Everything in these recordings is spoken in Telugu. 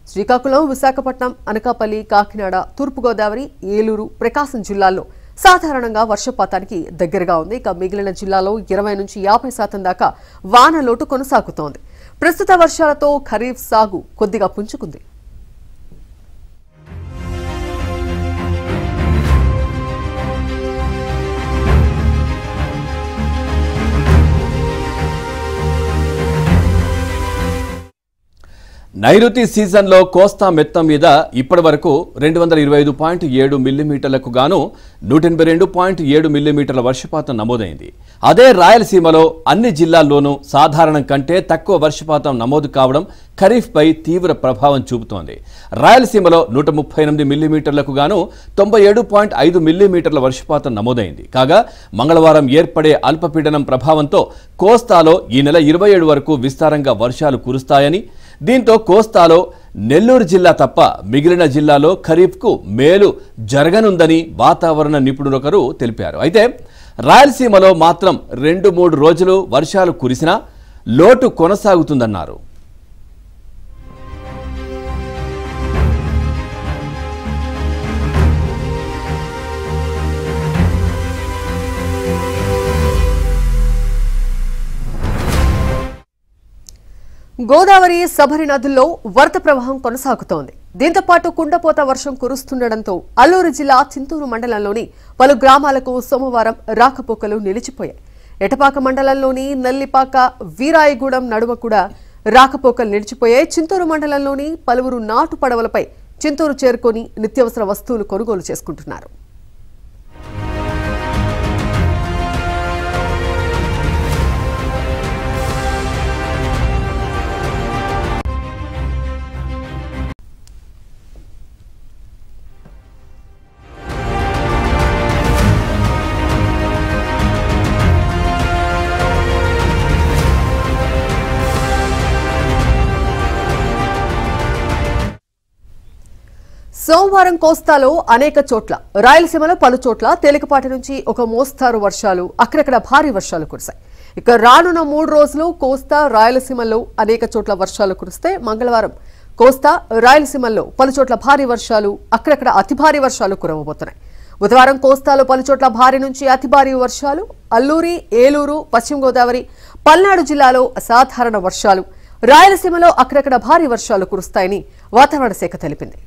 శ్రీకాకుళం విశాఖపట్నం అనకాపల్లి కాకినాడ తూర్పుగోదావరి ఏలూరు ప్రకాశం జిల్లాల్లో సాధారణంగా వర్షపాతానికి దగ్గరగా ఉంది ఇక మిగిలిన జిల్లాలో ఇరవై నుంచి యాభై శాతం దాకా వాన లోటు కొనసాగుతోంది ప్రస్తుత వర్షాలతో ఖరీఫ్ సాగు కొద్దిగా పుంజుకుంది నైరుతి సీజన్లో కోస్తా మెత్తం మీద ఇప్పటి వరకు రెండు వందల ఇరవై ఐదు పాయింట్ ఏడు మిల్లీమీటర్లకు గాను నూట ఎనభై రెండు పాయింట్ ఏడు మిల్లీమీటర్ల వర్షపాతం నమోదైంది అదే రాయలసీమలో అన్ని జిల్లాల్లోనూ సాధారణం కంటే తక్కువ వర్షపాతం నమోదు కావడం ఖరీఫ్పై తీవ్ర ప్రభావం చూపుతోంది రాయలసీమలో నూట ముప్పై ఎనిమిది మిల్లీమీటర్లకు గాను తొంభై ఏడు పాయింట్ ఐదు మిల్లీమీటర్ల వర్షపాతం నమోదైంది కాగా మంగళవారం ఏర్పడే అల్పపీడనం ప్రభావంతో కోస్తాలో ఈ నెల ఇరవై ఏడు వరకు విస్తారంగా వర్షాలు కురుస్తాయని దీంతో కోస్తాలో నెల్లూరు జిల్లా తప్ప మిగిలిన జిల్లాలో ఖరీఫ్కు మేలు జరగనుందని వాతావరణ నిపుణులొకరు తెలిపారు అయితే రాయలసీమలో మాత్రం రెండు మూడు రోజులు వర్షాలు కురిసినా లోటు కొనసాగుతుందన్నారు గోదావరి సబరి నదుల్లో వరద ప్రవాహం కొనసాగుతోంది దీంతో పాటు కుండపోత వర్షం కురుస్తుండటంతో అల్లూరు జిల్లా చింతూరు మండలంలోని పలు గ్రామాలకు సోమవారం రాకపోకలు నిలిచిపోయాయి ఎటపాక మండలంలోని నల్లిపాక వీరాయగూడెం నడుమ కూడా రాకపోకలు నిలిచిపోయాయి చింతూరు మండలంలోని పలువురు నాటు పడవలపై చింతూరు చేరుకొని నిత్యావసర వస్తువులు కొనుగోలు చేసుకుంటున్నారు సోమవారం కోస్తాలో అనేక చోట్ల రాయలసీమలో పలు చోట్ల తేలికపాటి నుంచి ఒక మోస్తారు వర్షాలు అక్కడక్కడ భారీ వర్షాలు కురిశాయి ఇక రానున్న మూడు రోజులు కోస్తా రాయలసీమలో అనేక చోట్ల వర్షాలు కురిస్తే మంగళవారం కోస్తా రాయలసీమల్లో పలు చోట్ల భారీ వర్షాలు అక్కడక్కడ అతి భారీ వర్షాలు కురవబోతున్నాయి బుధవారం కోస్తాలో పలు చోట్ల భారీ నుంచి అతి భారీ వర్షాలు అల్లూరి ఏలూరు పశ్చిమ గోదావరి పల్నాడు జిల్లాలో అసాధారణ వర్షాలు రాయలసీమలో అక్కడక్కడ భారీ వర్షాలు కురుస్తాయని వాతావరణ శాఖ తెలిపింది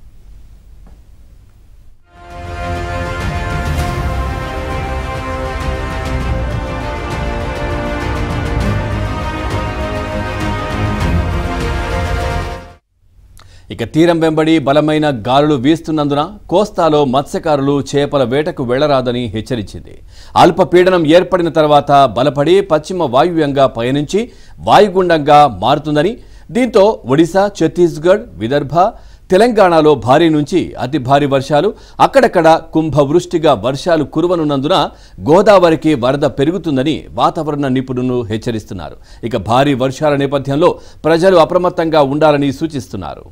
ఇక తీరం వెంబడి బలమైన గాలులు వీస్తున్నందున కోస్తాలో మత్స్యకారులు చేపల వేటకు వెళ్లరాదని హెచ్చరించింది అల్పపీడనం ఏర్పడిన తర్వాత బలపడి పశ్చిమ వాయువ్యంగా పయనించి వాయుగుండంగా మారుతుందని దీంతో ఒడిశా ఛత్తీస్గఢ్ విదర్భ తెలంగాణలో భారీ నుంచి అతి భారీ వర్షాలు అక్కడక్కడ కుంభవృష్టిగా వర్షాలు కురవనున్నందున గోదావరికి వరద పెరుగుతుందని వాతావరణ నిపుణులు హెచ్చరిస్తున్నారు ఇక భారీ వర్షాల నేపథ్యంలో ప్రజలు అప్రమత్తంగా ఉండాలని సూచిస్తున్నారు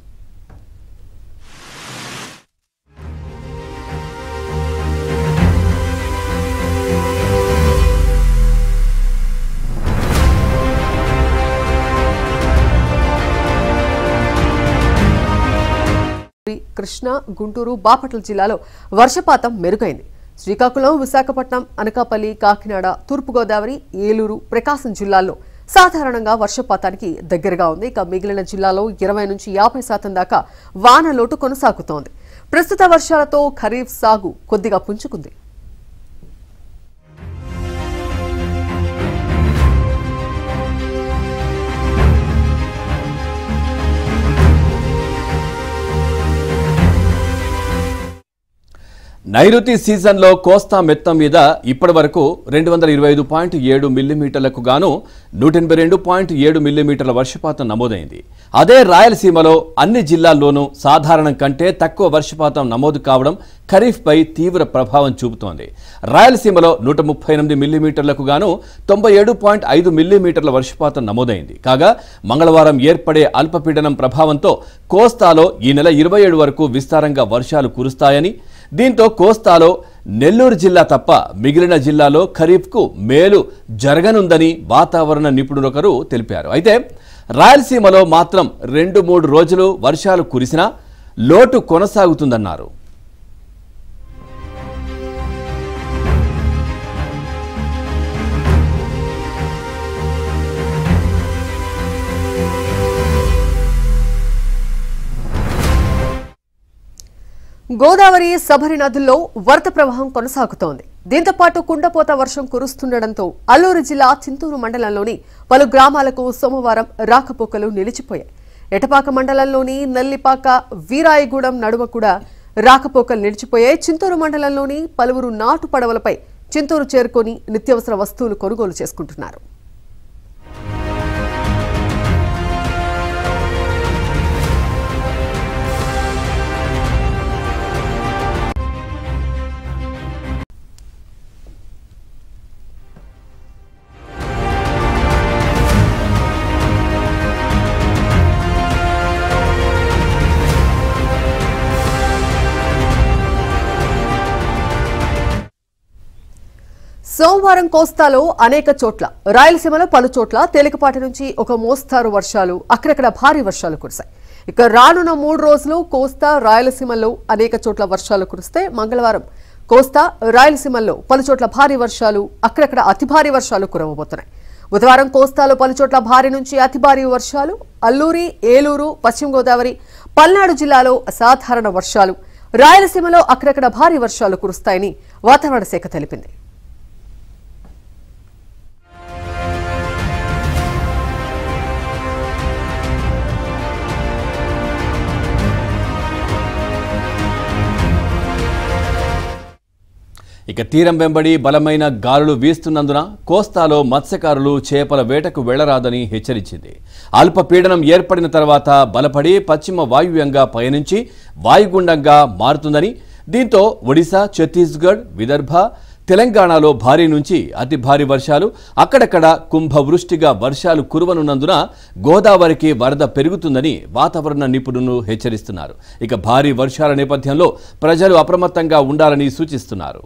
కృష్ణా గుంటూరు బాపట్ల జిల్లాలో వర్షపాతం మెరుగైంది శ్రీకాకుళం విశాఖపట్నం అనకాపల్లి కాకినాడ తూర్పుగోదావరి ఏలూరు ప్రకాశం జిల్లాల్లో సాధారణంగా వర్షపాతానికి దగ్గరగా ఉంది ఇక మిగిలిన జిల్లాలో ఇరవై నుంచి యాభై శాతం దాకా వాన లోటు కొనసాగుతోంది ప్రస్తుత వర్షాలతో ఖరీఫ్ సాగు కొద్దిగా పుంజుకుంది నైరుతి సీజన్లో కోస్తా మెత్తం మీద ఇప్పటి వరకు రెండు వందల ఇరవై ఐదు పాయింట్ ఏడు మిల్లీమీటర్లకు గాను నూట ఎనభై రెండు పాయింట్ ఏడు మిల్లీమీటర్ల వర్షపాతం నమోదైంది అదే రాయలసీమలో అన్ని జిల్లాల్లోనూ సాధారణం కంటే తక్కువ వర్షపాతం నమోదు కావడం ఖరీఫ్పై తీవ్ర ప్రభావం చూపుతోంది రాయలసీమలో నూట ముప్పై ఎనిమిది మిల్లీమీటర్లకు గాను తొంభై ఏడు పాయింట్ ఐదు మిల్లీమీటర్ల వర్షపాతం నమోదైంది కాగా మంగళవారం ఏర్పడే అల్పపీడనం ప్రభావంతో కోస్తాలో ఈ నెల ఇరవై ఏడు వరకు విస్తారంగా వర్షాలు కురుస్తాయని దీంతో కోస్తాలో నెల్లూరు జిల్లా తప్ప మిగిలిన జిల్లాలో ఖరీఫ్కు మేలు జరగనుందని వాతావరణ నిపుణులొకరు తెలిపారు అయితే రాయలసీమలో మాత్రం రెండు మూడు రోజులు వర్షాలు కురిసినా లోటు కొనసాగుతుందన్నారు గోదావరి సబరి నదుల్లో వరద ప్రవాహం కొనసాగుతోంది దీంతో పాటు కుండపోత వర్షం కురుస్తుండటంతో అల్లూరు జిల్లా చింతూరు మండలంలోని పలు గ్రామాలకు సోమవారం రాకపోకలు నిలిచిపోయాయి ఎటపాక మండలంలోని నల్లిపాక వీరాయగూడెం నడుమ కూడా రాకపోకలు నిలిచిపోయాయి చింతూరు మండలంలోని పలువురు నాటు పడవలపై చింతూరు చేరుకొని నిత్యావసర వస్తువులు కొనుగోలు చేసుకుంటున్నారు సోమవారం కోస్తాలో అనేక చోట్ల రాయలసీమలో పలు చోట్ల తేలికపాటి నుంచి ఒక మోస్తారు వర్షాలు అక్కడక్కడ భారీ వర్షాలు కురిశాయి ఇక రానున్న మూడు రోజులు కోస్తా రాయలసీమలో అనేక చోట్ల వర్షాలు కురిస్తే మంగళవారం కోస్తా రాయలసీమల్లో పలు చోట్ల భారీ వర్షాలు అక్కడక్కడ అతి భారీ వర్షాలు కురవబోతున్నాయి బుధవారం కోస్తాలో పలు చోట్ల భారీ నుంచి అతి భారీ వర్షాలు అల్లూరి ఏలూరు పశ్చిమ గోదావరి పల్నాడు జిల్లాలో అసాధారణ వర్షాలు రాయలసీమలో అక్కడక్కడ భారీ వర్షాలు కురుస్తాయని వాతావరణ శాఖ తెలిపింది ఇక తీరం వెంబడి బలమైన గాలులు వీస్తున్నందున కోస్తాలో మత్స్యకారులు చేపల వేటకు వెళ్లరాదని హెచ్చరించింది అల్పపీడనం ఏర్పడిన తర్వాత బలపడి పశ్చిమ వాయువ్యంగా పయనించి వాయుగుండంగా మారుతుందని దీంతో ఒడిశా ఛత్తీస్గఢ్ విదర్భ తెలంగాణలో భారీ నుంచి అతి భారీ వర్షాలు అక్కడక్కడ కుంభవృష్టిగా వర్షాలు కురవనున్నందున గోదావరికి వరద పెరుగుతుందని వాతావరణ నిపుణులు హెచ్చరిస్తున్నారు ఇక భారీ వర్షాల నేపథ్యంలో ప్రజలు అప్రమత్తంగా ఉండాలని సూచిస్తున్నారు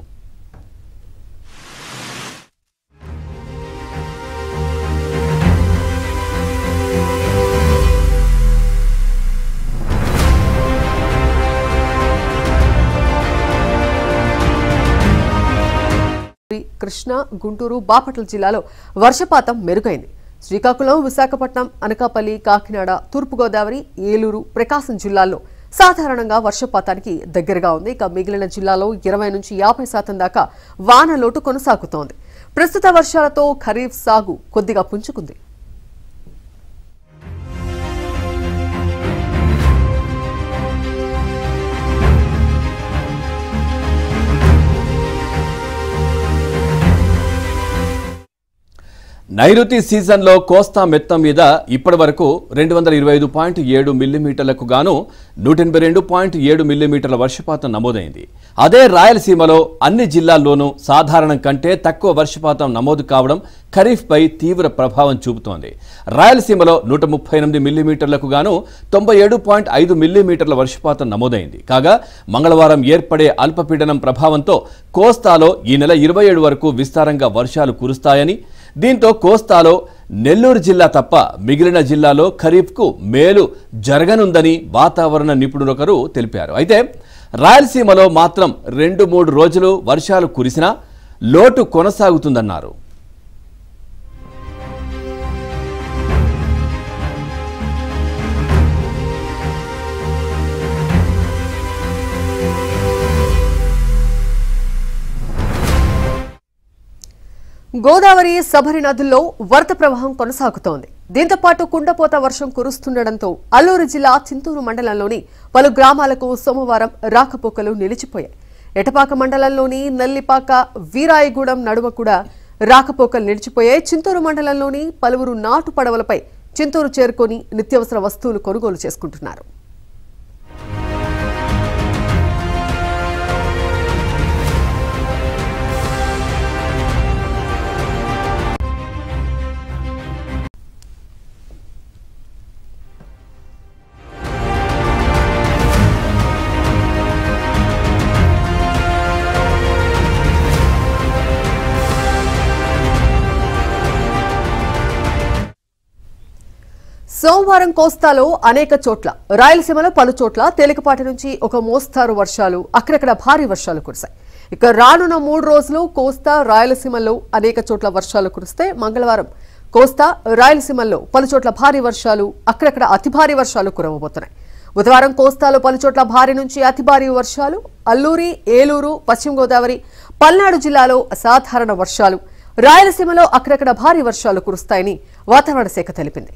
కృష్ణా గుంటూరు బాపట్ల జిల్లాలో వర్షపాతం మెరుగైంది శ్రీకాకుళం విశాఖపట్నం అనకాపల్లి కాకినాడ తూర్పుగోదావరి ఏలూరు ప్రకాశం జిల్లాల్లో సాధారణంగా వర్షపాతానికి దగ్గరగా ఉంది ఇక మిగిలిన జిల్లాలో ఇరవై నుంచి యాభై శాతం దాకా వాన లోటు కొనసాగుతోంది ప్రస్తుత వర్షాలతో ఖరీఫ్ సాగు కొద్దిగా పుంజుకుంది నైరుతి సీజన్లో కోస్తా మెత్తం మీద ఇప్పటి వరకు రెండు వందల ఇరవై ఐదు పాయింట్ ఏడు మిల్లీమీటర్లకు గాను నూట ఎనభై రెండు పాయింట్ ఏడు మిల్లీమీటర్ల వర్షపాతం నమోదైంది అదే రాయలసీమలో అన్ని జిల్లాల్లోనూ సాధారణం కంటే తక్కువ వర్షపాతం నమోదు కావడం ఖరీఫ్పై తీవ్ర ప్రభావం చూపుతోంది రాయలసీమలో నూట ముప్పై ఎనిమిది మిల్లీమీటర్లకు గాను తొంభై ఏడు పాయింట్ ఐదు మిల్లీమీటర్ల వర్షపాతం నమోదైంది కాగా మంగళవారం ఏర్పడే అల్పపీడనం ప్రభావంతో కోస్తాలో ఈ నెల ఇరవై ఏడు వరకు విస్తారంగా వర్షాలు కురుస్తాయని దీంతో కోస్తాలో నెల్లూరు జిల్లా తప్ప మిగిలిన జిల్లాలో ఖరీఫ్కు మేలు జరగనుందని వాతావరణ నిపుణులొకరు తెలిపారు అయితే రాయలసీమలో మాత్రం రెండు మూడు రోజులు వర్షాలు కురిసినా లోటు కొనసాగుతుందన్నారు గోదావరి సబరి నదుల్లో వరద ప్రవాహం కొనసాగుతోంది దీంతో పాటు కుండపోత వర్షం కురుస్తుండటంతో అల్లూరు జిల్లా చింతూరు మండలంలోని పలు గ్రామాలకు సోమవారం రాకపోకలు నిలిచిపోయాయి ఎటపాక మండలంలోని నల్లిపాక వీరాయగూడెం నడుమ కూడా రాకపోకలు నిలిచిపోయాయి చింతూరు మండలంలోని పలువురు నాటు పడవలపై చింతూరు చేరుకొని నిత్యావసర వస్తువులు కొనుగోలు చేసుకుంటున్నారు సోమవారం కోస్తాలో అనేక చోట్ల రాయలసీమలో పలు చోట్ల తేలికపాటి నుంచి ఒక మోస్తారు వర్షాలు అక్కడక్కడ భారీ వర్షాలు కురిశాయి ఇక రానున్న మూడు రోజులు కోస్తా రాయలసీమలో అనేక చోట్ల వర్షాలు కురిస్తే మంగళవారం కోస్తా రాయలసీమల్లో పలు చోట్ల భారీ వర్షాలు అక్కడక్కడ అతి భారీ వర్షాలు కురవబోతున్నాయి బుధవారం కోస్తాలో పలు చోట్ల భారీ నుంచి అతి భారీ వర్షాలు అల్లూరి ఏలూరు పశ్చిమ గోదావరి పల్నాడు జిల్లాలో అసాధారణ వర్షాలు రాయలసీమలో అక్కడక్కడ భారీ వర్షాలు కురుస్తాయని వాతావరణ శాఖ తెలిపింది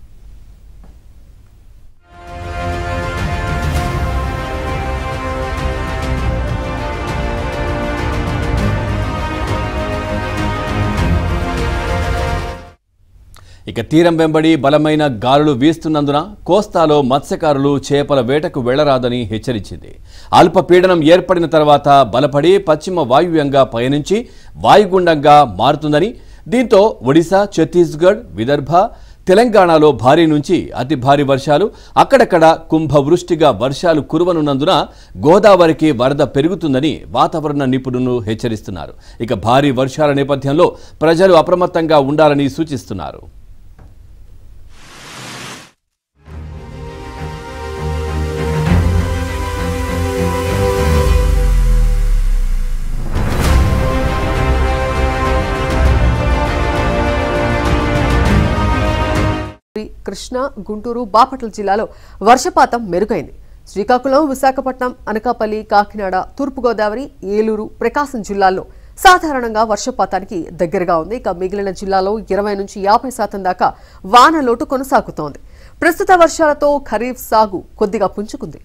ఇక తీరం వెంబడి బలమైన గాలులు వీస్తున్నందున కోస్తాలో మత్స్యకారులు చేపల వేటకు వెళ్లరాదని హెచ్చరించింది అల్పపీడనం ఏర్పడిన తర్వాత బలపడి పశ్చిమ వాయువ్యంగా పయనించి వాయుగుండంగా మారుతుందని దీంతో ఒడిశా ఛత్తీస్గఢ్ విదర్భ తెలంగాణలో భారీ నుంచి అతి భారీ వర్షాలు అక్కడక్కడ కుంభవృష్టిగా వర్షాలు కురవనున్నందున గోదావరికి వరద పెరుగుతుందని వాతావరణ నిపుణులు హెచ్చరిస్తున్నారు ఇక భారీ వర్షాల నేపథ్యంలో ప్రజలు అప్రమత్తంగా ఉండాలని సూచిస్తున్నారు కృష్ణా గుంటూరు బాపట్ల జిల్లాలో వర్షపాతం మెరుగైంది శ్రీకాకుళం విశాఖపట్నం అనకాపల్లి కాకినాడ తూర్పుగోదావరి ఏలూరు ప్రకాశం జిల్లాల్లో సాధారణంగా వర్షపాతానికి దగ్గరగా ఉంది ఇక మిగిలిన జిల్లాలో ఇరవై నుంచి యాభై శాతం దాకా వాన లోటు కొనసాగుతోంది ప్రస్తుత వర్షాలతో ఖరీఫ్ సాగు కొద్దిగా పుంజుకుంది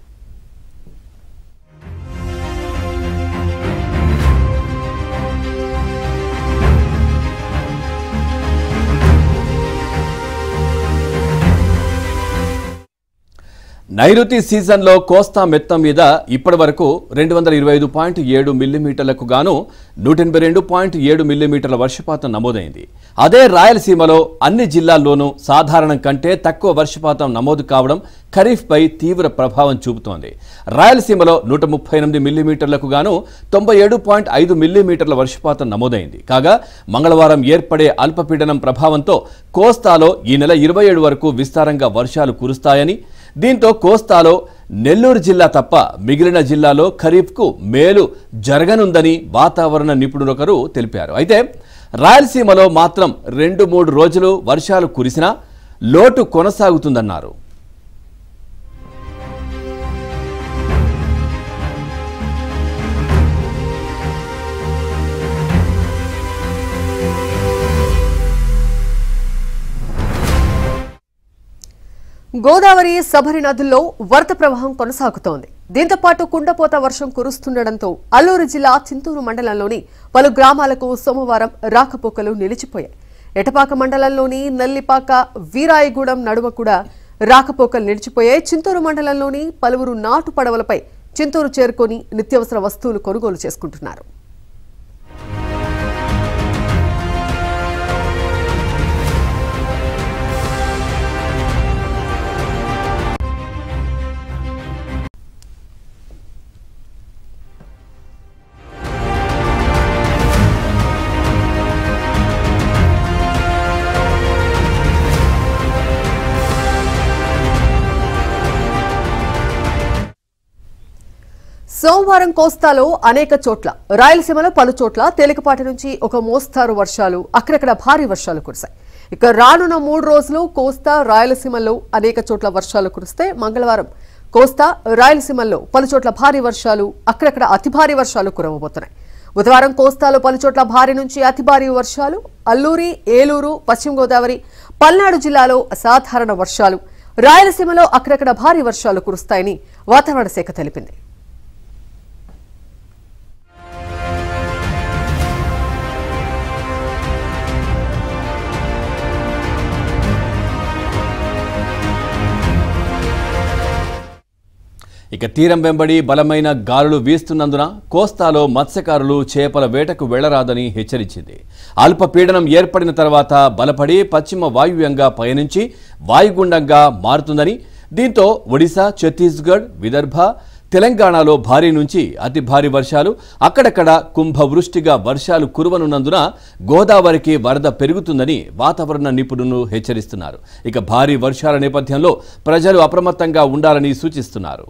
నైరుతి సీజన్లో కోస్తా మెత్తం మీద ఇప్పటి వరకు రెండు వందల ఇరవై ఐదు పాయింట్ ఏడు మిల్లీమీటర్లకు గాను నూట ఎనభై రెండు పాయింట్ ఏడు మిల్లీమీటర్ల వర్షపాతం నమోదైంది అదే రాయలసీమలో అన్ని జిల్లాల్లోనూ సాధారణం కంటే తక్కువ వర్షపాతం నమోదు కావడం ఖరీఫ్పై తీవ్ర ప్రభావం చూపుతోంది రాయలసీమలో నూట ముప్పై ఎనిమిది మిల్లీమీటర్లకు గాను తొంభై ఏడు పాయింట్ ఐదు మిల్లీమీటర్ల వర్షపాతం నమోదైంది కాగా మంగళవారం ఏర్పడే అల్పపీడనం ప్రభావంతో కోస్తాలో ఈ నెల ఇరవై ఏడు వరకు విస్తారంగా వర్షాలు కురుస్తాయని దీంతో కోస్తాలో నెల్లూరు జిల్లా తప్ప మిగిలిన జిల్లాలో ఖరీఫ్కు మేలు జరగనుందని వాతావరణ నిపుణులొకరు తెలిపారు అయితే రాయలసీమలో మాత్రం రెండు మూడు రోజులు వర్షాలు కురిసినా లోటు కొనసాగుతుందన్నారు గోదావరి సబరి నదుల్లో వరద ప్రవాహం కొనసాగుతోంది దీంతో పాటు కుండపోత వర్షం కురుస్తుండటంతో అల్లూరు జిల్లా చింతూరు మండలంలోని పలు గ్రామాలకు సోమవారం రాకపోకలు నిలిచిపోయాయి ఎటపాక మండలంలోని నల్లిపాక వీరాయగూడెం నడుమ కూడా రాకపోకలు నిలిచిపోయాయి చింతూరు మండలంలోని పలువురు నాటు పడవలపై చింతూరు చేరుకొని నిత్యావసర వస్తువులు కొనుగోలు చేసుకుంటున్నారు సోమవారం కోస్తాలో అనేక చోట్ల రాయలసీమలో పలు చోట్ల తేలికపాటి నుంచి ఒక మోస్తారు వర్షాలు అక్కడక్కడ భారీ వర్షాలు కురిశాయి ఇక రానున్న మూడు రోజులు కోస్తా రాయలసీమలో అనేక చోట్ల వర్షాలు కురిస్తే మంగళవారం కోస్తా రాయలసీమల్లో పలు చోట్ల భారీ వర్షాలు అక్కడక్కడ అతి భారీ వర్షాలు కురవబోతున్నాయి బుధవారం కోస్తాలో పలు చోట్ల భారీ నుంచి అతి భారీ వర్షాలు అల్లూరి ఏలూరు పశ్చిమ గోదావరి పల్నాడు జిల్లాలో అసాధారణ వర్షాలు రాయలసీమలో అక్కడక్కడ భారీ వర్షాలు కురుస్తాయని వాతావరణ శాఖ తెలిపింది ఇక తీరం వెంబడి బలమైన గాలులు వీస్తున్నందున కోస్తాలో మత్స్యకారులు చేపల వేటకు వెళ్లరాదని హెచ్చరించింది అల్పపీడనం ఏర్పడిన తర్వాత బలపడి పశ్చిమ వాయువ్యంగా పయనించి వాయుగుండంగా మారుతుందని దీంతో ఒడిశా ఛత్తీస్గఢ్ విదర్భ తెలంగాణలో భారీ నుంచి అతి భారీ వర్షాలు అక్కడక్కడ కుంభవృష్టిగా వర్షాలు కురవనున్నందున గోదావరికి వరద పెరుగుతుందని వాతావరణ నిపుణులు హెచ్చరిస్తున్నారు ఇక భారీ వర్షాల నేపథ్యంలో ప్రజలు అప్రమత్తంగా ఉండాలని సూచిస్తున్నారు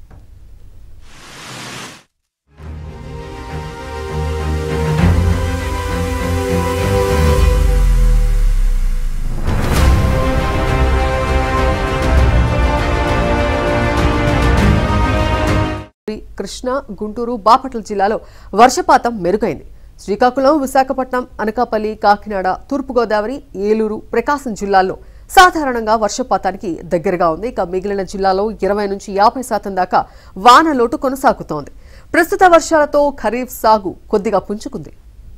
కృష్ణా గుంటూరు బాపట్ల జిల్లాలో వర్షపాతం మెరుగైంది శ్రీకాకుళం విశాఖపట్నం అనకాపల్లి కాకినాడ తూర్పుగోదావరి ఏలూరు ప్రకాశం జిల్లాల్లో సాధారణంగా వర్షపాతానికి దగ్గరగా ఉంది ఇక మిగిలిన జిల్లాలో ఇరవై నుంచి యాభై శాతం దాకా వాన లోటు కొనసాగుతోంది ప్రస్తుత వర్షాలతో ఖరీఫ్ సాగు కొద్దిగా పుంజుకుంది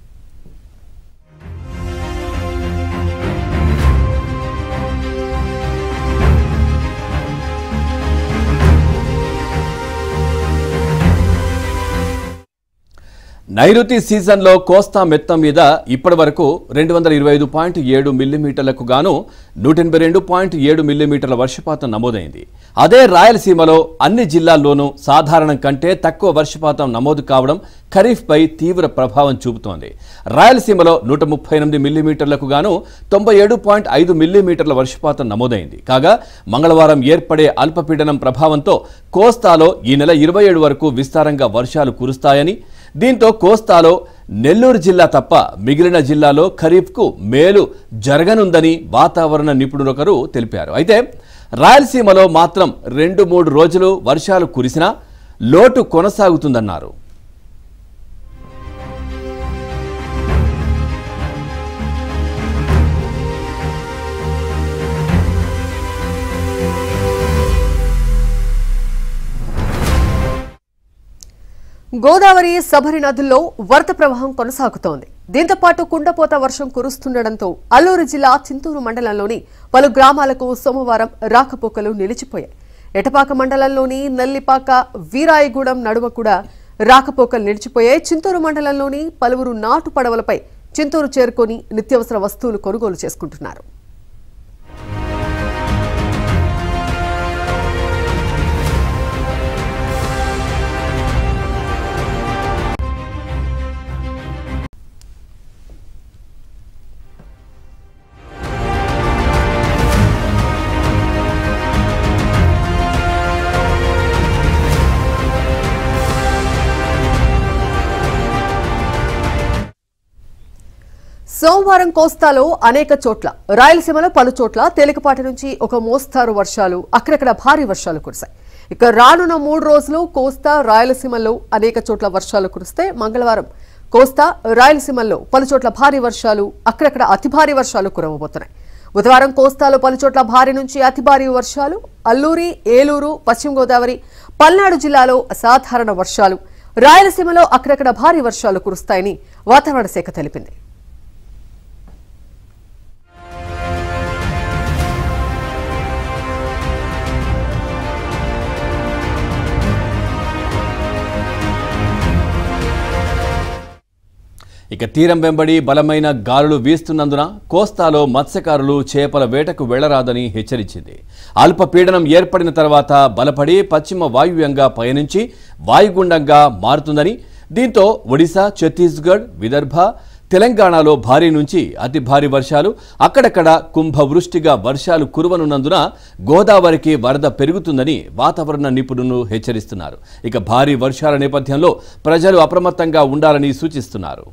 నైరుతి సీజన్లో కోస్తా మెత్తం మీద ఇప్పటి వరకు రెండు వందల ఇరవై ఐదు పాయింట్ ఏడు మిల్లీమీటర్లకు గాను నూట ఎనభై రెండు పాయింట్ ఏడు మిల్లీమీటర్ల వర్షపాతం నమోదైంది అదే రాయలసీమలో అన్ని జిల్లాల్లోనూ సాధారణం కంటే తక్కువ వర్షపాతం నమోదు కావడం ఖరీఫ్పై తీవ్ర ప్రభావం చూపుతోంది రాయలసీమలో నూట ముప్పై ఎనిమిది మిల్లీమీటర్లకు గాను తొంభై ఏడు పాయింట్ ఐదు మిల్లీమీటర్ల వర్షపాతం నమోదైంది కాగా మంగళవారం ఏర్పడే అల్పపీడనం ప్రభావంతో కోస్తాలో ఈ నెల ఇరవై ఏడు వరకు విస్తారంగా వర్షాలు కురుస్తాయని దీంతో కోస్తాలో నెల్లూరు జిల్లా తప్ప మిగిలిన జిల్లాలో ఖరీఫ్కు మేలు జరగనుందని వాతావరణ నిపుణులొకరు తెలిపారు అయితే రాయలసీమలో మాత్రం రెండు మూడు రోజులు వర్షాలు కురిసినా లోటు కొనసాగుతుందన్నారు గోదావరి సబరి నదుల్లో వరద ప్రవాహం కొనసాగుతోంది దీంతో పాటు కుండపోత వర్షం కురుస్తుండటంతో అల్లూరు జిల్లా చింతూరు మండలంలోని పలు గ్రామాలకు సోమవారం రాకపోకలు నిలిచిపోయాయి ఎటపాక మండలంలోని నల్లిపాక వీరాయగూడెం నడుమ కూడా రాకపోకలు నిలిచిపోయాయి చింతూరు మండలంలోని పలువురు నాటు పడవలపై చింతూరు చేరుకొని నిత్యావసర వస్తువులు కొనుగోలు చేసుకుంటున్నారు సోమవారం కోస్తాలో అనేక చోట్ల రాయలసీమలో పలు చోట్ల తేలికపాటి నుంచి ఒక మోస్తారు వర్షాలు అక్కడక్కడ భారీ వర్షాలు కురిశాయి ఇక రానున్న మూడు రోజులు కోస్తా రాయలసీమలో అనేక చోట్ల వర్షాలు కురిస్తే మంగళవారం కోస్తా రాయలసీమల్లో పలు చోట్ల భారీ వర్షాలు అక్కడక్కడ అతి భారీ వర్షాలు కురవబోతున్నాయి బుధవారం కోస్తాలో పలు చోట్ల భారీ నుంచి అతి భారీ వర్షాలు అల్లూరి ఏలూరు పశ్చిమ గోదావరి పల్నాడు జిల్లాలో అసాధారణ వర్షాలు రాయలసీమలో అక్కడక్కడ భారీ వర్షాలు కురుస్తాయని వాతావరణ శాఖ తెలిపింది ఇక తీరం వెంబడి బలమైన గాలులు వీస్తున్నందున కోస్తాలో మత్స్యకారులు చేపల వేటకు వెళ్లరాదని హెచ్చరించింది అల్పపీడనం ఏర్పడిన తర్వాత బలపడి పశ్చిమ వాయువ్యంగా పయనించి వాయుగుండంగా మారుతుందని దీంతో ఒడిశా ఛత్తీస్గఢ్ విదర్భ తెలంగాణలో భారీ నుంచి అతి భారీ వర్షాలు అక్కడక్కడ కుంభవృష్టిగా వర్షాలు కురవనున్నందున గోదావరికి వరద పెరుగుతుందని వాతావరణ నిపుణులు హెచ్చరిస్తున్నారు ఇక భారీ వర్షాల నేపథ్యంలో ప్రజలు అప్రమత్తంగా ఉండాలని సూచిస్తున్నారు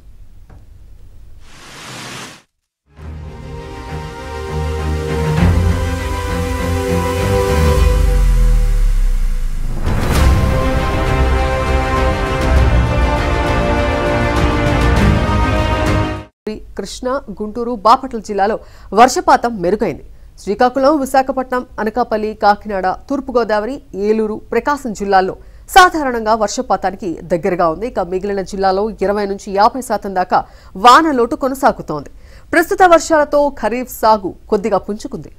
కృష్ణా గుంటూరు బాపట్ల జిల్లాలో వర్షపాతం మెరుగైంది శ్రీకాకుళం విశాఖపట్నం అనకాపల్లి కాకినాడ తూర్పుగోదావరి ఏలూరు ప్రకాశం జిల్లాల్లో సాధారణంగా వర్షపాతానికి దగ్గరగా ఉంది ఇక మిగిలిన జిల్లాలో ఇరవై నుంచి యాభై శాతం దాకా వాన లోటు కొనసాగుతోంది ప్రస్తుత వర్షాలతో ఖరీఫ్ సాగు కొద్దిగా పుంజుకుంది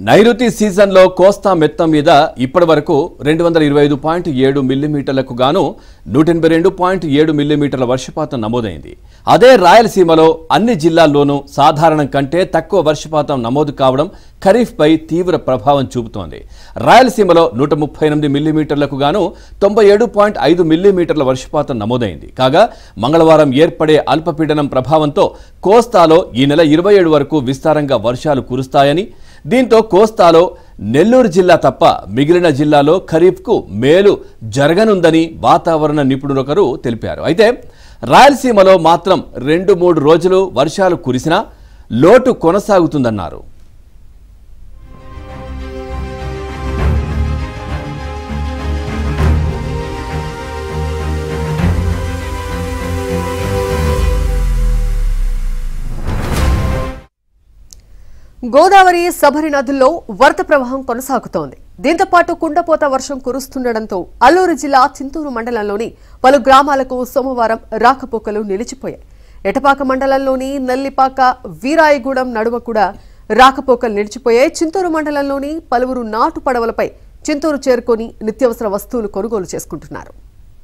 నైరుతి సీజన్లో కోస్తా మెత్తం మీద ఇప్పటి వరకు రెండు వందల ఇరవై ఐదు పాయింట్ ఏడు మిల్లీమీటర్లకు గాను నూట ఎనభై రెండు పాయింట్ ఏడు మిల్లీమీటర్ల వర్షపాతం నమోదైంది అదే రాయలసీమలో అన్ని జిల్లాల్లోనూ సాధారణం కంటే తక్కువ వర్షపాతం నమోదు కావడం ఖరీఫ్పై తీవ్ర ప్రభావం చూపుతోంది రాయలసీమలో నూట ముప్పై ఎనిమిది మిల్లీమీటర్లకు గాను తొంభై ఏడు పాయింట్ ఐదు మిల్లీమీటర్ల వర్షపాతం నమోదైంది కాగా మంగళవారం ఏర్పడే అల్పపీడనం ప్రభావంతో కోస్తాలో ఈ నెల ఇరవై ఏడు వరకు విస్తారంగా వర్షాలు కురుస్తాయని దీంతో కోస్తాలో నెల్లూరు జిల్లా తప్ప మిగిలిన జిల్లాలో ఖరీఫ్కు మేలు జరగనుందని వాతావరణ నిపుణులొకరు తెలిపారు అయితే రాయలసీమలో మాత్రం రెండు మూడు రోజులు వర్షాలు కురిసినా లోటు కొనసాగుతుందన్నారు గోదావరి సబరి నదుల్లో వరద ప్రవాహం కొనసాగుతోంది దీంతో పాటు కుండపోత వర్షం కురుస్తుండటంతో అల్లూరు జిల్లా చింతూరు మండలంలోని పలు గ్రామాలకు సోమవారం రాకపోకలు నిలిచిపోయాయి ఎటపాక మండలంలోని నల్లిపాక వీరాయగూడెం నడుమ కూడా రాకపోకలు నిలిచిపోయాయి చింతూరు మండలంలోని పలువురు నాటు పడవలపై చింతూరు చేరుకొని నిత్యావసర వస్తువులు కొనుగోలు చేసుకుంటున్నారు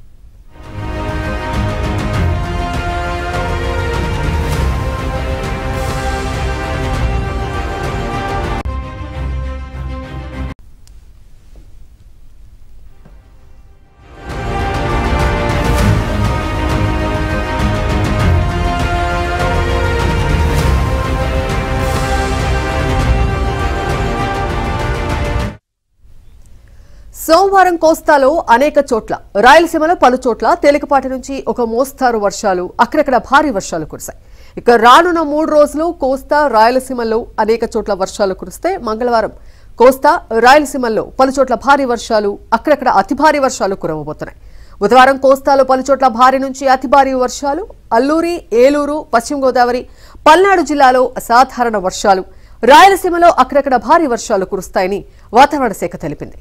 సోమవారం కోస్తాలో అనేక చోట్ల రాయలసీమలో పలు చోట్ల తేలికపాటి నుంచి ఒక మోస్తారు వర్షాలు అక్కడక్కడ భారీ వర్షాలు కురిశాయి ఇక రానున్న మూడు రోజులు కోస్తా రాయలసీమలో అనేక చోట్ల వర్షాలు కురిస్తే మంగళవారం కోస్తా రాయలసీమల్లో పలు చోట్ల భారీ వర్షాలు అక్కడక్కడ అతి భారీ వర్షాలు కురవబోతున్నాయి బుధవారం కోస్తాలో పలు చోట్ల భారీ నుంచి అతి భారీ వర్షాలు అల్లూరి ఏలూరు పశ్చిమ గోదావరి పల్నాడు జిల్లాలో అసాధారణ వర్షాలు రాయలసీమలో అక్కడక్కడ భారీ వర్షాలు కురుస్తాయని వాతావరణ శాఖ తెలిపింది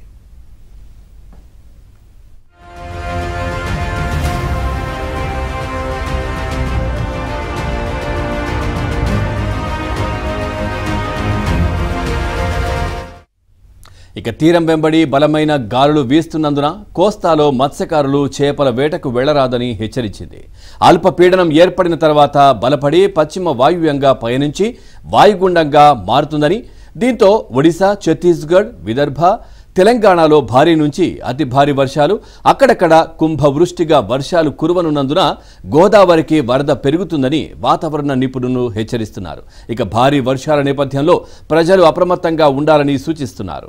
ఇక తీరం వెంబడి బలమైన గాలులు వీస్తున్నందున కోస్తాలో మత్స్యకారులు చేపల వేటకు వెళ్లరాదని హెచ్చరించింది అల్పపీడనం ఏర్పడిన తర్వాత బలపడి పశ్చిమ వాయువ్యంగా పయనించి వాయుగుండంగా మారుతుందని దీంతో ఒడిశా ఛత్తీస్గఢ్ విదర్భ తెలంగాణలో భారీ నుంచి అతి భారీ వర్షాలు అక్కడక్కడ కుంభవృష్టిగా వర్షాలు కురవనున్నందున గోదావరికి వరద పెరుగుతుందని వాతావరణ నిపుణులు హెచ్చరిస్తున్నారు ఇక భారీ వర్షాల నేపథ్యంలో ప్రజలు అప్రమత్తంగా ఉండాలని సూచిస్తున్నారు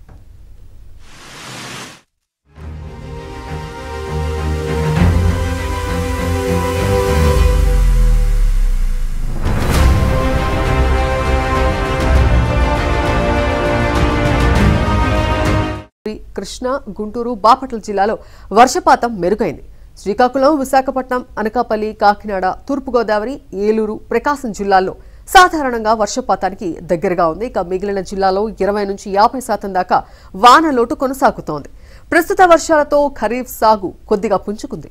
కృష్ణా గుంటూరు బాపట్ల జిల్లాలో వర్షపాతం మెరుగైంది శ్రీకాకుళం విశాఖపట్నం అనకాపల్లి కాకినాడ తూర్పుగోదావరి ఏలూరు ప్రకాశం జిల్లాల్లో సాధారణంగా వర్షపాతానికి దగ్గరగా ఉంది ఇక మిగిలిన జిల్లాలో ఇరవై నుంచి యాభై శాతం దాకా వాన లోటు కొనసాగుతోంది ప్రస్తుత వర్షాలతో ఖరీఫ్ సాగు కొద్దిగా పుంజుకుంది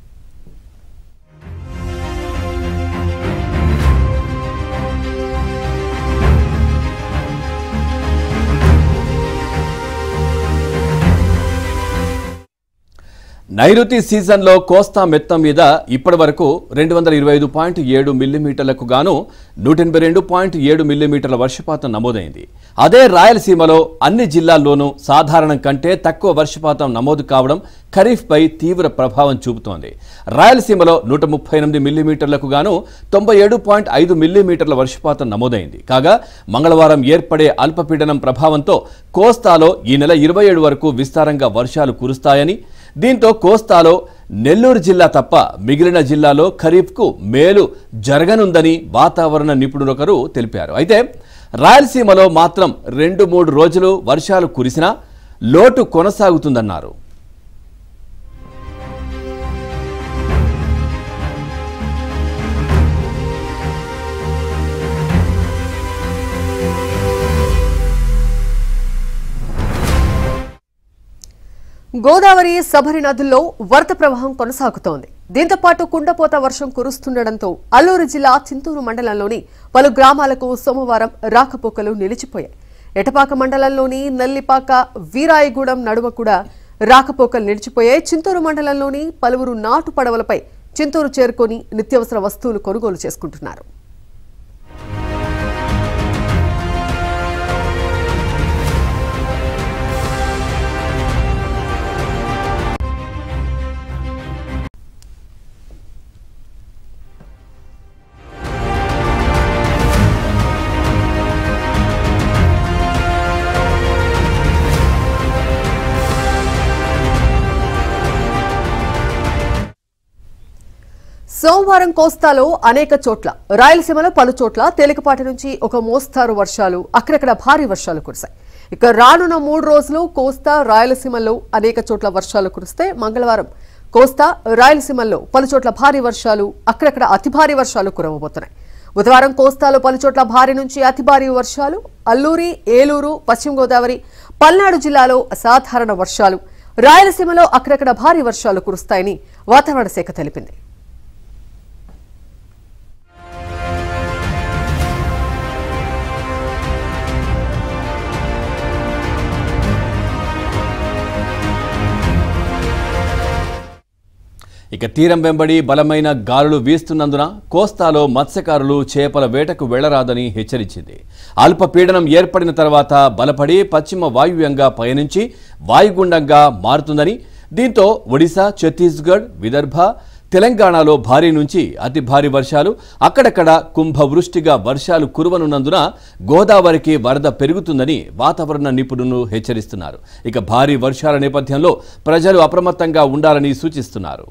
నైరుతి సీజన్లో కోస్తా మెత్తం మీద ఇప్పటి వరకు రెండు వందల ఇరవై ఐదు పాయింట్ ఏడు మిల్లీమీటర్లకు గాను నూట ఎనభై రెండు పాయింట్ ఏడు మిల్లీమీటర్ల వర్షపాతం నమోదైంది అదే రాయలసీమలో అన్ని జిల్లాల్లోనూ సాధారణం కంటే తక్కువ వర్షపాతం నమోదు కావడం ఖరీఫ్పై తీవ్ర ప్రభావం చూపుతోంది రాయలసీమలో నూట ముప్పై ఎనిమిది మిల్లీమీటర్లకు గాను తొంభై ఏడు పాయింట్ ఐదు మిల్లీమీటర్ల వర్షపాతం నమోదైంది కాగా మంగళవారం ఏర్పడే అల్పపీడనం ప్రభావంతో కోస్తాలో ఈ నెల ఇరవై ఏడు వరకు విస్తారంగా వర్షాలు కురుస్తాయని దీంతో కోస్తాలో నెల్లూరు జిల్లా తప్ప మిగిలిన జిల్లాలో ఖరీఫ్కు మేలు జరగనుందని వాతావరణ నిపుణులొకరు తెలిపారు అయితే రాయలసీమలో మాత్రం రెండు మూడు రోజులు వర్షాలు కురిసినా లోటు కొనసాగుతుందన్నారు గోదావరి సబరి నదుల్లో వరద ప్రవాహం కొనసాగుతోంది దీంతో పాటు కుండపోత వర్షం కురుస్తుండటంతో అల్లూరు జిల్లా చింతూరు మండలంలోని పలు గ్రామాలకు సోమవారం రాకపోకలు నిలిచిపోయాయి ఎటపాక మండలంలోని నల్లిపాక వీరాయిగూడెం నడుమ కూడా రాకపోకలు నిలిచిపోయాయి చింతూరు మండలంలోని పలువురు నాటు పడవలపై చింతూరు చేరుకొని నిత్యావసర వస్తువులు కొనుగోలు చేసుకుంటున్నారు సోమవారం కోస్తాలో అనేక చోట్ల రాయలసీమలో పలు చోట్ల తేలికపాటి నుంచి ఒక మోస్తారు వర్షాలు అక్కడక్కడ భారీ వర్షాలు కురిశాయి ఇక రానున్న మూడు రోజులు కోస్తా రాయలసీమలో అనేక చోట్ల వర్షాలు కురిస్తే మంగళవారం కోస్తా రాయలసీమల్లో పలు చోట్ల భారీ వర్షాలు అక్కడక్కడ అతి భారీ వర్షాలు కురవబోతున్నాయి బుధవారం కోస్తాలో పలు చోట్ల భారీ నుంచి అతి భారీ వర్షాలు అల్లూరి ఏలూరు పశ్చిమ గోదావరి పల్నాడు జిల్లాలో అసాధారణ వర్షాలు రాయలసీమలో అక్కడక్కడ భారీ వర్షాలు కురుస్తాయని వాతావరణ శాఖ తెలిపింది ఇక తీరం వెంబడి బలమైన గాలులు వీస్తున్నందున కోస్తాలో మత్స్యకారులు చేపల వేటకు వెళ్లరాదని హెచ్చరించింది అల్పపీడనం ఏర్పడిన తర్వాత బలపడి పశ్చిమ వాయువ్యంగా పయనించి వాయుగుండంగా మారుతుందని దీంతో ఒడిశా ఛత్తీస్గఢ్ విదర్భ తెలంగాణలో భారీ నుంచి అతి భారీ వర్షాలు అక్కడక్కడ కుంభవృష్టిగా వర్షాలు కురవనున్నందున గోదావరికి వరద పెరుగుతుందని వాతావరణ నిపుణులు హెచ్చరిస్తున్నారు ఇక భారీ వర్షాల నేపథ్యంలో ప్రజలు అప్రమత్తంగా ఉండాలని సూచిస్తున్నారు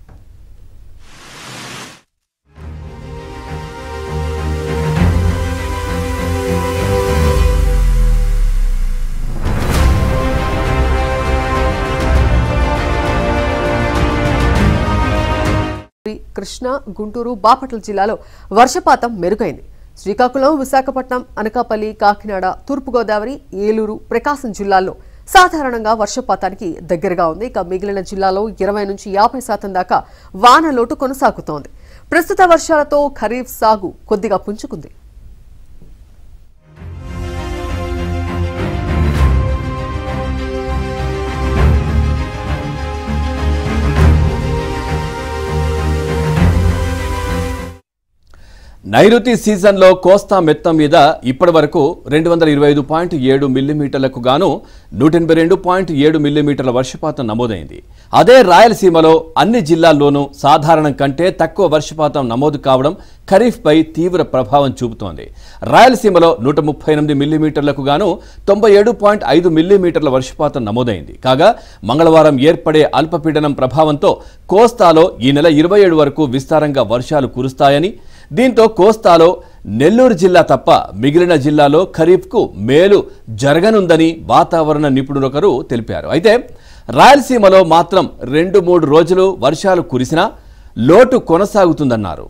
కృష్ణా గుంటూరు బాపట్ల జిల్లాలో వర్షపాతం మెరుగైంది శ్రీకాకుళం విశాఖపట్నం అనకాపల్లి కాకినాడ తూర్పుగోదావరి ఏలూరు ప్రకాశం జిల్లాల్లో సాధారణంగా వర్షపాతానికి దగ్గరగా ఉంది ఇక మిగిలిన జిల్లాలో ఇరవై నుంచి యాభై శాతం దాకా వాన లోటు కొనసాగుతోంది ప్రస్తుత వర్షాలతో ఖరీఫ్ సాగు కొద్దిగా పుంజుకుంది నైరుతి సీజన్లో కోస్తా మెత్తం మీద ఇప్పటి వరకు రెండు వందల ఇరవై ఐదు పాయింట్ ఏడు మిల్లీమీటర్లకు గాను నూట ఎనభై రెండు పాయింట్ ఏడు మిల్లీమీటర్ల వర్షపాతం నమోదైంది అదే రాయలసీమలో అన్ని జిల్లాల్లోనూ సాధారణం కంటే తక్కువ వర్షపాతం నమోదు కావడం ఖరీఫ్పై తీవ్ర ప్రభావం చూపుతోంది రాయలసీమలో నూట ముప్పై ఎనిమిది మిల్లీమీటర్లకు గాను తొంభై ఏడు పాయింట్ ఐదు మిల్లీమీటర్ల వర్షపాతం నమోదైంది కాగా మంగళవారం ఏర్పడే అల్పపీడనం ప్రభావంతో కోస్తాలో ఈ నెల ఇరవై ఏడు వరకు విస్తారంగా వర్షాలు కురుస్తాయని దీంతో కోస్తాలో నెల్లూరు జిల్లా తప్ప మిగిలిన జిల్లాలో ఖరీఫ్కు మేలు జరగనుందని వాతావరణ నిపుణులొకరు తెలిపారు అయితే రాయలసీమలో మాత్రం రెండు మూడు రోజులు వర్షాలు కురిసినా లోటు కొనసాగుతుందన్నారు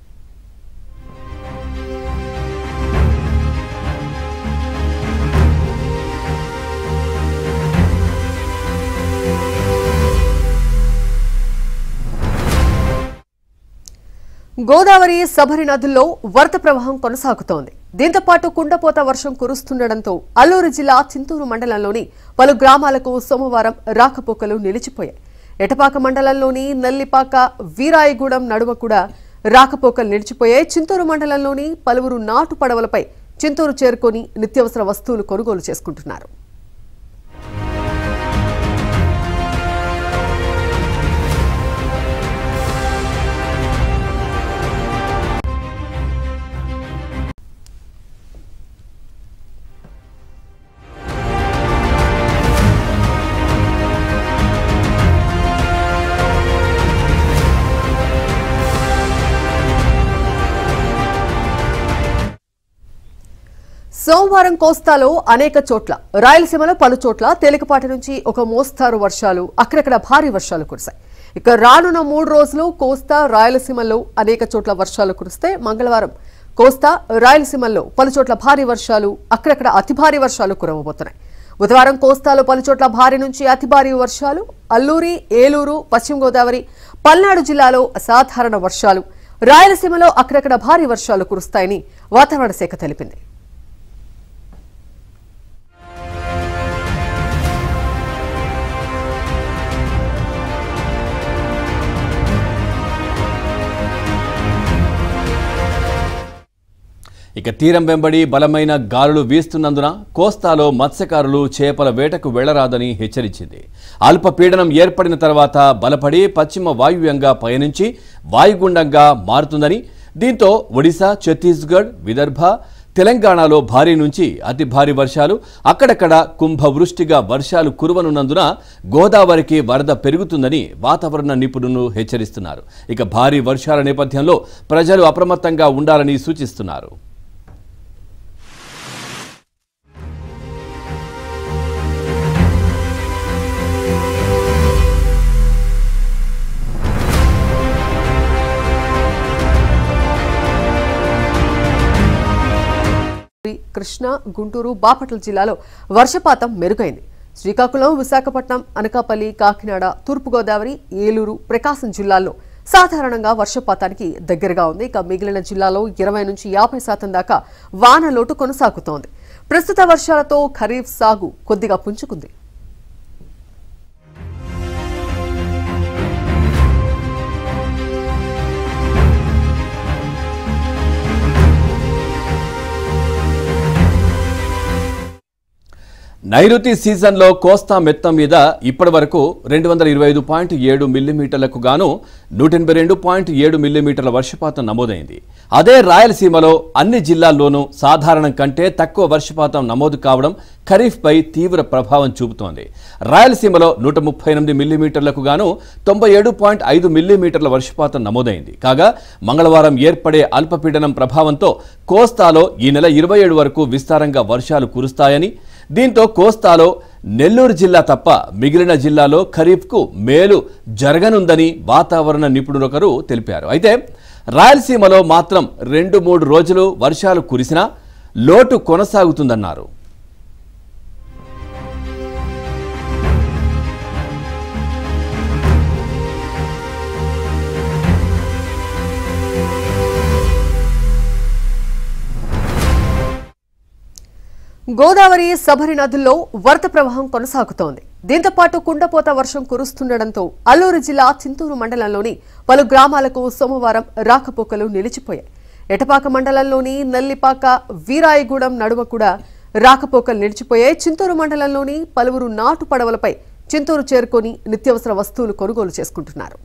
గోదావరి సబరి నదుల్లో వరద ప్రవాహం కొనసాగుతోంది దీంతో పాటు కుండపోత వర్షం కురుస్తుండటంతో అల్లూరు జిల్లా చింతూరు మండలంలోని పలు గ్రామాలకు సోమవారం రాకపోకలు నిలిచిపోయాయి ఎటపాక మండలంలోని నల్లిపాక వీరాయిగూడెం నడుమ కూడా రాకపోకలు నిలిచిపోయాయి చింతూరు మండలంలోని పలువురు నాటు పడవలపై చింతూరు చేరుకొని నిత్యావసర వస్తువులు కొనుగోలు చేసుకుంటున్నారు సోమవారం కోస్తాలో అనేక చోట్ల రాయలసీమలో పలు చోట్ల తేలికపాటి నుంచి ఒక మోస్తారు వర్షాలు అక్కడక్కడ భారీ వర్షాలు కురిశాయి ఇక రానున్న మూడు రోజులు కోస్తా రాయలసీమలో అనేక చోట్ల వర్షాలు కురిస్తే మంగళవారం కోస్తా రాయలసీమల్లో పలు చోట్ల భారీ వర్షాలు అక్కడక్కడ అతి భారీ వర్షాలు కురవబోతున్నాయి బుధవారం కోస్తాలో పలు చోట్ల భారీ నుంచి అతి భారీ వర్షాలు అల్లూరి ఏలూరు పశ్చిమ గోదావరి పల్నాడు జిల్లాలో అసాధారణ వర్షాలు రాయలసీమలో అక్కడక్కడ భారీ వర్షాలు కురుస్తాయని వాతావరణ శాఖ తెలిపింది ఇక తీరం వెంబడి బలమైన గాలులు వీస్తున్నందున కోస్తాలో మత్స్యకారులు చేపల వేటకు వెళ్లరాదని హెచ్చరించింది అల్పపీడనం ఏర్పడిన తర్వాత బలపడి పశ్చిమ వాయువ్యంగా పయనించి వాయుగుండంగా మారుతుందని దీంతో ఒడిశా ఛత్తీస్గఢ్ విదర్భ తెలంగాణలో భారీ నుంచి అతి భారీ వర్షాలు అక్కడక్కడ కుంభవృష్టిగా వర్షాలు కురవనున్నందున గోదావరికి వరద పెరుగుతుందని వాతావరణ నిపుణులు హెచ్చరిస్తున్నారు ఇక భారీ వర్షాల నేపథ్యంలో ప్రజలు అప్రమత్తంగా ఉండాలని సూచిస్తున్నారు కృష్ణా గుంటూరు బాపట్ల జిల్లాలో వర్షపాతం మెరుగైంది శ్రీకాకుళం విశాఖపట్నం అనకాపల్లి కాకినాడ తూర్పుగోదావరి ఏలూరు ప్రకాశం జిల్లాల్లో సాధారణంగా వర్షపాతానికి దగ్గరగా ఉంది ఇక మిగిలిన జిల్లాలో ఇరవై నుంచి యాభై శాతం దాకా వాన లోటు కొనసాగుతోంది ప్రస్తుత వర్షాలతో ఖరీఫ్ సాగు కొద్దిగా పుంజుకుంది నైరుతి సీజన్లో కోస్తా మెత్తం మీద ఇప్పటి వరకు రెండు వందల ఇరవై ఐదు పాయింట్ ఏడు మిల్లీమీటర్లకు గాను నూట ఎనభై రెండు పాయింట్ ఏడు మిల్లీమీటర్ల వర్షపాతం నమోదైంది అదే రాయలసీమలో అన్ని జిల్లాల్లోనూ సాధారణం కంటే తక్కువ వర్షపాతం నమోదు కావడం ఖరీఫ్పై తీవ్ర ప్రభావం చూపుతోంది రాయలసీమలో నూట ముప్పై ఎనిమిది మిల్లీమీటర్లకు గాను తొంభై ఏడు పాయింట్ ఐదు మిల్లీమీటర్ల వర్షపాతం నమోదైంది కాగా మంగళవారం ఏర్పడే అల్పపీడనం ప్రభావంతో కోస్తాలో ఈ నెల ఇరవై ఏడు వరకు విస్తారంగా వర్షాలు కురుస్తాయని దీంతో కోస్తాలో నెల్లూరు జిల్లా తప్ప మిగిలిన జిల్లాలో ఖరీఫ్కు మేలు జరగనుందని వాతావరణ నిపుణులొకరు తెలిపారు అయితే రాయలసీమలో మాత్రం రెండు మూడు రోజులు వర్షాలు కురిసినా లోటు కొనసాగుతుందన్నారు గోదావరి సబరి నదుల్లో వరద ప్రవాహం కొనసాగుతోంది దీంతో పాటు కుండపోత వర్షం కురుస్తుండటంతో అల్లూరు జిల్లా చింతూరు మండలంలోని పలు గ్రామాలకు సోమవారం రాకపోకలు నిలిచిపోయాయి ఎటపాక మండలంలోని నల్లిపాక వీరాయగూడెం నడుమ కూడా రాకపోకలు నిలిచిపోయాయి చింతూరు మండలంలోని పలువురు నాటు పడవలపై చింతూరు చేరుకొని నిత్యావసర వస్తువులు కొనుగోలు చేసుకుంటున్నారు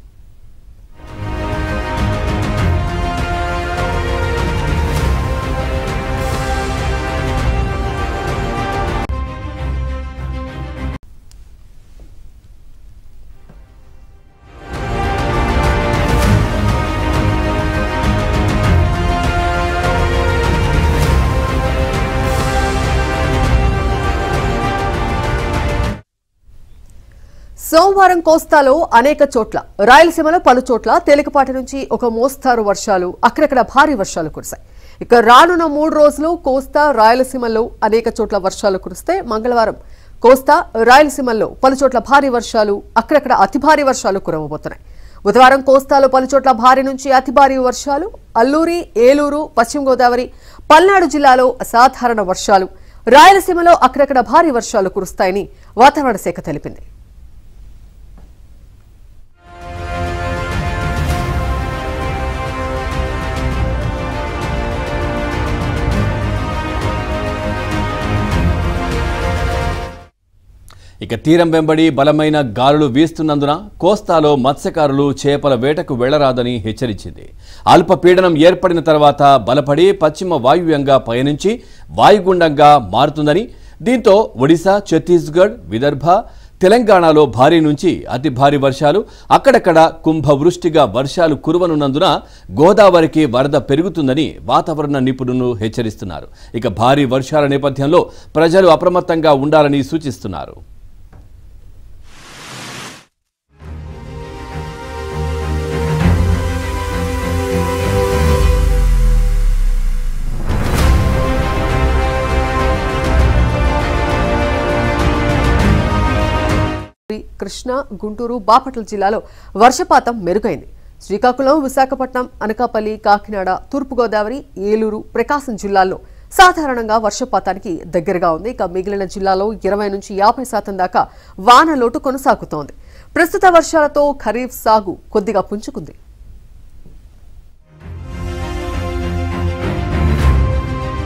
సోమవారం కోస్తాలో అనేక చోట్ల రాయలసీమలో పలు చోట్ల తేలికపాటి నుంచి ఒక మోస్తారు వర్షాలు అక్కడక్కడ భారీ వర్షాలు కురిశాయి ఇక రానున్న మూడు రోజులు కోస్తా రాయలసీమలో అనేక చోట్ల వర్షాలు కురిస్తే మంగళవారం కోస్తా రాయలసీమల్లో పలు చోట్ల భారీ వర్షాలు అక్కడక్కడ అతి భారీ వర్షాలు కురవబోతున్నాయి బుధవారం కోస్తాలో పలు చోట్ల భారీ నుంచి అతి భారీ వర్షాలు అల్లూరి ఏలూరు పశ్చిమ గోదావరి పల్నాడు జిల్లాలో అసాధారణ వర్షాలు రాయలసీమలో అక్కడక్కడ భారీ వర్షాలు కురుస్తాయని వాతావరణ శాఖ తెలిపింది ఇక తీరం వెంబడి బలమైన గాలులు వీస్తున్నందున కోస్తాలో మత్స్యకారులు చేపల వేటకు వెళ్లరాదని హెచ్చరించింది అల్పపీడనం ఏర్పడిన తర్వాత బలపడి పశ్చిమ వాయువ్యంగా పయనించి వాయుగుండంగా మారుతుందని దీంతో ఒడిశా ఛత్తీస్గఢ్ విదర్భ తెలంగాణలో భారీ నుంచి అతి భారీ వర్షాలు అక్కడక్కడ కుంభవృష్టిగా వర్షాలు కురవనున్నందున గోదావరికి వరద పెరుగుతుందని వాతావరణ నిపుణులు హెచ్చరిస్తున్నారు ఇక భారీ వర్షాల నేపథ్యంలో ప్రజలు అప్రమత్తంగా ఉండాలని సూచిస్తున్నారు కృష్ణా గుంటూరు బాపట్ల జిల్లాలో వర్షపాతం మెరుగైంది శ్రీకాకుళం విశాఖపట్నం అనకాపల్లి కాకినాడ తూర్పుగోదావరి ఏలూరు ప్రకాశం జిల్లాల్లో సాధారణంగా వర్షపాతానికి దగ్గరగా ఉంది ఇక మిగిలిన జిల్లాలో ఇరవై నుంచి యాభై శాతం దాకా వాన లోటు కొనసాగుతోంది ప్రస్తుత వర్షాలతో ఖరీఫ్ సాగు కొద్దిగా పుంజుకుంది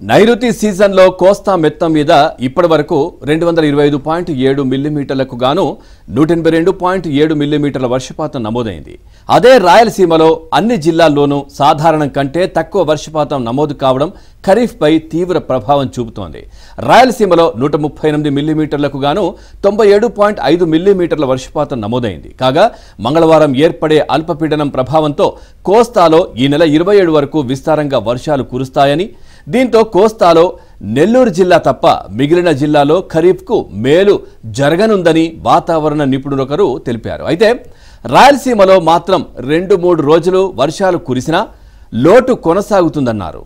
నైరుతి సీజన్లో కోస్తా మెత్తం మీద ఇప్పటి వరకు రెండు వందల ఇరవై ఐదు పాయింట్ ఏడు మిల్లీమీటర్లకు గాను నూట ఎనభై రెండు పాయింట్ ఏడు మిల్లీమీటర్ల వర్షపాతం నమోదైంది అదే రాయలసీమలో అన్ని జిల్లాల్లోనూ సాధారణం కంటే తక్కువ వర్షపాతం నమోదు కావడం ఖరీఫ్పై తీవ్ర ప్రభావం చూపుతోంది రాయలసీమలో నూట ముప్పై ఎనిమిది మిల్లీమీటర్లకు గాను తొంభై ఏడు పాయింట్ ఐదు మిల్లీమీటర్ల వర్షపాతం నమోదైంది కాగా మంగళవారం ఏర్పడే అల్పపీడనం ప్రభావంతో కోస్తాలో ఈ నెల ఇరవై ఏడు వరకు విస్తారంగా వర్షాలు కురుస్తాయని దీంతో కోస్తాలో నెల్లూరు జిల్లా తప్ప మిగిలిన జిల్లాలో ఖరీఫ్కు మేలు జరగనుందని వాతావరణ నిపుణులొకరు తెలిపారు అయితే రాయలసీమలో మాత్రం రెండు మూడు రోజులు వర్షాలు కురిసినా లోటు కొనసాగుతుందన్నారు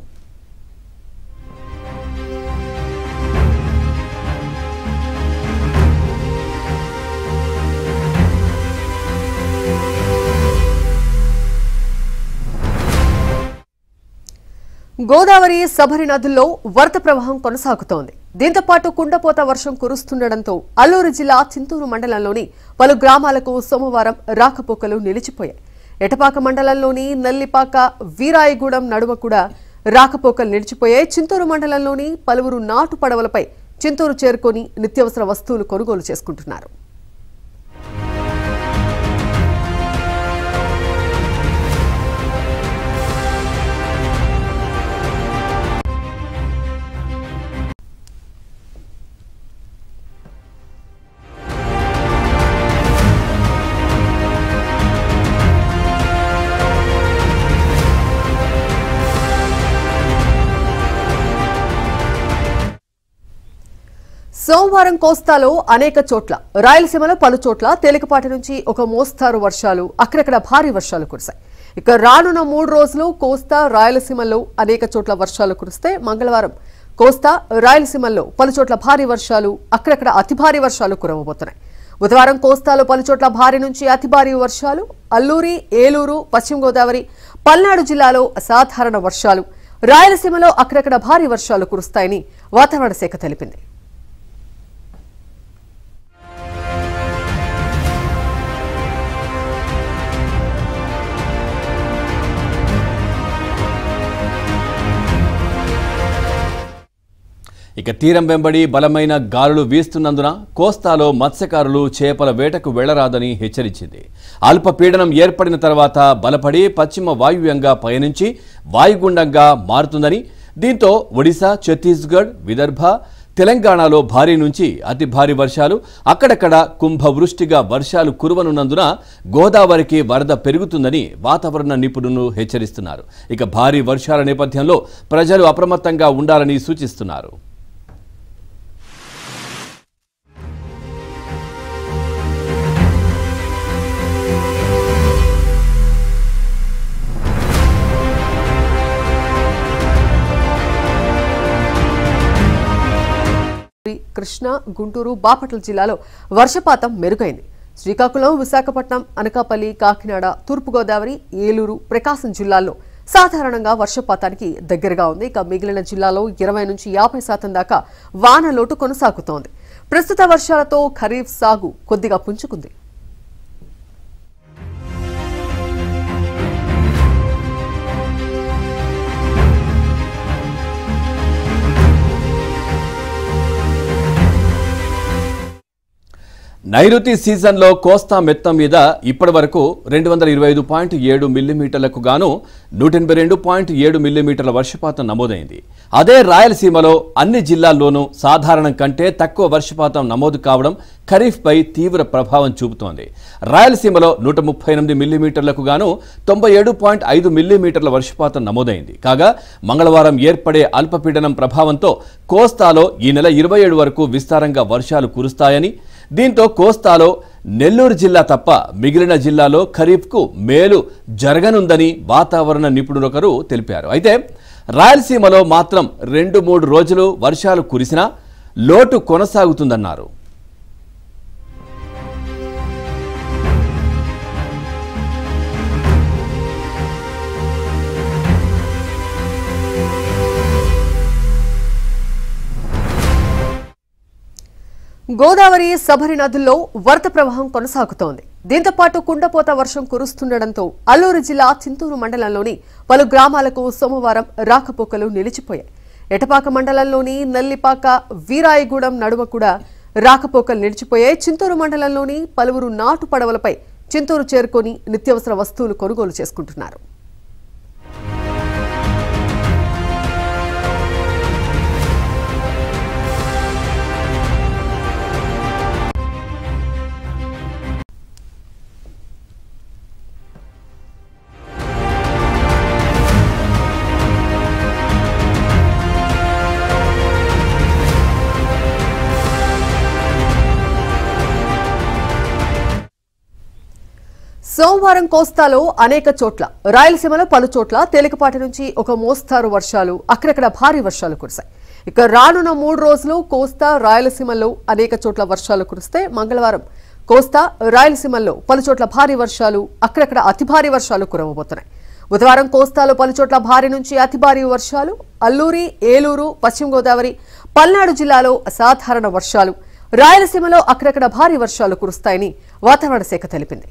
గోదావరి సబరి నదుల్లో వరద ప్రవాహం కొనసాగుతోంది దీంతో పాటు కుండపోత వర్షం కురుస్తుండటంతో అల్లూరు జిల్లా చింతూరు మండలంలోని పలు గ్రామాలకు సోమవారం రాకపోకలు నిలిచిపోయాయి ఎటపాక మండలంలోని నల్లిపాక వీరాయగూడెం నడుమ కూడా రాకపోకలు నిలిచిపోయాయి చింతూరు మండలంలోని పలువురు నాటు పడవలపై చింతూరు చేరుకొని నిత్యావసర వస్తువులు కొనుగోలు చేసుకుంటున్నారు సోమవారం కోస్తాలో అనేక చోట్ల రాయలసీమలో పలు చోట్ల తేలికపాటి నుంచి ఒక మోస్తారు వర్షాలు అక్కడక్కడ భారీ వర్షాలు కురిశాయి ఇక రానున్న మూడు రోజులు కోస్తా రాయలసీమలో అనేక చోట్ల వర్షాలు కురిస్తే మంగళవారం కోస్తా రాయలసీమల్లో పలు చోట్ల భారీ వర్షాలు అక్కడక్కడ అతి భారీ వర్షాలు కురవబోతున్నాయి బుధవారం కోస్తాలో పలు చోట్ల భారీ నుంచి అతి భారీ వర్షాలు అల్లూరి ఏలూరు పశ్చిమ గోదావరి పల్నాడు జిల్లాలో అసాధారణ వర్షాలు రాయలసీమలో అక్కడక్కడ భారీ వర్షాలు కురుస్తాయని వాతావరణ శాఖ తెలిపింది ఇక తీరం వెంబడి బలమైన గాలులు వీస్తున్నందున కోస్తాలో మత్స్యకారులు చేపల వేటకు వెళ్లరాదని హెచ్చరించింది అల్పపీడనం ఏర్పడిన తర్వాత బలపడి పశ్చిమ వాయువ్యంగా పయనించి వాయుగుండంగా మారుతుందని దీంతో ఒడిశా ఛత్తీస్గఢ్ విదర్భ తెలంగాణలో భారీ నుంచి అతి భారీ వర్షాలు అక్కడక్కడ కుంభవృష్టిగా వర్షాలు కురవనున్నందున గోదావరికి వరద పెరుగుతుందని వాతావరణ నిపుణులు హెచ్చరిస్తున్నారు ఇక భారీ వర్షాల నేపథ్యంలో ప్రజలు అప్రమత్తంగా ఉండాలని సూచిస్తున్నారు కృష్ణా గుంటూరు బాపట్ల జిల్లాలో వర్షపాతం మెరుగైంది శ్రీకాకుళం విశాఖపట్నం అనకాపల్లి కాకినాడ తూర్పుగోదావరి ఏలూరు ప్రకాశం జిల్లాల్లో సాధారణంగా వర్షపాతానికి దగ్గరగా ఉంది ఇక మిగిలిన జిల్లాలో ఇరవై నుంచి యాభై శాతం దాకా వాన లోటు కొనసాగుతోంది ప్రస్తుత వర్షాలతో ఖరీఫ్ సాగు కొద్దిగా పుంజుకుంది నైరుతి సీజన్లో కోస్తా మెత్తం మీద ఇప్పటి వరకు రెండు వందల ఇరవై ఐదు పాయింట్ ఏడు మిల్లీమీటర్లకు గాను నూట ఎనభై రెండు పాయింట్ ఏడు మిల్లీమీటర్ల వర్షపాతం నమోదైంది అదే రాయలసీమలో అన్ని జిల్లాల్లోనూ సాధారణం కంటే తక్కువ వర్షపాతం నమోదు కావడం ఖరీఫ్పై తీవ్ర ప్రభావం చూపుతోంది రాయలసీమలో నూట ముప్పై ఎనిమిది మిల్లీమీటర్లకు గాను తొంభై ఏడు పాయింట్ ఐదు మిల్లీమీటర్ల వర్షపాతం నమోదైంది కాగా మంగళవారం ఏర్పడే అల్పపీడనం ప్రభావంతో కోస్తాలో ఈ నెల ఇరవై ఏడు వరకు విస్తారంగా వర్షాలు కురుస్తాయని దీంతో కోస్తాలో నెల్లూరు జిల్లా తప్ప మిగిలిన జిల్లాలో ఖరీఫ్కు మేలు జరగనుందని వాతావరణ నిపుణులొకరు తెలిపారు అయితే రాయలసీమలో మాత్రం రెండు మూడు రోజులు వర్షాలు కురిసినా లోటు కొనసాగుతుందన్నారు గోదావరి సబరి నదుల్లో వరద ప్రవాహం కొనసాగుతోంది దీంతో పాటు కుండపోత వర్షం కురుస్తుండటంతో అల్లూరు జిల్లా చింతూరు మండలంలోని పలు గ్రామాలకు సోమవారం రాకపోకలు నిలిచిపోయాయి ఎటపాక మండలంలోని నల్లిపాక వీరాయిగూడెం నడుమ కూడా రాకపోకలు నిలిచిపోయాయి చింతూరు మండలంలోని పలువురు నాటు పడవలపై చింతూరు చేరుకొని నిత్యావసర వస్తువులు కొనుగోలు చేసుకుంటున్నారు సోమవారం కోస్తాలో అనేక చోట్ల రాయలసీమలో పలు చోట్ల తేలికపాటి నుంచి ఒక మోస్తారు వర్షాలు అక్కడక్కడ భారీ వర్షాలు కురిశాయి ఇక రానున్న మూడు రోజులు కోస్తా రాయలసీమలో అనేక చోట్ల వర్షాలు కురిస్తే మంగళవారం కోస్తా రాయలసీమల్లో పలు చోట్ల భారీ వర్షాలు అక్కడక్కడ అతి భారీ వర్షాలు కురవబోతున్నాయి బుధవారం కోస్తాలో పలు చోట్ల భారీ నుంచి అతి భారీ వర్షాలు అల్లూరి ఏలూరు పశ్చిమ గోదావరి పల్నాడు జిల్లాలో అసాధారణ వర్షాలు రాయలసీమలో అక్కడక్కడ భారీ వర్షాలు కురుస్తాయని వాతావరణ శాఖ తెలిపింది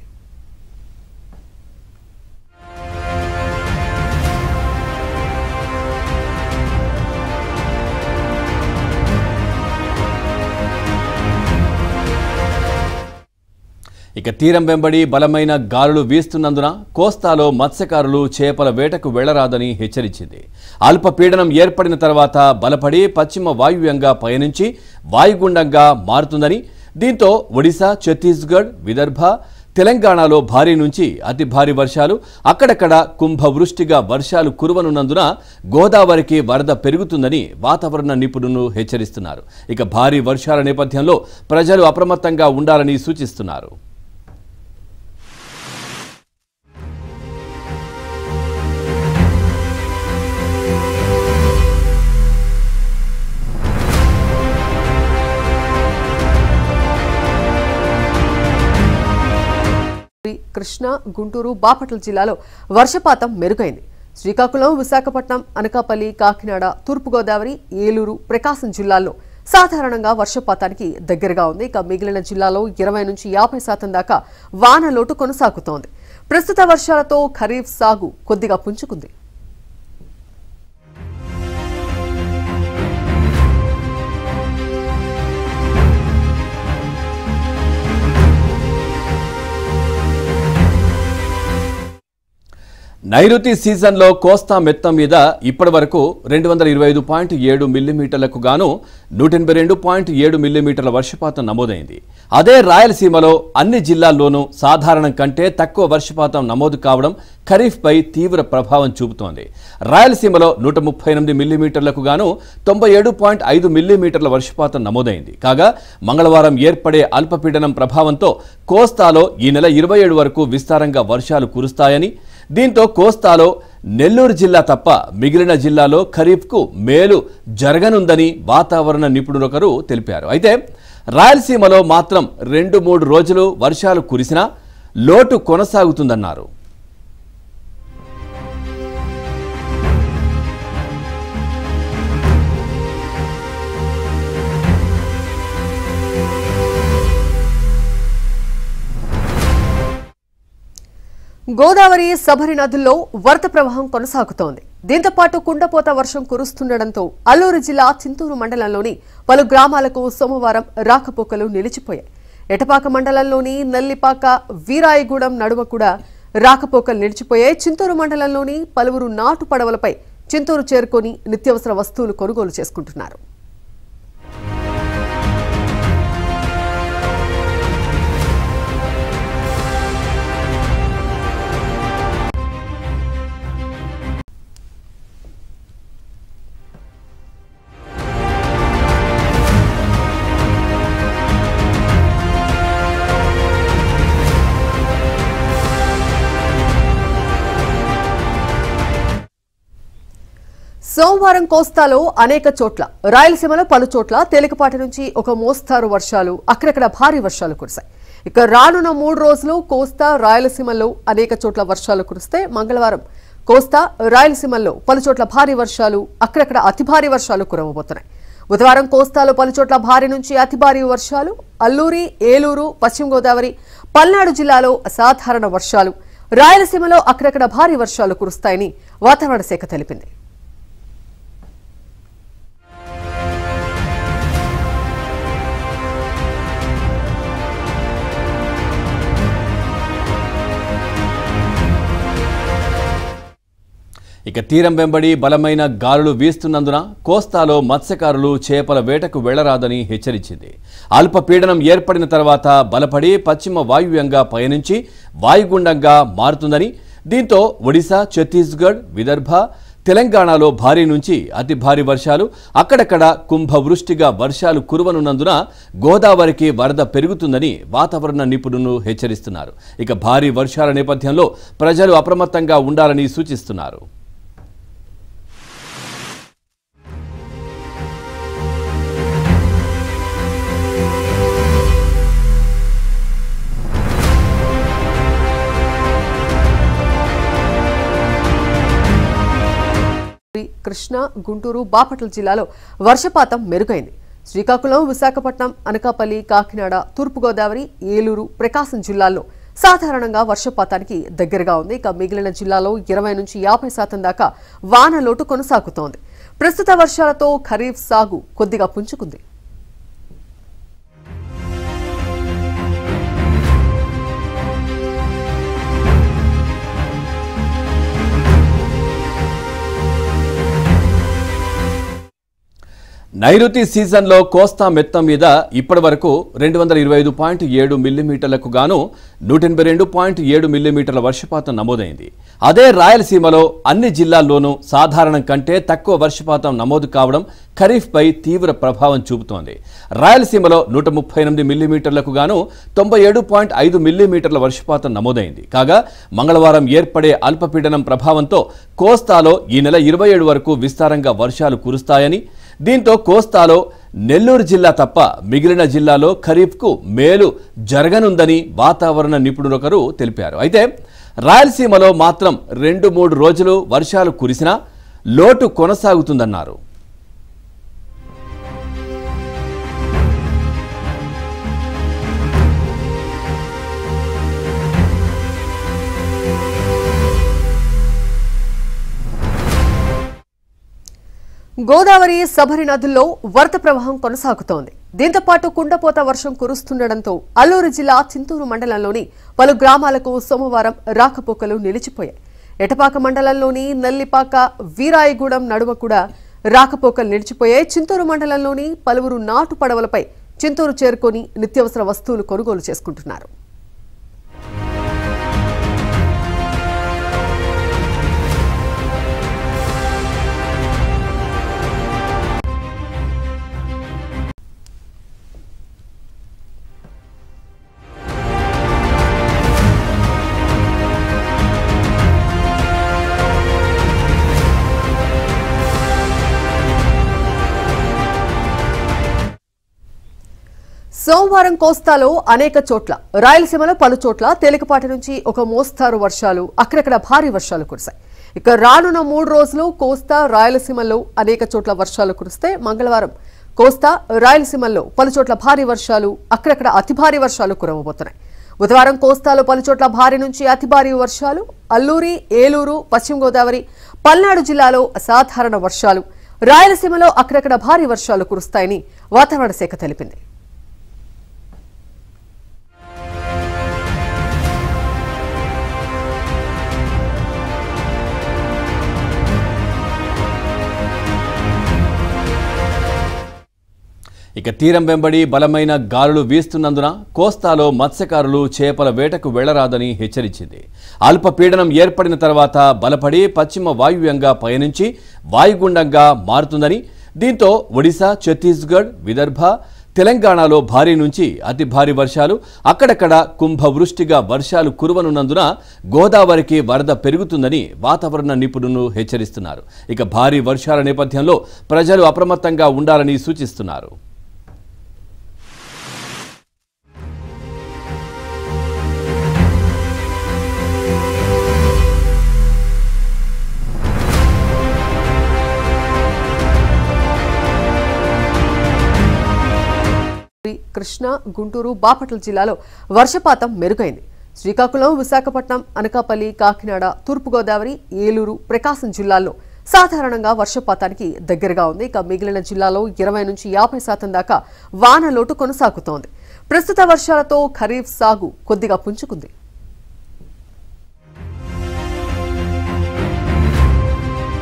ఇక తీరం వెంబడి బలమైన గాలులు వీస్తున్నందున కోస్తాలో మత్స్యకారులు చేపల వేటకు వెళ్లరాదని హెచ్చరించింది అల్పపీడనం ఏర్పడిన తర్వాత బలపడి పశ్చిమ వాయువ్యంగా పయనించి వాయుగుండంగా మారుతుందని దీంతో ఒడిశా ఛత్తీస్గఢ్ విదర్భ తెలంగాణలో భారీ నుంచి అతి భారీ వర్షాలు అక్కడక్కడ కుంభవృష్టిగా వర్షాలు కురవనున్నందున గోదావరికి వరద పెరుగుతుందని వాతావరణ నిపుణులు హెచ్చరిస్తున్నారు ఇక భారీ వర్షాల నేపథ్యంలో ప్రజలు అప్రమత్తంగా ఉండాలని సూచిస్తున్నారు కృష్ణా గుంటూరు బాపట్ల జిల్లాలో వర్షపాతం మెరుగైంది శ్రీకాకుళం విశాఖపట్నం అనకాపల్లి కాకినాడ తూర్పుగోదావరి ఏలూరు ప్రకాశం జిల్లాల్లో సాధారణంగా వర్షపాతానికి దగ్గరగా ఉంది ఇక మిగిలిన జిల్లాలో ఇరవై నుంచి యాభై శాతం దాకా వాన లోటు కొనసాగుతోంది ప్రస్తుత వర్షాలతో ఖరీఫ్ సాగు కొద్దిగా పుంజుకుంది నైరుతి సీజన్లో కోస్తా మెత్తం మీద ఇప్పటి వరకు రెండు వందల ఇరవై ఐదు పాయింట్ ఏడు మిల్లీమీటర్లకు గాను నూట ఎనభై రెండు పాయింట్ ఏడు మిల్లీమీటర్ల వర్షపాతం నమోదైంది అదే రాయలసీమలో అన్ని జిల్లాల్లోనూ సాధారణం కంటే తక్కువ వర్షపాతం నమోదు కావడం ఖరీఫ్పై తీవ్ర ప్రభావం చూపుతోంది రాయలసీమలో నూట ముప్పై ఎనిమిది మిల్లీమీటర్లకు గాను తొంభై ఏడు పాయింట్ ఐదు మిల్లీమీటర్ల వర్షపాతం నమోదైంది కాగా మంగళవారం ఏర్పడే అల్పపీడనం ప్రభావంతో కోస్తాలో ఈ నెల ఇరవై ఏడు వరకు విస్తారంగా వర్షాలు కురుస్తాయని దీంతో కోస్తాలో నెల్లూరు జిల్లా తప్ప మిగిలిన జిల్లాలో ఖరీఫ్కు మేలు జరగనుందని వాతావరణ నిపుణులొకరు తెలిపారు అయితే రాయలసీమలో మాత్రం రెండు మూడు రోజులు వర్షాలు కురిసినా లోటు కొనసాగుతుందన్నారు గోదావరి సబరి నదుల్లో వరద ప్రవాహం కొనసాగుతోంది దీంతో పాటు కుండపోత వర్షం కురుస్తుండటంతో అల్లూరు జిల్లా చింతూరు మండలంలోని పలు గ్రామాలకు సోమవారం రాకపోకలు నిలిచిపోయాయి ఎటపాక మండలంలోని నల్లిపాక వీరాయిగూడెం నడుమ కూడా రాకపోకలు నిలిచిపోయాయి చింతూరు మండలంలోని పలువురు నాటు పడవలపై చింతూరు చేరుకొని నిత్యావసర వస్తువులు కొనుగోలు చేసుకుంటున్నారు సోమవారం కోస్తాలో అనేక చోట్ల రాయలసీమలో పలు చోట్ల తేలికపాటి నుంచి ఒక మోస్తారు వర్షాలు అక్కడక్కడ భారీ వర్షాలు కురిశాయి ఇక రానున్న మూడు రోజులు కోస్తా రాయలసీమలో అనేక చోట్ల వర్షాలు కురిస్తే మంగళవారం కోస్తా రాయలసీమల్లో పలు చోట్ల భారీ వర్షాలు అక్కడక్కడ అతి భారీ వర్షాలు కురవబోతున్నాయి బుధవారం కోస్తాలో పలు చోట్ల భారీ నుంచి అతి భారీ వర్షాలు అల్లూరి ఏలూరు పశ్చిమ గోదావరి పల్నాడు జిల్లాలో అసాధారణ వర్షాలు రాయలసీమలో అక్కడక్కడ భారీ వర్షాలు కురుస్తాయని వాతావరణ శాఖ తెలిపింది ఇక తీరం వెంబడి బలమైన గాలులు వీస్తున్నందున కోస్తాలో మత్స్యకారులు చేపల వేటకు వెళ్లరాదని హెచ్చరించింది అల్పపీడనం ఏర్పడిన తర్వాత బలపడి పశ్చిమ వాయువ్యంగా పయనించి వాయుగుండంగా మారుతుందని దీంతో ఒడిశా ఛత్తీస్గఢ్ విదర్భ తెలంగాణలో భారీ నుంచి అతి భారీ వర్షాలు అక్కడక్కడ కుంభవృష్టిగా వర్షాలు కురవనున్నందున గోదావరికి వరద పెరుగుతుందని వాతావరణ నిపుణులు హెచ్చరిస్తున్నారు ఇక భారీ వర్షాల నేపథ్యంలో ప్రజలు అప్రమత్తంగా ఉండాలని సూచిస్తున్నారు కృష్ణా గుంటూరు బాపట్ల జిల్లాలో వర్షపాతం మెరుగైంది శ్రీకాకుళం విశాఖపట్నం అనకాపల్లి కాకినాడ తూర్పుగోదావరి ఏలూరు ప్రకాశం జిల్లాల్లో సాధారణంగా వర్షపాతానికి దగ్గరగా ఉంది ఇక మిగిలిన జిల్లాలో ఇరవై నుంచి యాభై శాతం దాకా వాన లోటు కొనసాగుతోంది ప్రస్తుత వర్షాలతో ఖరీఫ్ సాగు కొద్దిగా పుంజుకుంది నైరుతి సీజన్లో కోస్తా మెత్తం మీద ఇప్పటి వరకు రెండు వందల ఇరవై ఐదు పాయింట్ ఏడు మిల్లీమీటర్లకు గాను నూట ఎనభై రెండు పాయింట్ ఏడు మిల్లీమీటర్ల వర్షపాతం నమోదైంది అదే రాయలసీమలో అన్ని జిల్లాల్లోనూ సాధారణం కంటే తక్కువ వర్షపాతం నమోదు కావడం ఖరీఫ్పై తీవ్ర ప్రభావం చూపుతోంది రాయలసీమలో నూట ముప్పై ఎనిమిది మిల్లీమీటర్లకు గాను తొంభై ఏడు పాయింట్ ఐదు మిల్లీమీటర్ల వర్షపాతం నమోదైంది కాగా మంగళవారం ఏర్పడే అల్పపీడనం ప్రభావంతో కోస్తాలో ఈ నెల ఇరవై ఏడు వరకు విస్తారంగా వర్షాలు కురుస్తాయని దీంతో కోస్తాలో నెల్లూరు జిల్లా తప్ప మిగిలిన జిల్లాలో ఖరీఫ్కు మేలు జరగనుందని వాతావరణ నిపుణులొకరు తెలిపారు అయితే రాయలసీమలో మాత్రం రెండు మూడు రోజులు వర్షాలు కురిసినా లోటు కొనసాగుతుందన్నారు గోదావరి సబరి నదుల్లో వరద ప్రవాహం కొనసాగుతోంది దీంతో పాటు కుండపోత వర్షం కురుస్తుండటంతో అల్లూరు జిల్లా చింతూరు మండలంలోని పలు గ్రామాలకు సోమవారం రాకపోకలు నిలిచిపోయాయి ఎటపాక మండలంలోని నల్లిపాక వీరాయగూడెం నడుమ కూడా రాకపోకలు నిలిచిపోయాయి చింతూరు మండలంలోని పలువురు నాటు పడవలపై చింతూరు చేరుకొని నిత్యావసర వస్తువులు కొనుగోలు చేసుకుంటున్నారు సోమవారం కోస్తాలో అనేక చోట్ల రాయలసీమలో పలు చోట్ల తేలికపాటి నుంచి ఒక మోస్తారు వర్షాలు అక్కడక్కడ భారీ వర్షాలు కురిశాయి ఇక రానున్న మూడు రోజులు కోస్తా రాయలసీమలో అనేక చోట్ల వర్షాలు కురిస్తే మంగళవారం కోస్తా రాయలసీమల్లో పలు చోట్ల భారీ వర్షాలు అక్కడక్కడ అతి భారీ వర్షాలు కురవబోతున్నాయి బుధవారం కోస్తాలో పలు చోట్ల భారీ నుంచి అతి భారీ వర్షాలు అల్లూరి ఏలూరు పశ్చిమ గోదావరి పల్నాడు జిల్లాలో అసాధారణ వర్షాలు రాయలసీమలో అక్కడక్కడ భారీ వర్షాలు కురుస్తాయని వాతావరణ శాఖ తెలిపింది ఇక తీరం వెంబడి బలమైన గాలులు వీస్తున్నందున కోస్తాలో మత్స్యకారులు చేపల వేటకు వెళ్లరాదని హెచ్చరించింది అల్పపీడనం ఏర్పడిన తర్వాత బలపడి పశ్చిమ వాయువ్యంగా పయనించి వాయుగుండంగా మారుతుందని దీంతో ఒడిశా ఛత్తీస్గఢ్ విదర్భ తెలంగాణలో భారీ నుంచి అతి భారీ వర్షాలు అక్కడక్కడ కుంభవృష్టిగా వర్షాలు కురవనున్నందున గోదావరికి వరద పెరుగుతుందని వాతావరణ నిపుణులు హెచ్చరిస్తున్నారు ఇక భారీ వర్షాల నేపథ్యంలో ప్రజలు అప్రమత్తంగా ఉండాలని సూచిస్తున్నారు కృష్ణా గుంటూరు బాపట్ల జిల్లాలో వర్షపాతం మెరుగైంది శ్రీకాకుళం విశాఖపట్నం అనకాపల్లి కాకినాడ తూర్పుగోదావరి ఏలూరు ప్రకాశం జిల్లాల్లో సాధారణంగా వర్షపాతానికి దగ్గరగా ఉంది ఇక మిగిలిన జిల్లాలో ఇరవై నుంచి యాభై శాతం దాకా వాన లోటు కొనసాగుతోంది ప్రస్తుత వర్షాలతో ఖరీఫ్ సాగు కొద్దిగా పుంజుకుంది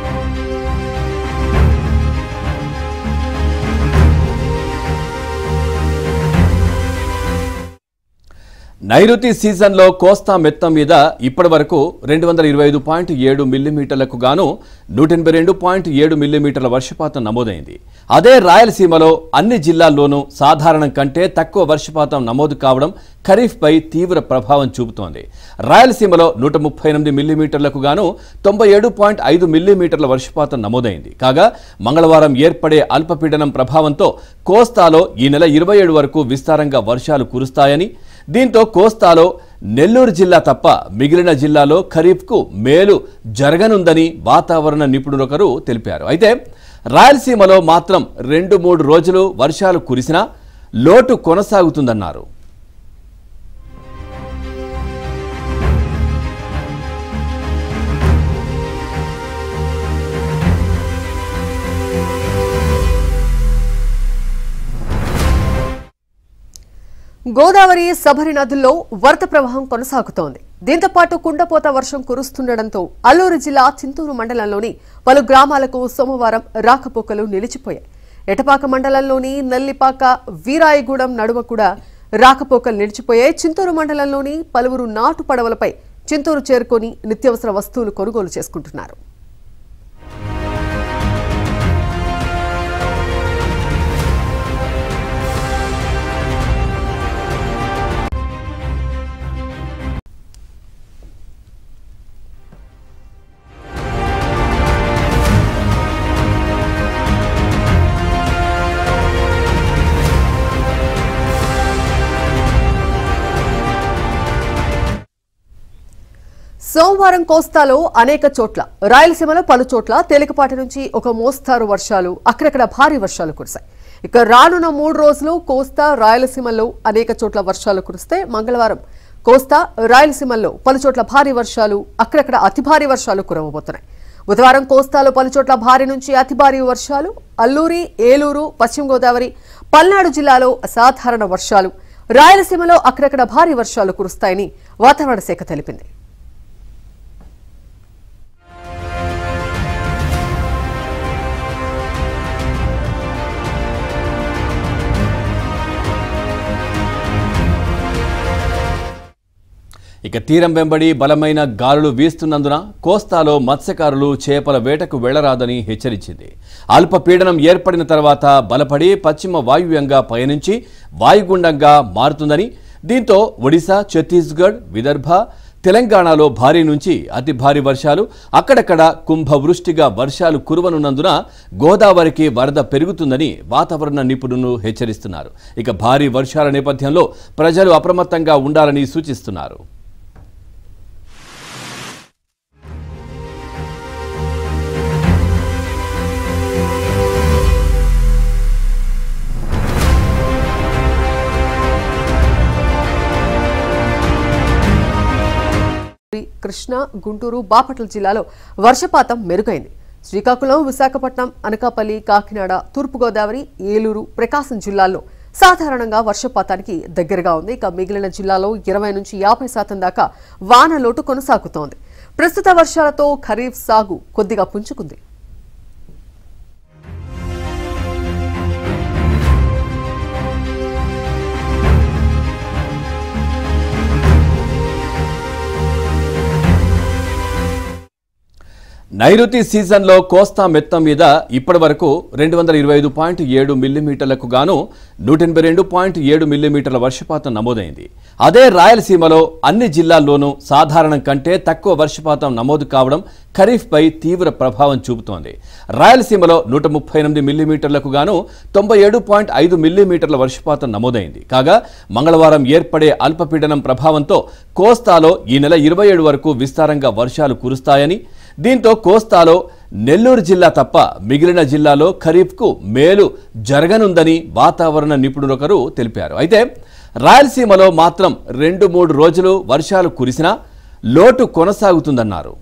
నైరుతి సీజన్లో కోస్తా మెత్తం మీద ఇప్పటి వరకు రెండు వందల ఇరవై ఐదు పాయింట్ ఏడు మిల్లీమీటర్లకు గాను నూట ఎనభై రెండు పాయింట్ ఏడు మిల్లీమీటర్ల వర్షపాతం నమోదైంది అదే రాయలసీమలో అన్ని జిల్లాల్లోనూ సాధారణం కంటే తక్కువ వర్షపాతం నమోదు కావడం ఖరీఫ్పై తీవ్ర ప్రభావం చూపుతోంది రాయలసీమలో నూట ముప్పై ఎనిమిది మిల్లీమీటర్లకు గాను తొంభై ఏడు పాయింట్ ఐదు మిల్లీమీటర్ల వర్షపాతం నమోదైంది కాగా మంగళవారం ఏర్పడే అల్పపీడనం ప్రభావంతో కోస్తాలో ఈ నెల ఇరవై ఏడు వరకు విస్తారంగా వర్షాలు కురుస్తాయని దీంతో కోస్తాలో నెల్లూరు జిల్లా తప్ప మిగిలిన జిల్లాలో ఖరీఫ్కు మేలు జరగనుందని వాతావరణ నిపుణులొకరు తెలిపారు అయితే రాయలసీమలో మాత్రం రెండు మూడు రోజులు వర్షాలు కురిసినా లోటు కొనసాగుతుందన్నారు గోదావరి సబరి నదుల్లో వరద ప్రవాహం కొనసాగుతోంది దీంతో పాటు కుండపోత వర్షం కురుస్తుండటంతో అల్లూరు జిల్లా చింతూరు మండలంలోని పలు గ్రామాలకు సోమవారం రాకపోకలు నిలిచిపోయాయి ఎటపాక మండలంలోని నల్లిపాక వీరాయగూడెం నడుమ కూడా రాకపోకలు నిలిచిపోయాయి చింతూరు మండలంలోని పలువురు నాటు పడవలపై చింతూరు చేరుకొని నిత్యావసర వస్తువులు కొనుగోలు చేసుకుంటున్నారు సోమవారం కోస్తాలో అనేక చోట్ల రాయలసీమలో పలు చోట్ల తేలికపాటి నుంచి ఒక మోస్తారు వర్షాలు అక్కడక్కడ భారీ వర్షాలు కురిశాయి ఇక రానున్న మూడు రోజులు కోస్తా రాయలసీమలో అనేక చోట్ల వర్షాలు కురిస్తే మంగళవారం కోస్తా రాయలసీమల్లో పలు చోట్ల భారీ వర్షాలు అక్కడక్కడ అతి భారీ వర్షాలు కురవబోతున్నాయి బుధవారం కోస్తాలో పలు చోట్ల భారీ నుంచి అతి భారీ వర్షాలు అల్లూరి ఏలూరు పశ్చిమ గోదావరి పల్నాడు జిల్లాలో అసాధారణ వర్షాలు రాయలసీమలో అక్కడక్కడ భారీ వర్షాలు కురుస్తాయని వాతావరణ శాఖ తెలిపింది ఇక తీరం వెంబడి బలమైన గాలులు వీస్తున్నందున కోస్తాలో మత్స్యకారులు చేపల వేటకు వెళ్లరాదని హెచ్చరించింది అల్పపీడనం ఏర్పడిన తర్వాత బలపడి పశ్చిమ వాయువ్యంగా పయనించి వాయుగుండంగా మారుతుందని దీంతో ఒడిశా ఛత్తీస్గఢ్ విదర్భ తెలంగాణలో భారీ నుంచి అతి భారీ వర్షాలు అక్కడక్కడ కుంభవృష్టిగా వర్షాలు కురవనున్నందున గోదావరికి వరద పెరుగుతుందని వాతావరణ నిపుణులు హెచ్చరిస్తున్నారు ఇక భారీ వర్షాల నేపథ్యంలో ప్రజలు అప్రమత్తంగా ఉండాలని సూచిస్తున్నారు కృష్ణా గుంటూరు బాపట్ల జిల్లాలో వర్షపాతం మెరుగైంది శ్రీకాకుళం విశాఖపట్నం అనకాపల్లి కాకినాడ తూర్పుగోదావరి ఏలూరు ప్రకాశం జిల్లాల్లో సాధారణంగా వర్షపాతానికి దగ్గరగా ఉంది ఇక మిగిలిన జిల్లాలో ఇరవై నుంచి యాభై శాతం దాకా వాన లోటు కొనసాగుతోంది ప్రస్తుత వర్షాలతో ఖరీఫ్ సాగు కొద్దిగా పుంజుకుంది నైరుతి సీజన్లో కోస్తా మెత్తం మీద ఇప్పటి వరకు రెండు వందల ఇరవై ఐదు పాయింట్ ఏడు మిల్లీమీటర్లకు గాను నూట ఎనభై రెండు పాయింట్ ఏడు మిల్లీమీటర్ల వర్షపాతం నమోదైంది అదే రాయలసీమలో అన్ని జిల్లాల్లోనూ సాధారణం కంటే తక్కువ వర్షపాతం నమోదు కావడం ఖరీఫ్పై తీవ్ర ప్రభావం చూపుతోంది రాయలసీమలో నూట ముప్పై ఎనిమిది మిల్లీమీటర్లకు గాను తొంభై ఏడు పాయింట్ ఐదు మిల్లీమీటర్ల వర్షపాతం నమోదైంది కాగా మంగళవారం ఏర్పడే అల్పపీడనం ప్రభావంతో కోస్తాలో ఈ నెల ఇరవై ఏడు వరకు విస్తారంగా వర్షాలు కురుస్తాయని దీంతో కోస్తాలో నెల్లూరు జిల్లా తప్ప మిగిలిన జిల్లాలో ఖరీఫ్కు మేలు జరగనుందని వాతావరణ నిపుణులొకరు తెలిపారు అయితే రాయలసీమలో మాత్రం రెండు మూడు రోజులు వర్షాలు కురిసినా లోటు కొనసాగుతుందన్నారు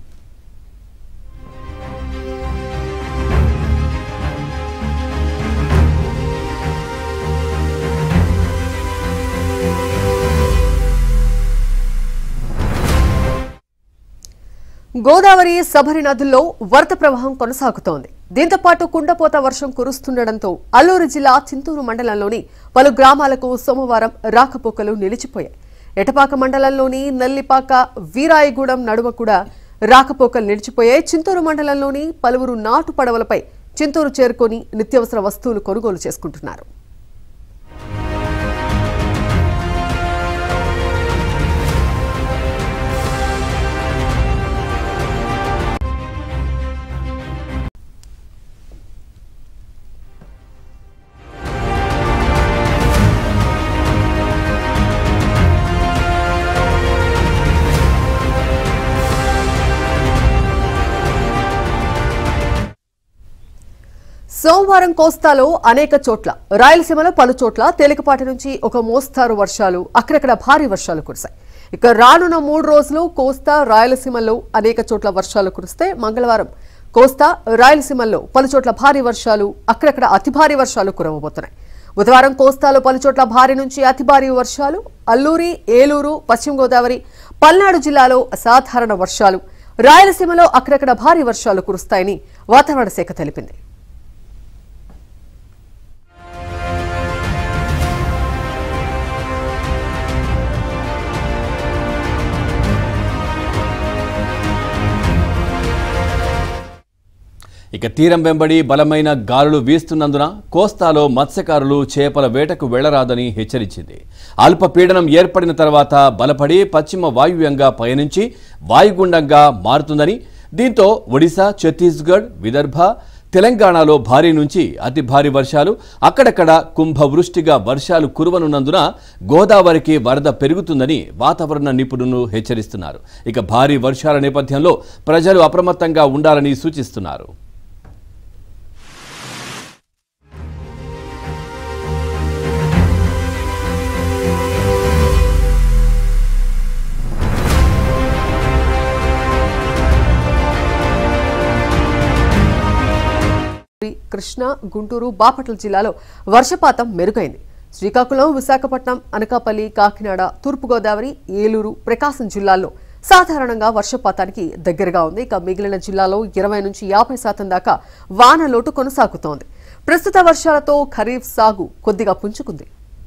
గోదావరి సబరి నదుల్లో వరద ప్రవాహం కొనసాగుతోంది దీంతో పాటు కుండపోత వర్షం కురుస్తుండటంతో అల్లూరు జిల్లా చింతూరు మండలంలోని పలు గ్రామాలకు సోమవారం రాకపోకలు నిలిచిపోయాయి ఎటపాక మండలంలోని నల్లిపాక వీరాయిగూడెం నడుమ కూడా రాకపోకలు నిలిచిపోయాయి చింతూరు మండలంలోని పలువురు నాటు పడవలపై చింతూరు చేరుకొని నిత్యావసర వస్తువులు కొనుగోలు చేసుకుంటున్నారు సోమవారం కోస్తాలో అనేక చోట్ల రాయలసీమలో పలు చోట్ల తేలికపాటి నుంచి ఒక మోస్తారు వర్షాలు అక్కడక్కడ భారీ వర్షాలు కురిశాయి ఇక రానున్న మూడు రోజులు కోస్తా రాయలసీమలో అనేక చోట్ల వర్షాలు కురిస్తే మంగళవారం కోస్తా రాయలసీమల్లో పలు చోట్ల భారీ వర్షాలు అక్కడక్కడ అతి భారీ వర్షాలు కురవబోతున్నాయి బుధవారం కోస్తాలో పలు చోట్ల భారీ నుంచి అతి భారీ వర్షాలు అల్లూరి ఏలూరు పశ్చిమ గోదావరి పల్నాడు జిల్లాలో అసాధారణ వర్షాలు రాయలసీమలో అక్కడక్కడ భారీ వర్షాలు కురుస్తాయని వాతావరణ శాఖ తెలిపింది ఇక తీరం వెంబడి బలమైన గాలులు వీస్తున్నందున కోస్తాలో మత్స్యకారులు చేపల వేటకు వెళ్లరాదని హెచ్చరించింది అల్పపీడనం ఏర్పడిన తర్వాత బలపడి పశ్చిమ వాయువ్యంగా పయనించి వాయుగుండంగా మారుతుందని దీంతో ఒడిశా ఛత్తీస్గఢ్ విదర్భ తెలంగాణలో భారీ నుంచి అతి భారీ వర్షాలు అక్కడక్కడ కుంభవృష్టిగా వర్షాలు కురవనున్నందున గోదావరికి వరద పెరుగుతుందని వాతావరణ నిపుణులు హెచ్చరిస్తున్నారు ఇక భారీ వర్షాల నేపథ్యంలో ప్రజలు అప్రమత్తంగా ఉండాలని సూచిస్తున్నారు కృష్ణా గుంటూరు బాపట్ల జిల్లాలో వర్షపాతం మెరుగైంది శ్రీకాకుళం విశాఖపట్నం అనకాపల్లి కాకినాడ తూర్పుగోదావరి ఏలూరు ప్రకాశం జిల్లాల్లో సాధారణంగా వర్షపాతానికి దగ్గరగా ఉంది ఇక మిగిలిన జిల్లాలో ఇరవై నుంచి యాభై శాతం దాకా వాన లోటు కొనసాగుతోంది ప్రస్తుత వర్షాలతో ఖరీఫ్ సాగు కొద్దిగా పుంజుకుంది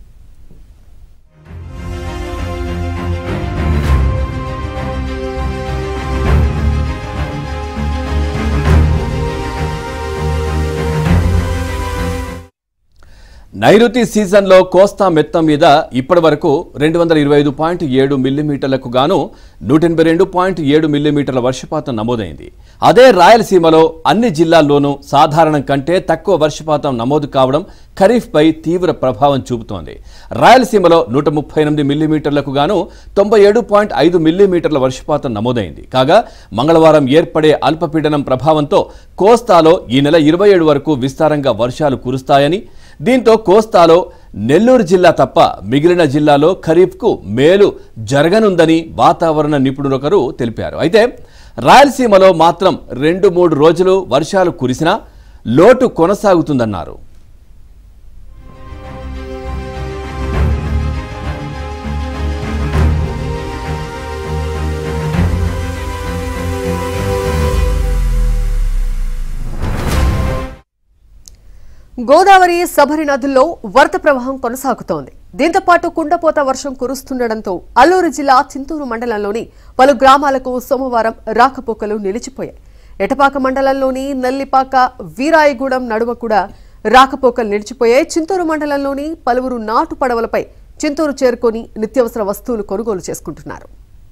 నైరుతి సీజన్లో కోస్తా మెత్తం మీద ఇప్పటి వరకు రెండు వందల ఇరవై ఐదు పాయింట్ ఏడు మిల్లీమీటర్లకు గాను నూట ఎనభై రెండు పాయింట్ ఏడు మిల్లీమీటర్ల వర్షపాతం నమోదైంది అదే రాయలసీమలో అన్ని జిల్లాల్లోనూ సాధారణం కంటే తక్కువ వర్షపాతం నమోదు కావడం ఖరీఫ్పై తీవ్ర ప్రభావం చూపుతోంది రాయలసీమలో నూట ముప్పై ఎనిమిది మిల్లీమీటర్లకు గాను తొంభై ఏడు పాయింట్ ఐదు మిల్లీమీటర్ల వర్షపాతం నమోదైంది కాగా మంగళవారం ఏర్పడే అల్పపీడనం ప్రభావంతో కోస్తాలో ఈ నెల ఇరవై ఏడు వరకు విస్తారంగా వర్షాలు కురుస్తాయని దీంతో కోస్తాలో నెల్లూరు జిల్లా తప్ప మిగిలిన జిల్లాలో ఖరీఫ్కు మేలు జరగనుందని వాతావరణ నిపుణులొకరు తెలిపారు అయితే రాయలసీమలో మాత్రం రెండు మూడు రోజులు వర్షాలు కురిసినా లోటు కొనసాగుతుందన్నారు గోదావరి సబరి నదుల్లో వరద ప్రవాహం కొనసాగుతోంది దీంతో పాటు కుండపోత వర్షం కురుస్తుండటంతో అల్లూరు జిల్లా చింతూరు మండలంలోని పలు గ్రామాలకు సోమవారం రాకపోకలు నిలిచిపోయాయి ఎటపాక మండలంలోని నల్లిపాక వీరాయిగూడెం నడుమ కూడా రాకపోకలు నిలిచిపోయాయి చింతూరు మండలంలోని పలువురు నాటు పడవలపై చింతూరు చేరుకొని నిత్యావసర వస్తువులు కొనుగోలు చేసుకుంటున్నారు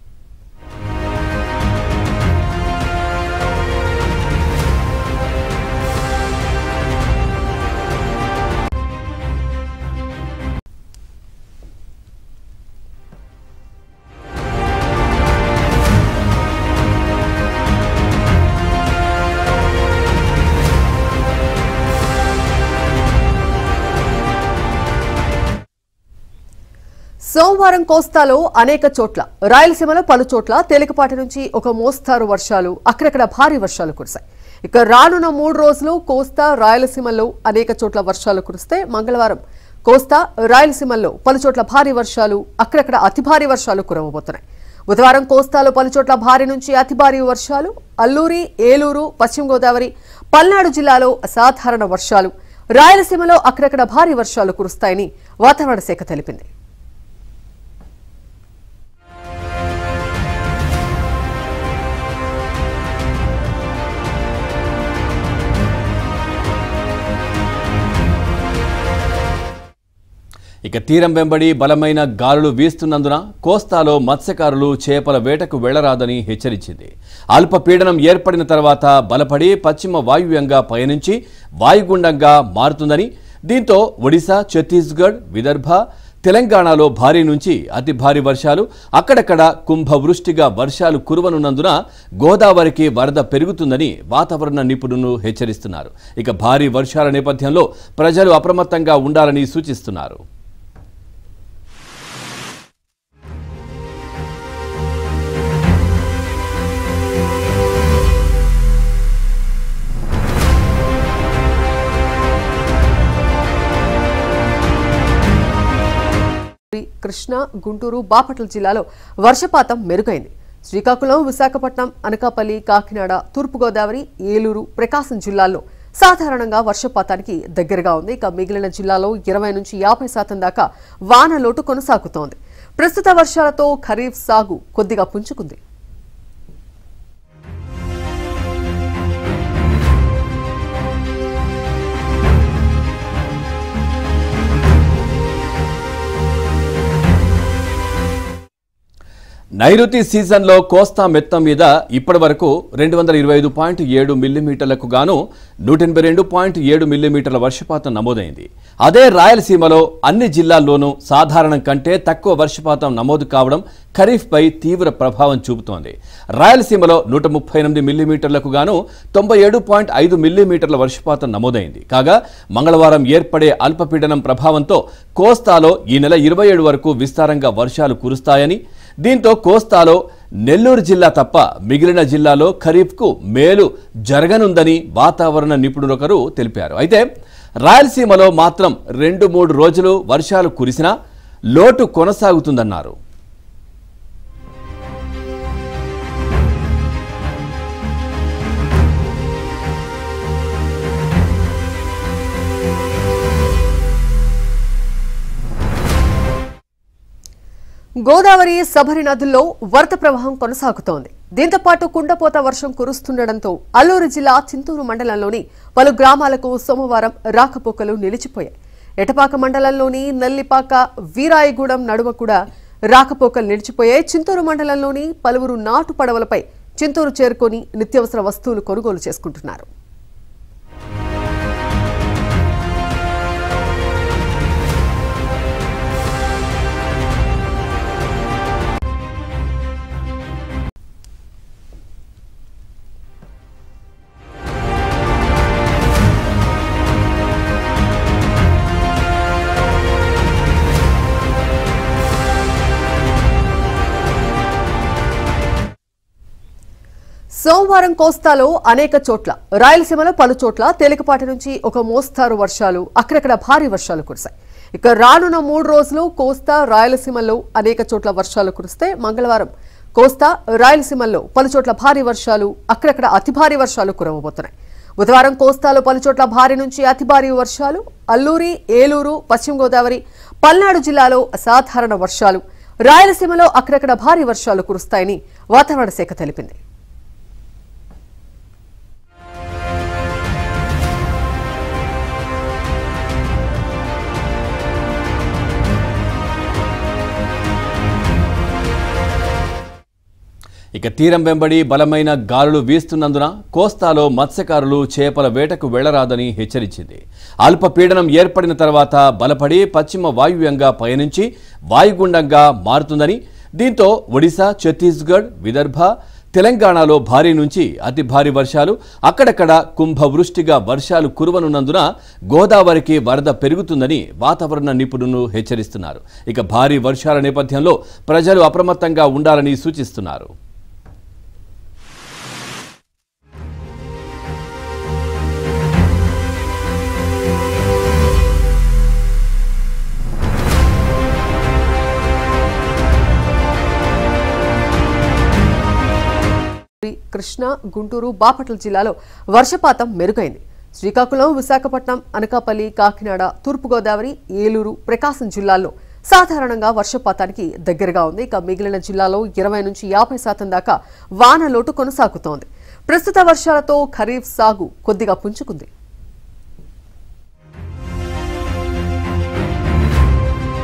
సోమవారం కోస్తాలో అనేక చోట్ల రాయలసీమలో పలు చోట్ల తేలికపాటి నుంచి ఒక మోస్తారు వర్షాలు అక్కడక్కడ భారీ వర్షాలు కురిశాయి ఇక రానున్న మూడు రోజులు కోస్తా రాయలసీమలో అనేక చోట్ల వర్షాలు కురిస్తే మంగళవారం కోస్తా రాయలసీమల్లో పలు చోట్ల భారీ వర్షాలు అక్కడక్కడ అతి భారీ వర్షాలు కురవబోతున్నాయి బుధవారం కోస్తాలో పలు చోట్ల భారీ నుంచి అతి భారీ వర్షాలు అల్లూరి ఏలూరు పశ్చిమ గోదావరి పల్నాడు జిల్లాలో అసాధారణ వర్షాలు రాయలసీమలో అక్కడక్కడ భారీ వర్షాలు కురుస్తాయని వాతావరణ శాఖ తెలిపింది ఇక తీరం వెంబడి బలమైన గాలులు వీస్తున్నందున కోస్తాలో మత్స్యకారులు చేపల వేటకు వెళ్లరాదని హెచ్చరించింది అల్పపీడనం ఏర్పడిన తర్వాత బలపడి పశ్చిమ వాయువ్యంగా పయనించి వాయుగుండంగా మారుతుందని దీంతో ఒడిశా ఛత్తీస్గఢ్ విదర్భ తెలంగాణలో భారీ నుంచి అతి భారీ వర్షాలు అక్కడక్కడ కుంభవృష్టిగా వర్షాలు కురవనున్నందున గోదావరికి వరద పెరుగుతుందని వాతావరణ నిపుణులు హెచ్చరిస్తున్నారు ఇక భారీ వర్షాల నేపథ్యంలో ప్రజలు అప్రమత్తంగా ఉండాలని సూచిస్తున్నారు కృష్ణా గుంటూరు బాపట్ల జిల్లాలో వర్షపాతం మెరుగైంది శ్రీకాకుళం విశాఖపట్నం అనకాపల్లి కాకినాడ తూర్పుగోదావరి ఏలూరు ప్రకాశం జిల్లాల్లో సాధారణంగా వర్షపాతానికి దగ్గరగా ఉంది ఇక మిగిలిన జిల్లాలో ఇరవై నుంచి యాభై శాతం దాకా వాన లోటు కొనసాగుతోంది ప్రస్తుత వర్షాలతో ఖరీఫ్ సాగు కొద్దిగా పుంజుకుంది నైరుతి సీజన్లో కోస్తా మెత్తం మీద ఇప్పటి వరకు రెండు వందల ఇరవై ఐదు పాయింట్ ఏడు మిల్లీమీటర్లకు గాను నూట ఎనభై రెండు పాయింట్ ఏడు మిల్లీమీటర్ల వర్షపాతం నమోదైంది అదే రాయలసీమలో అన్ని జిల్లాల్లోనూ సాధారణం కంటే తక్కువ వర్షపాతం నమోదు కావడం ఖరీఫ్పై తీవ్ర ప్రభావం చూపుతోంది రాయలసీమలో నూట ముప్పై ఎనిమిది మిల్లీమీటర్లకు గాను తొంభై ఏడు పాయింట్ ఐదు మిల్లీమీటర్ల వర్షపాతం నమోదైంది కాగా మంగళవారం ఏర్పడే అల్పపీడనం ప్రభావంతో కోస్తాలో ఈ నెల ఇరవై ఏడు వరకు విస్తారంగా వర్షాలు కురుస్తాయని దీంతో కోస్తాలో నెల్లూరు జిల్లా తప్ప మిగిలిన జిల్లాలో ఖరీఫ్కు మేలు జరగనుందని వాతావరణ నిపుణులొకరు తెలిపారు అయితే రాయలసీమలో మాత్రం రెండు మూడు రోజులు వర్షాలు కురిసినా లోటు కొనసాగుతుందన్నారు గోదావరి సబరి నదుల్లో వరద ప్రవాహం కొనసాగుతోంది దీంతో పాటు కుండపోత వర్షం కురుస్తుండటంతో అల్లూరు జిల్లా చింతూరు మండలంలోని పలు గ్రామాలకు సోమవారం రాకపోకలు నిలిచిపోయాయి ఎటపాక మండలంలోని నల్లిపాక వీరాయగూడెం నడుమ కూడా రాకపోకలు నిలిచిపోయాయి చింతూరు మండలంలోని పలువురు నాటు పడవలపై చింతూరు చేరుకొని నిత్యావసర వస్తువులు కొనుగోలు చేసుకుంటున్నారు సోమవారం కోస్తాలో అనేక చోట్ల రాయలసీమలో పలు చోట్ల తేలికపాటి నుంచి ఒక మోస్తారు వర్షాలు అక్కడక్కడ భారీ వర్షాలు కురిశాయి ఇక రానున్న మూడు రోజులు కోస్తా రాయలసీమలో అనేక చోట్ల వర్షాలు కురిస్తే మంగళవారం కోస్తా రాయలసీమల్లో పలు చోట్ల భారీ వర్షాలు అక్కడక్కడ అతి భారీ వర్షాలు కురవబోతున్నాయి బుధవారం కోస్తాలో పలు చోట్ల భారీ నుంచి అతి భారీ వర్షాలు అల్లూరి ఏలూరు పశ్చిమ గోదావరి పల్నాడు జిల్లాలో అసాధారణ వర్షాలు రాయలసీమలో అక్కడక్కడ భారీ వర్షాలు కురుస్తాయని వాతావరణ శాఖ తెలిపింది ఇక తీరం వెంబడి బలమైన గాలులు వీస్తున్నందున కోస్తాలో మత్స్యకారులు చేపల వేటకు వెళ్లరాదని హెచ్చరించింది అల్పపీడనం ఏర్పడిన తర్వాత బలపడి పశ్చిమ వాయువ్యంగా పయనించి వాయుగుండంగా మారుతుందని దీంతో ఒడిశా ఛత్తీస్గఢ్ విదర్భ తెలంగాణలో భారీ నుంచి అతి భారీ వర్షాలు అక్కడక్కడ కుంభవృష్టిగా వర్షాలు కురవనున్నందున గోదావరికి వరద పెరుగుతుందని వాతావరణ నిపుణులు హెచ్చరిస్తున్నారు ఇక భారీ వర్షాల నేపథ్యంలో ప్రజలు అప్రమత్తంగా ఉండాలని సూచిస్తున్నారు కృష్ణా గుంటూరు బాపట్ల జిల్లాలో వర్షపాతం మెరుగైంది శ్రీకాకుళం విశాఖపట్నం అనకాపల్లి కాకినాడ తూర్పుగోదావరి ఏలూరు ప్రకాశం జిల్లాల్లో సాధారణంగా వర్షపాతానికి దగ్గరగా ఉంది ఇక మిగిలిన జిల్లాలో ఇరవై నుంచి యాభై శాతం దాకా వాన లోటు కొనసాగుతోంది ప్రస్తుత వర్షాలతో ఖరీఫ్ సాగు కొద్దిగా పుంజుకుంది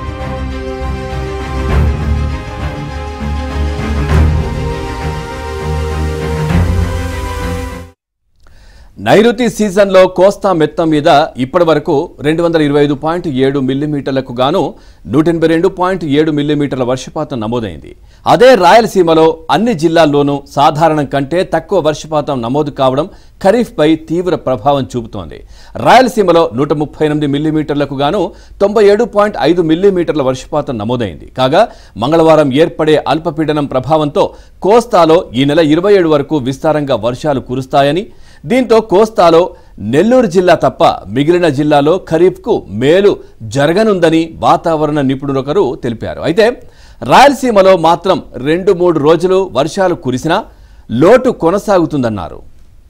నైరుతి సీజన్లో కోస్తా మెత్తం మీద ఇప్పటి వరకు రెండు వందల ఇరవై ఐదు పాయింట్ ఏడు మిల్లీమీటర్లకు గాను నూట ఎనభై రెండు పాయింట్ ఏడు మిల్లీమీటర్ల వర్షపాతం నమోదైంది అదే రాయలసీమలో అన్ని జిల్లాల్లోనూ సాధారణం కంటే తక్కువ వర్షపాతం నమోదు కావడం ఖరీఫ్పై తీవ్ర ప్రభావం చూపుతోంది రాయలసీమలో నూట ముప్పై ఎనిమిది మిల్లీమీటర్లకు గాను తొంభై ఏడు పాయింట్ ఐదు మిల్లీమీటర్ల వర్షపాతం నమోదైంది కాగా మంగళవారం ఏర్పడే అల్పపీడనం ప్రభావంతో కోస్తాలో ఈ నెల ఇరవై ఏడు వరకు విస్తారంగా వర్షాలు కురుస్తాయని దీంతో కోస్తాలో నెల్లూరు జిల్లా తప్ప మిగిలిన జిల్లాలో ఖరీఫ్కు మేలు జరగనుందని వాతావరణ నిపుణులొకరు తెలిపారు అయితే రాయలసీమలో మాత్రం రెండు మూడు రోజులు వర్షాలు కురిసినా లోటు కొనసాగుతుందన్నారు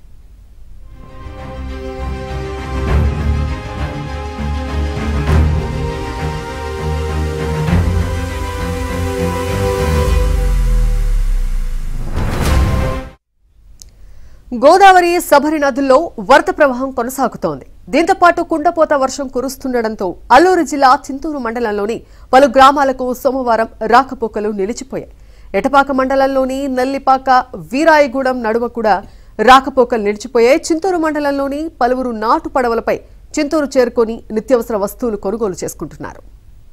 గోదావరి సబరి నదుల్లో వరద ప్రవాహం కొనసాగుతోంది దీంతో పాటు కుండపోత వర్షం కురుస్తుండటంతో అల్లూరు జిల్లా చింతూరు మండలంలోని పలు గ్రామాలకు సోమవారం రాకపోకలు నిలిచిపోయాయి ఎటపాక మండలంలోని నల్లిపాక వీరాయగూడెం నడుమ కూడా రాకపోకలు నిలిచిపోయాయి చింతూరు మండలంలోని పలువురు నాటు పడవలపై చింతూరు చేరుకొని నిత్యావసర వస్తువులు కొనుగోలు చేసుకుంటున్నారు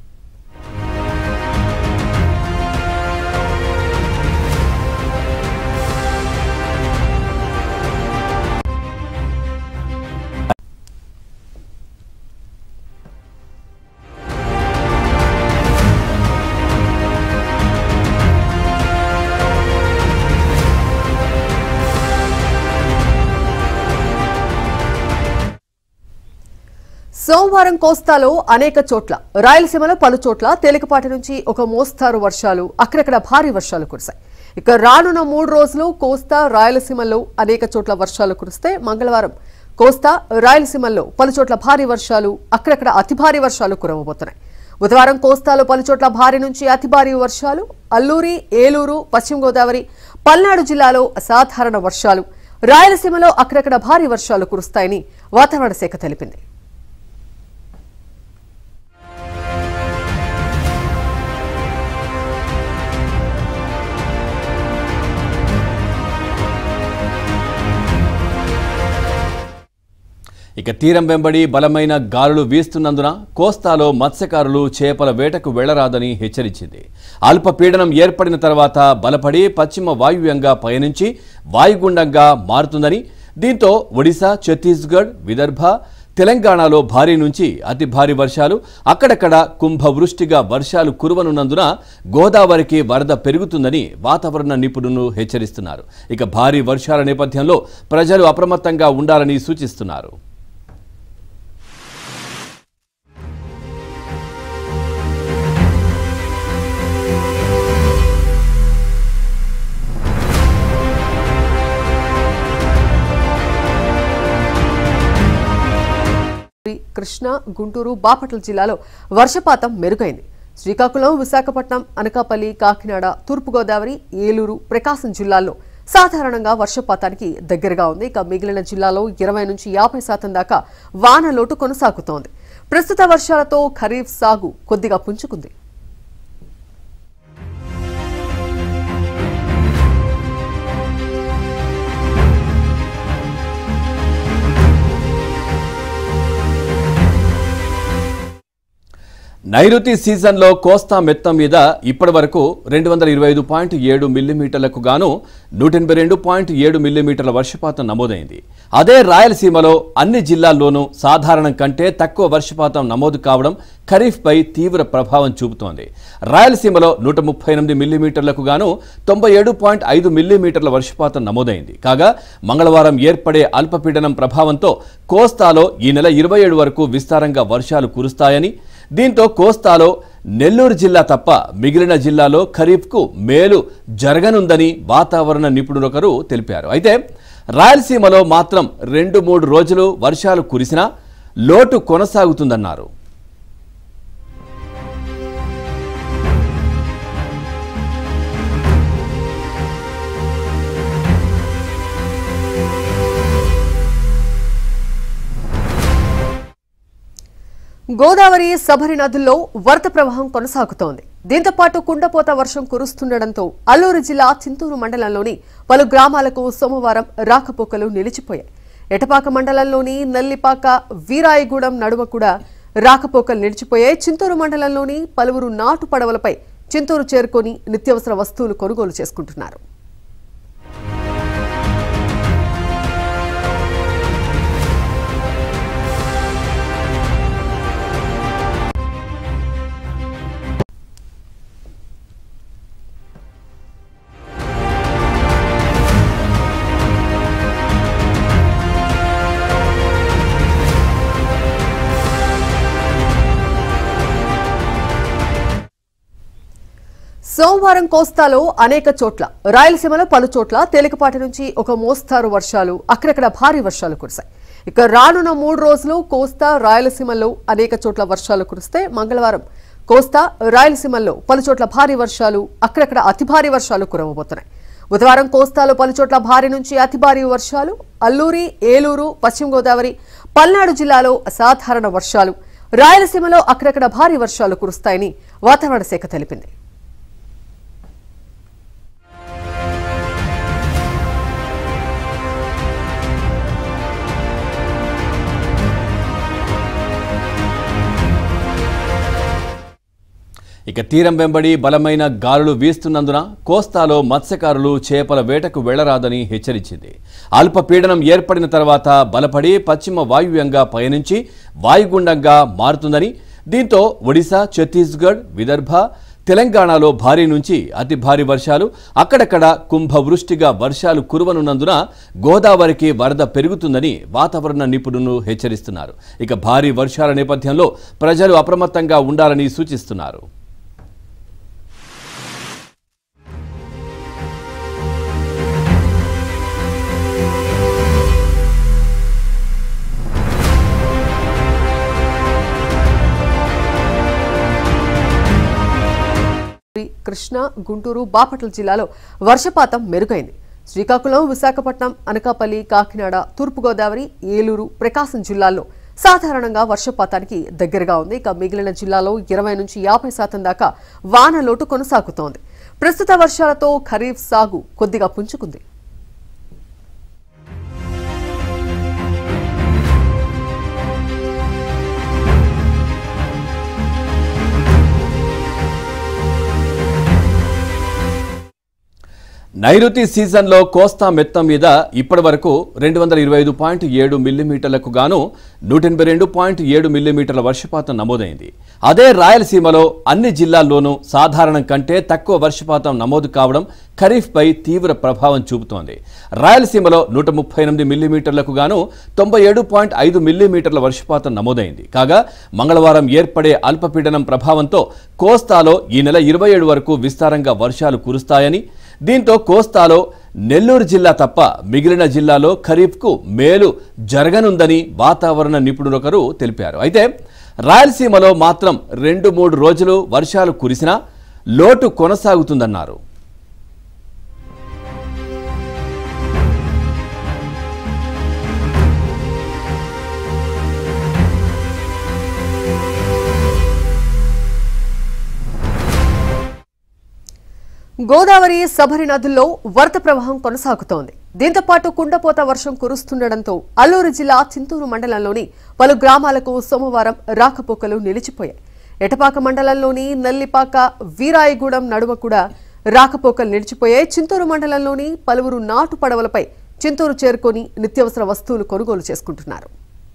సోమవారం కోస్తాలో అనేక చోట్ల రాయలసీమలో పలు చోట్ల తేలికపాటి నుంచి ఒక మోస్తారు వర్షాలు అక్కడక్కడ భారీ వర్షాలు కురిశాయి ఇక రానున్న మూడు రోజులు కోస్తా రాయలసీమలో అనేక చోట్ల వర్షాలు కురిస్తే మంగళవారం కోస్తా రాయలసీమల్లో పలు చోట్ల భారీ వర్షాలు అక్కడక్కడ అతి భారీ వర్షాలు కురవబోతున్నాయి బుధవారం కోస్తాలో పలు చోట్ల భారీ నుంచి అతి భారీ వర్షాలు అల్లూరి ఏలూరు పశ్చిమ గోదావరి పల్నాడు జిల్లాలో అసాధారణ వర్షాలు రాయలసీమలో అక్కడక్కడ భారీ వర్షాలు కురుస్తాయని వాతావరణ శాఖ తెలిపింది ఇక తీరం వెంబడి బలమైన గాలులు వీస్తున్నందున కోస్తాలో మత్స్యకారులు చేపల వేటకు వెళ్లరాదని హెచ్చరించింది అల్పపీడనం ఏర్పడిన తర్వాత బలపడి పశ్చిమ వాయువ్యంగా పయనించి వాయుగుండంగా మారుతుందని దీంతో ఒడిశా ఛత్తీస్గఢ్ విదర్భ తెలంగాణలో భారీ నుంచి అతి భారీ వర్షాలు అక్కడక్కడ కుంభవృష్టిగా వర్షాలు కురవనున్నందున గోదావరికి వరద పెరుగుతుందని వాతావరణ నిపుణులు హెచ్చరిస్తున్నారు ఇక భారీ వర్షాల నేపథ్యంలో ప్రజలు అప్రమత్తంగా ఉండాలని సూచిస్తున్నారు కృష్ణా గుంటూరు బాపట్ల జిల్లాలో వర్షపాతం మెరుగైంది శ్రీకాకుళం విశాఖపట్నం అనకాపల్లి కాకినాడ తూర్పుగోదావరి ఏలూరు ప్రకాశం జిల్లాల్లో సాధారణంగా వర్షపాతానికి దగ్గరగా ఉంది ఇక మిగిలిన జిల్లాలో ఇరవై నుంచి యాభై శాతం దాకా వాన లోటు కొనసాగుతోంది ప్రస్తుత వర్షాలతో ఖరీఫ్ సాగు కొద్దిగా పుంజుకుంది నైరుతి సీజన్లో కోస్తా మెత్తం మీద ఇప్పటి వరకు రెండు వందల ఇరవై ఐదు పాయింట్ ఏడు మిల్లీమీటర్లకు గాను నూట ఎనభై రెండు పాయింట్ ఏడు మిల్లీమీటర్ల వర్షపాతం నమోదైంది అదే రాయలసీమలో అన్ని జిల్లాల్లోనూ సాధారణం కంటే తక్కువ వర్షపాతం నమోదు కావడం ఖరీఫ్పై తీవ్ర ప్రభావం చూపుతోంది రాయలసీమలో నూట ముప్పై ఎనిమిది మిల్లీమీటర్లకు గాను తొంభై ఏడు పాయింట్ ఐదు మిల్లీమీటర్ల వర్షపాతం నమోదైంది కాగా మంగళవారం ఏర్పడే అల్పపీడనం ప్రభావంతో కోస్తాలో ఈ నెల ఇరవై ఏడు వరకు విస్తారంగా వర్షాలు కురుస్తాయని దీంతో కోస్తాలో నెల్లూరు జిల్లా తప్ప మిగిలిన జిల్లాలో ఖరీఫ్కు మేలు జరగనుందని వాతావరణ నిపుణులొకరు తెలిపారు అయితే రాయలసీమలో మాత్రం రెండు మూడు రోజులు వర్షాలు కురిసినా లోటు కొనసాగుతుందన్నారు గోదావరి సబరి నదుల్లో వరద ప్రవాహం కొనసాగుతోంది దీంతో పాటు కుండపోత వర్షం కురుస్తుండటంతో అల్లూరు జిల్లా చింతూరు మండలంలోని పలు గ్రామాలకు సోమవారం రాకపోకలు నిలిచిపోయాయి ఎటపాక మండలంలోని నల్లిపాక వీరాయిగూడెం నడుమ కూడా రాకపోకలు నిలిచిపోయాయి చింతూరు మండలంలోని పలువురు నాటు పడవలపై చింతూరు చేరుకొని నిత్యావసర వస్తువులు కొనుగోలు చేసుకుంటున్నారు సోమవారం కోస్తాలో అనేక చోట్ల రాయలసీమలో పలు చోట్ల తేలికపాటి నుంచి ఒక మోస్తారు వర్షాలు అక్కడక్కడ భారీ వర్షాలు కురిశాయి ఇక రానున్న మూడు రోజులు కోస్తా రాయలసీమలో అనేక చోట్ల వర్షాలు కురిస్తే మంగళవారం కోస్తా రాయలసీమల్లో పలు చోట్ల భారీ వర్షాలు అక్కడక్కడ అతి భారీ వర్షాలు కురవబోతున్నాయి బుధవారం కోస్తాలో పలు చోట్ల భారీ నుంచి అతి భారీ వర్షాలు అల్లూరి ఏలూరు పశ్చిమ గోదావరి పల్నాడు జిల్లాలో అసాధారణ వర్షాలు రాయలసీమలో అక్కడక్కడ భారీ వర్షాలు కురుస్తాయని వాతావరణ శాఖ తెలిపింది ఇక తీరం వెంబడి బలమైన గాలులు వీస్తున్నందున కోస్తాలో మత్స్యకారులు చేపల వేటకు వెళ్లరాదని హెచ్చరించింది అల్పపీడనం ఏర్పడిన తర్వాత బలపడి పశ్చిమ వాయువ్యంగా పయనించి వాయుగుండంగా మారుతుందని దీంతో ఒడిశా ఛత్తీస్గఢ్ విదర్భ తెలంగాణలో భారీ నుంచి అతి భారీ వర్షాలు అక్కడక్కడ కుంభవృష్టిగా వర్షాలు కురవనున్నందున గోదావరికి వరద పెరుగుతుందని వాతావరణ నిపుణులు హెచ్చరిస్తున్నారు ఇక భారీ వర్షాల నేపథ్యంలో ప్రజలు అప్రమత్తంగా ఉండాలని సూచిస్తున్నారు కృష్ణా గుంటూరు బాపట్ల జిల్లాలో వర్షపాతం మెరుగైంది శ్రీకాకుళం విశాఖపట్నం అనకాపల్లి కాకినాడ తూర్పుగోదావరి ఏలూరు ప్రకాశం జిల్లాల్లో సాధారణంగా వర్షపాతానికి దగ్గరగా ఉంది ఇక మిగిలిన జిల్లాలో ఇరవై నుంచి యాభై శాతం దాకా వాన లోటు కొనసాగుతోంది ప్రస్తుత వర్షాలతో ఖరీఫ్ సాగు కొద్దిగా పుంజుకుంది నైరుతి సీజన్లో కోస్తా మెత్తం మీద ఇప్పటి వరకు రెండు వందల ఇరవై ఐదు పాయింట్ ఏడు మిల్లీమీటర్లకు గాను నూట ఎనభై రెండు పాయింట్ ఏడు మిల్లీమీటర్ల వర్షపాతం నమోదైంది అదే రాయలసీమలో అన్ని జిల్లాల్లోనూ సాధారణం కంటే తక్కువ వర్షపాతం నమోదు కావడం ఖరీఫ్పై తీవ్ర ప్రభావం చూపుతోంది రాయలసీమలో నూట ముప్పై ఎనిమిది మిల్లీమీటర్లకు గాను తొంభై ఏడు పాయింట్ ఐదు మిల్లీమీటర్ల వర్షపాతం నమోదైంది కాగా మంగళవారం ఏర్పడే అల్పపీడనం ప్రభావంతో కోస్తాలో ఈ నెల ఇరవై ఏడు వరకు విస్తారంగా వర్షాలు కురుస్తాయని దీంతో కోస్తాలో నెల్లూరు జిల్లా తప్ప మిగిలిన జిల్లాలో ఖరీఫ్కు మేలు జరగనుందని వాతావరణ నిపుణులొకరు తెలిపారు అయితే రాయలసీమలో మాత్రం రెండు మూడు రోజులు వర్షాలు కురిసినా లోటు కొనసాగుతుందన్నారు గోదావరి సబరి నదుల్లో వరద ప్రవాహం కొనసాగుతోంది దీంతో పాటు కుండపోత వర్షం కురుస్తుండటంతో అల్లూరు జిల్లా చింతూరు మండలంలోని పలు గ్రామాలకు సోమవారం రాకపోకలు నిలిచిపోయాయి ఎటపాక మండలంలోని నల్లిపాక వీరాయిగూడెం నడుమ కూడా రాకపోకలు నిలిచిపోయాయి చింతూరు మండలంలోని పలువురు నాటు పడవలపై చింతూరు చేరుకొని నిత్యావసర వస్తువులు కొనుగోలు చేసుకుంటున్నారు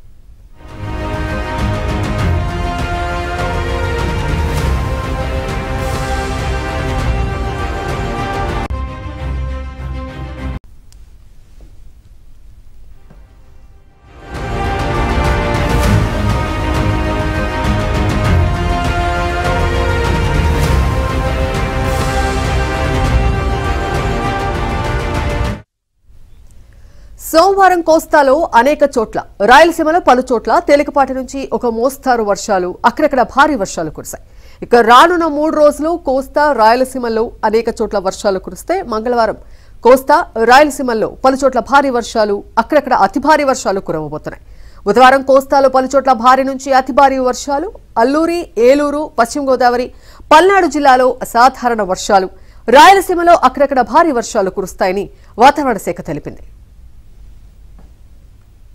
సోమవారం కోస్తాలో అనేక చోట్ల రాయలసీమలో పలు చోట్ల తేలికపాటి నుంచి ఒక మోస్తారు వర్షాలు అక్కడక్కడ భారీ వర్షాలు కురిశాయి ఇక రానున్న మూడు రోజులు కోస్తా రాయలసీమలో అనేక చోట్ల వర్షాలు కురిస్తే మంగళవారం కోస్తా రాయలసీమల్లో పలు చోట్ల భారీ వర్షాలు అక్కడక్కడ అతి భారీ వర్షాలు కురవబోతున్నాయి బుధవారం కోస్తాలో పలు చోట్ల భారీ నుంచి అతి భారీ వర్షాలు అల్లూరి ఏలూరు పశ్చిమ గోదావరి పల్నాడు జిల్లాలో అసాధారణ వర్షాలు రాయలసీమలో అక్కడక్కడ భారీ వర్షాలు కురుస్తాయని వాతావరణ శాఖ తెలిపింది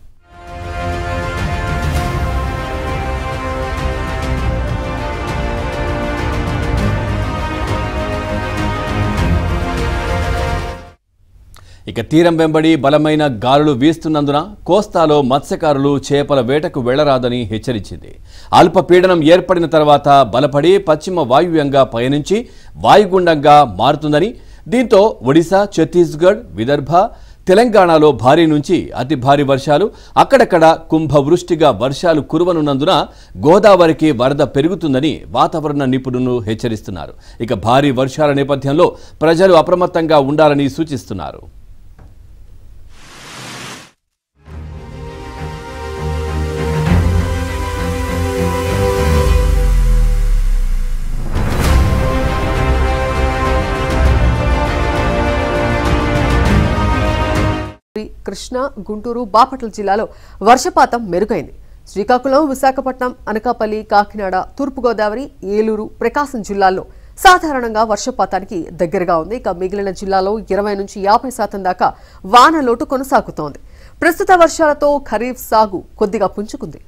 ఇక తీరం వెంబడి బలమైన గాలులు వీస్తున్నందున కోస్తాలో మత్స్యకారులు చేపల వేటకు వెళ్లరాదని హెచ్చరించింది అల్పపీడనం ఏర్పడిన తర్వాత బలపడి పశ్చిమ వాయువ్యంగా పయనించి వాయుగుండంగా మారుతుందని దీంతో ఒడిశా ఛత్తీస్గఢ్ విదర్భ తెలంగాణలో భారీ నుంచి అతి భారీ వర్షాలు అక్కడక్కడ కుంభవృష్టిగా వర్షాలు కురవనున్నందున గోదావరికి వరద పెరుగుతుందని వాతావరణ నిపుణులు హెచ్చరిస్తున్నారు ఇక భారీ వర్షాల నేపథ్యంలో ప్రజలు అప్రమత్తంగా ఉండాలని సూచిస్తున్నారు కృష్ణా గుంటూరు బాపట్ల జిల్లాలో వర్షపాతం మెరుగైంది శ్రీకాకుళం విశాఖపట్నం అనకాపల్లి కాకినాడ తూర్పుగోదావరి ఏలూరు ప్రకాశం జిల్లాల్లో సాధారణంగా వర్షపాతానికి దగ్గరగా ఉంది ఇక మిగిలిన జిల్లాలో ఇరవై నుంచి యాభై శాతం దాకా వాన లోటు కొనసాగుతోంది ప్రస్తుత వర్షాలతో ఖరీఫ్ సాగు కొద్దిగా పుంజుకుంది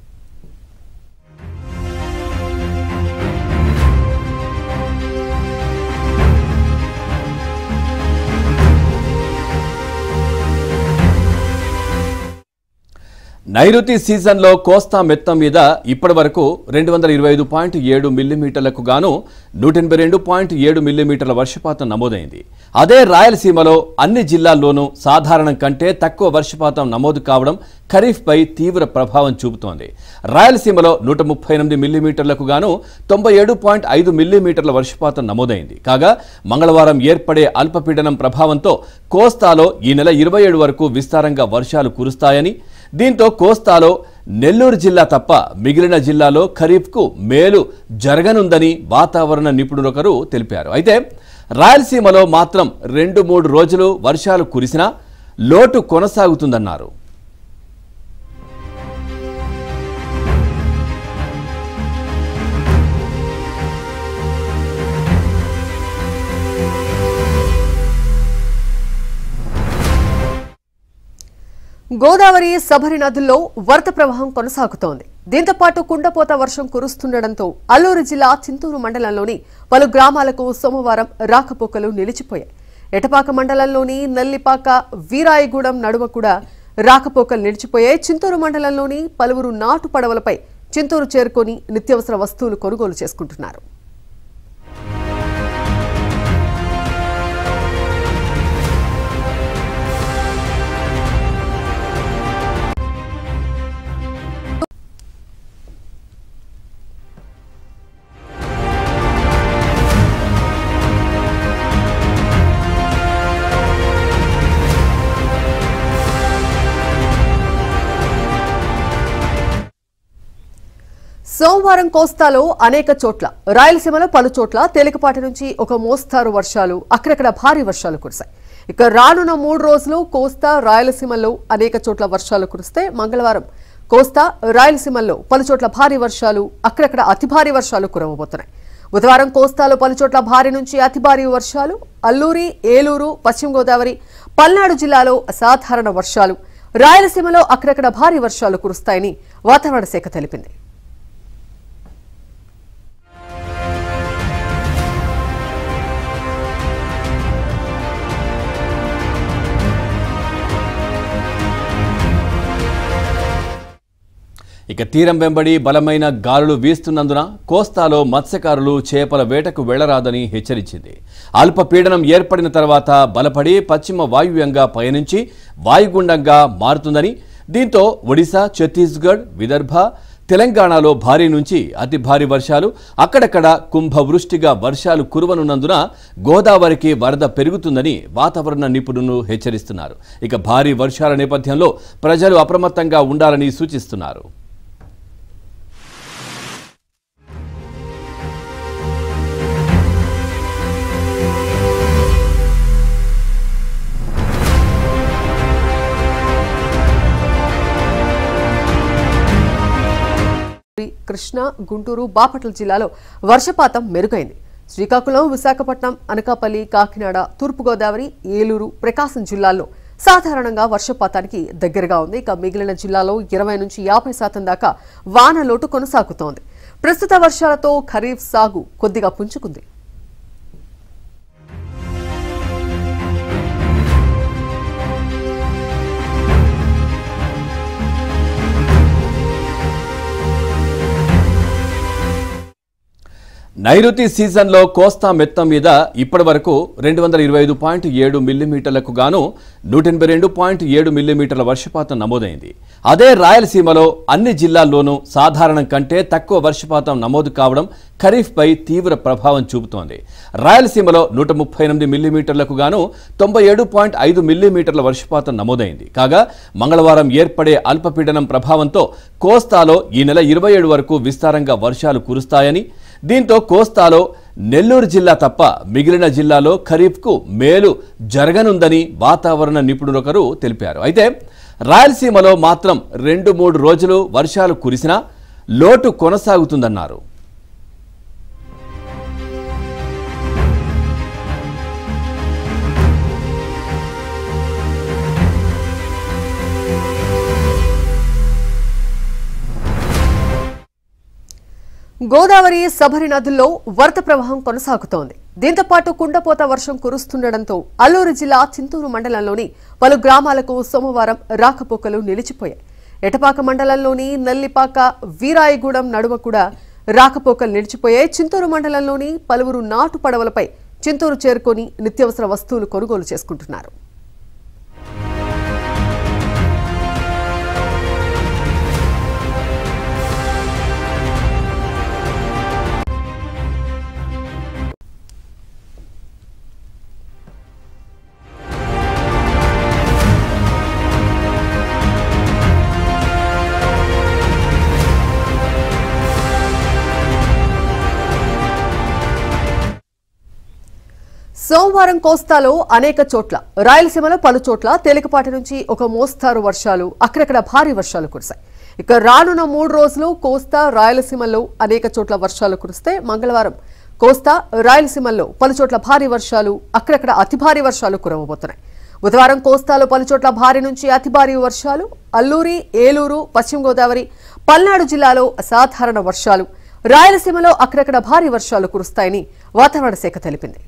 నైరుతి సీజన్లో కోస్తా మెత్తం మీద ఇప్పటి వరకు రెండు వందల ఇరవై ఐదు పాయింట్ ఏడు మిల్లీమీటర్లకు గాను నూట ఎనభై రెండు పాయింట్ ఏడు మిల్లీమీటర్ల వర్షపాతం నమోదైంది అదే రాయలసీమలో అన్ని జిల్లాల్లోనూ సాధారణం కంటే తక్కువ వర్షపాతం నమోదు కావడం ఖరీఫ్పై తీవ్ర ప్రభావం చూపుతోంది రాయలసీమలో నూట ముప్పై ఎనిమిది మిల్లీమీటర్లకు గాను తొంభై ఏడు పాయింట్ ఐదు మిల్లీమీటర్ల వర్షపాతం నమోదైంది కాగా మంగళవారం ఏర్పడే అల్పపీడనం ప్రభావంతో కోస్తాలో ఈ నెల ఇరవై ఏడు వరకు విస్తారంగా వర్షాలు కురుస్తాయని దీంతో కోస్తాలో నెల్లూరు జిల్లా తప్ప మిగిలిన జిల్లాలో ఖరీఫ్కు మేలు జరగనుందని వాతావరణ నిపుణులొకరు తెలిపారు అయితే రాయలసీమలో మాత్రం రెండు మూడు రోజులు వర్షాలు కురిసినా లోటు కొనసాగుతుందన్నారు గోదావరి సబరి నదుల్లో వరద ప్రవాహం కొనసాగుతోంది దీంతో పాటు కుండపోత వర్షం కురుస్తుండటంతో అల్లూరు జిల్లా చింతూరు మండలంలోని పలు గ్రామాలకు సోమవారం రాకపోకలు నిలిచిపోయాయి ఎటపాక మండలంలోని నల్లిపాక వీరాయగూడెం నడుమ కూడా రాకపోకలు నిలిచిపోయాయి చింతూరు మండలంలోని పలువురు నాటు పడవలపై చింతూరు చేరుకొని నిత్యావసర వస్తువులు కొనుగోలు చేసుకుంటున్నారు సోమవారం కోస్తాలో అనేక చోట్ల రాయలసీమలో పలు చోట్ల తేలికపాటి నుంచి ఒక మోస్తారు వర్షాలు అక్కడక్కడ భారీ వర్షాలు కురిశాయి ఇక రానున్న మూడు రోజులు కోస్తా రాయలసీమలో అనేక చోట్ల వర్షాలు కురిస్తే మంగళవారం కోస్తా రాయలసీమల్లో పలు చోట్ల భారీ వర్షాలు అక్కడక్కడ అతి భారీ వర్షాలు కురవబోతున్నాయి బుధవారం కోస్తాలో పలు చోట్ల భారీ నుంచి అతి భారీ వర్షాలు అల్లూరి ఏలూరు పశ్చిమ గోదావరి పల్నాడు జిల్లాలో అసాధారణ వర్షాలు రాయలసీమలో అక్కడక్కడ భారీ వర్షాలు కురుస్తాయని వాతావరణ శాఖ తెలిపింది ఇక తీరం వెంబడి బలమైన గాలులు వీస్తున్నందున కోస్తాలో మత్స్యకారులు చేపల వేటకు వెళ్లరాదని హెచ్చరించింది అల్పపీడనం ఏర్పడిన తర్వాత బలపడి పశ్చిమ వాయువ్యంగా పయనించి వాయుగుండంగా మారుతుందని దీంతో ఒడిశా ఛత్తీస్గఢ్ విదర్భ తెలంగాణలో భారీ నుంచి అతి భారీ వర్షాలు అక్కడక్కడ కుంభవృష్టిగా వర్షాలు కురవనున్నందున గోదావరికి వరద పెరుగుతుందని వాతావరణ నిపుణులు హెచ్చరిస్తున్నారు ఇక భారీ వర్షాల నేపథ్యంలో ప్రజలు అప్రమత్తంగా ఉండాలని సూచిస్తున్నారు కృష్ణా గుంటూరు బాపట్ల జిల్లాలో వర్షపాతం మెరుగైంది శ్రీకాకుళం విశాఖపట్నం అనకాపల్లి కాకినాడ తూర్పుగోదావరి ఏలూరు ప్రకాశం జిల్లాల్లో సాధారణంగా వర్షపాతానికి దగ్గరగా ఉంది ఇక మిగిలిన జిల్లాలో ఇరవై నుంచి యాభై శాతం దాకా వాన లోటు కొనసాగుతోంది ప్రస్తుత వర్షాలతో ఖరీఫ్ సాగు కొద్దిగా పుంజుకుంది నైరుతి సీజన్లో కోస్తా మెత్తం మీద ఇప్పటి వరకు రెండు వందల ఇరవై ఐదు పాయింట్ ఏడు మిల్లీమీటర్లకు గాను నూట ఎనభై రెండు పాయింట్ ఏడు మిల్లీమీటర్ల వర్షపాతం నమోదైంది అదే రాయలసీమలో అన్ని జిల్లాల్లోనూ సాధారణం కంటే తక్కువ వర్షపాతం నమోదు కావడం ఖరీఫ్పై తీవ్ర ప్రభావం చూపుతోంది రాయలసీమలో నూట ముప్పై ఎనిమిది మిల్లీమీటర్లకు గాను తొంభై ఏడు పాయింట్ ఐదు మిల్లీమీటర్ల వర్షపాతం నమోదైంది కాగా మంగళవారం ఏర్పడే అల్పపీడనం ప్రభావంతో కోస్తాలో ఈ నెల ఇరవై ఏడు వరకు విస్తారంగా వర్షాలు కురుస్తాయని దీంతో కోస్తాలో నెల్లూరు జిల్లా తప్ప మిగిలిన జిల్లాలో ఖరీఫ్కు మేలు జరగనుందని వాతావరణ నిపుణులొకరు తెలిపారు అయితే రాయలసీమలో మాత్రం రెండు మూడు రోజులు వర్షాలు కురిసినా లోటు కొనసాగుతుందన్నారు గోదావరి సబరి నదుల్లో వరద ప్రవాహం కొనసాగుతోంది దీంతో పాటు కుండపోత వర్షం కురుస్తుండటంతో అల్లూరు జిల్లా చింతూరు మండలంలోని పలు గ్రామాలకు సోమవారం రాకపోకలు నిలిచిపోయాయి ఎటపాక మండలంలోని నల్లిపాక వీరాయగూడెం నడుమ కూడా రాకపోకలు నిలిచిపోయాయి చింతూరు మండలంలోని పలువురు నాటు పడవలపై చింతూరు చేరుకొని నిత్యావసర వస్తువులు కొనుగోలు చేసుకుంటున్నారు సోమవారం కోస్తాలో అనేక చోట్ల రాయలసీమలో పలు చోట్ల తేలికపాటి నుంచి ఒక మోస్తారు వర్షాలు అక్కడక్కడ భారీ వర్షాలు కురిశాయి ఇక రానున్న మూడు రోజులు కోస్తా రాయలసీమలో అనేక చోట్ల వర్షాలు కురిస్తే మంగళవారం కోస్తా రాయలసీమల్లో పలు చోట్ల భారీ వర్షాలు అక్కడక్కడ అతి భారీ వర్షాలు కురవబోతున్నాయి బుధవారం కోస్తాలో పలు చోట్ల భారీ నుంచి అతి భారీ వర్షాలు అల్లూరి ఏలూరు పశ్చిమ గోదావరి పల్నాడు జిల్లాలో అసాధారణ వర్షాలు రాయలసీమలో అక్కడక్కడ భారీ వర్షాలు కురుస్తాయని వాతావరణ శాఖ తెలిపింది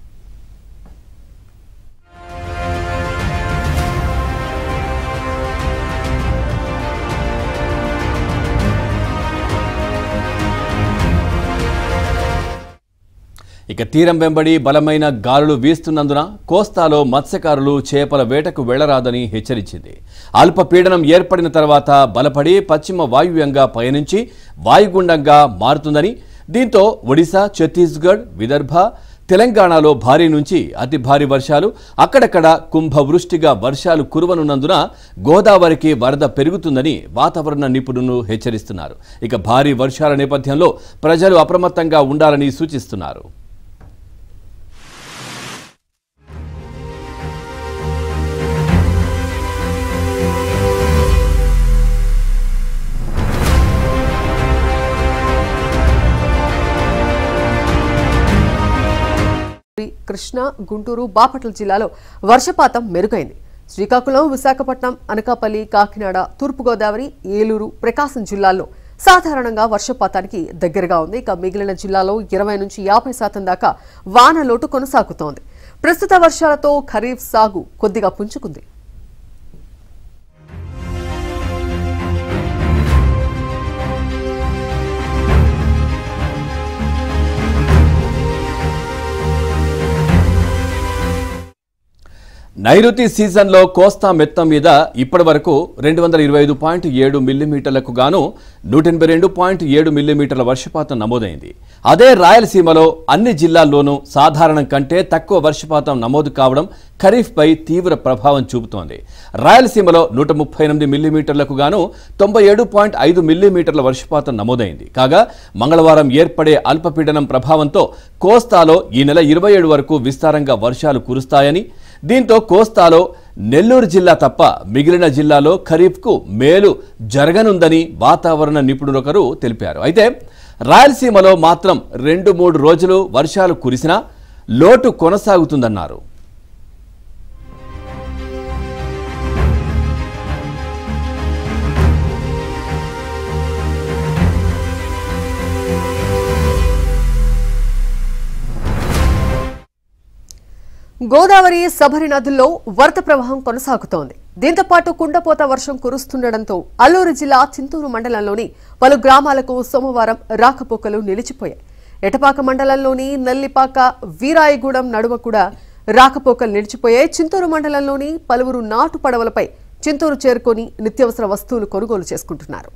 ఇక తీరం వెంబడి బలమైన గాలులు వీస్తున్నందున కోస్తాలో మత్స్యకారులు చేపల వేటకు వెళ్లరాదని హెచ్చరించింది అల్పపీడనం ఏర్పడిన తర్వాత బలపడి పశ్చిమ వాయువ్యంగా పయనించి వాయుగుండంగా మారుతుందని దీంతో ఒడిశా ఛత్తీస్గఢ్ విదర్భ తెలంగాణలో భారీ నుంచి అతి భారీ వర్షాలు అక్కడక్కడ కుంభవృష్టిగా వర్షాలు కురవనున్నందున గోదావరికి వరద పెరుగుతుందని వాతావరణ నిపుణులు హెచ్చరిస్తున్నారు ఇక భారీ వర్షాల నేపథ్యంలో ప్రజలు అప్రమత్తంగా ఉండాలని సూచిస్తున్నారు కృష్ణా గుంటూరు బాపట్ల జిల్లాలో వర్షపాతం మెరుగైంది శ్రీకాకుళం విశాఖపట్నం అనకాపల్లి కాకినాడ తూర్పుగోదావరి ఏలూరు ప్రకాశం జిల్లాల్లో సాధారణంగా వర్షపాతానికి దగ్గరగా ఉంది ఇక మిగిలిన జిల్లాలో ఇరవై నుంచి యాభై శాతం దాకా వాన లోటు కొనసాగుతోంది ప్రస్తుత వర్షాలతో ఖరీఫ్ సాగు కొద్దిగా పుంజుకుంది నైరుతి సీజన్లో కోస్తా మెత్తం మీద ఇప్పటి వరకు రెండు వందల ఇరవై ఐదు పాయింట్ ఏడు మిల్లీమీటర్లకు గాను నూట ఎనభై రెండు పాయింట్ ఏడు మిల్లీమీటర్ల వర్షపాతం నమోదైంది అదే రాయలసీమలో అన్ని జిల్లాల్లోనూ సాధారణం కంటే తక్కువ వర్షపాతం నమోదు కావడం ఖరీఫ్పై తీవ్ర ప్రభావం చూపుతోంది రాయలసీమలో నూట ముప్పై ఎనిమిది మిల్లీమీటర్లకు గాను తొంభై ఏడు పాయింట్ ఐదు మిల్లీమీటర్ల వర్షపాతం నమోదైంది కాగా మంగళవారం ఏర్పడే అల్పపీడనం ప్రభావంతో కోస్తాలో ఈ నెల ఇరవై ఏడు వరకు విస్తారంగా వర్షాలు కురుస్తాయని దీంతో కోస్తాలో నెల్లూరు జిల్లా తప్ప మిగిలిన జిల్లాలో ఖరీఫ్కు మేలు జరగనుందని వాతావరణ నిపుణులొకరు తెలిపారు అయితే రాయలసీమలో మాత్రం రెండు మూడు రోజులు వర్షాలు కురిసినా లోటు కొనసాగుతుందన్నారు గోదావరి సబరి నదుల్లో వరద ప్రవాహం కొనసాగుతోంది దీంతో పాటు కుండపోత వర్షం కురుస్తుండటంతో అల్లూరు జిల్లా చింతూరు మండలంలోని పలు గ్రామాలకు సోమవారం రాకపోకలు నిలిచిపోయాయి ఎటపాక మండలంలోని నల్లిపాక వీరాయిగూడెం నడుమ కూడా రాకపోకలు నిలిచిపోయాయి చింతూరు మండలంలోని పలువురు నాటు పడవలపై చింతూరు చేరుకొని నిత్యావసర వస్తువులు కొనుగోలు చేసుకుంటున్నారు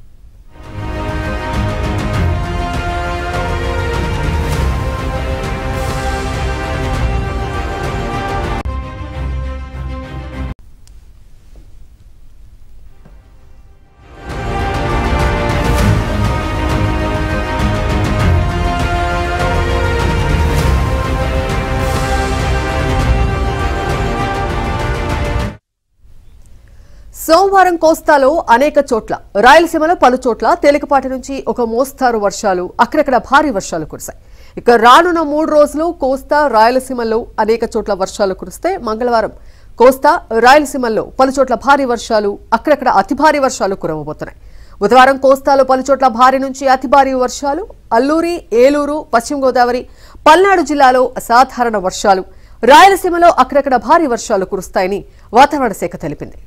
సోమవారం కోస్తాలో అనేక చోట్ల రాయలసీమలో పలు చోట్ల తేలికపాటి నుంచి ఒక మోస్తారు వర్షాలు అక్కడక్కడ భారీ వర్షాలు కురిశాయి ఇక రానున్న మూడు రోజులు కోస్తా రాయలసీమలో అనేక చోట్ల వర్షాలు కురిస్తే మంగళవారం కోస్తా రాయలసీమల్లో పలు చోట్ల భారీ వర్షాలు అక్కడక్కడ అతి భారీ వర్షాలు కురవబోతున్నాయి బుధవారం కోస్తాలో పలు చోట్ల భారీ నుంచి అతి భారీ వర్షాలు అల్లూరి ఏలూరు పశ్చిమ గోదావరి పల్నాడు జిల్లాలో అసాధారణ వర్షాలు రాయలసీమలో అక్కడక్కడ భారీ వర్షాలు కురుస్తాయని వాతావరణ శాఖ తెలిపింది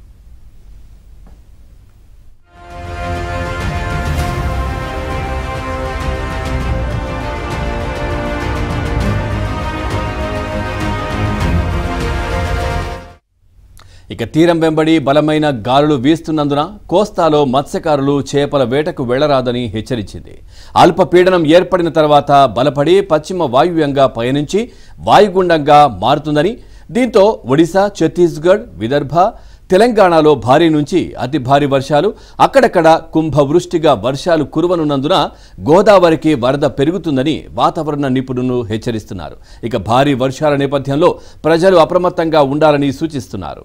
ఇక తీరం వెంబడి బలమైన గాలులు వీస్తున్నందున కోస్తాలో మత్స్యకారులు చేపల వేటకు వెళ్లరాదని హెచ్చరించింది అల్పపీడనం ఏర్పడిన తర్వాత బలపడి పశ్చిమ వాయువ్యంగా పయనించి వాయుగుండంగా మారుతుందని దీంతో ఒడిశా ఛత్తీస్గఢ్ విదర్భ తెలంగాణలో భారీ నుంచి అతి భారీ వర్షాలు అక్కడక్కడ కుంభవృష్టిగా వర్షాలు కురవనున్నందున గోదావరికి వరద పెరుగుతుందని వాతావరణ నిపుణులు హెచ్చరిస్తున్నారు ఇక భారీ వర్షాల నేపథ్యంలో ప్రజలు అప్రమత్తంగా ఉండాలని సూచిస్తున్నారు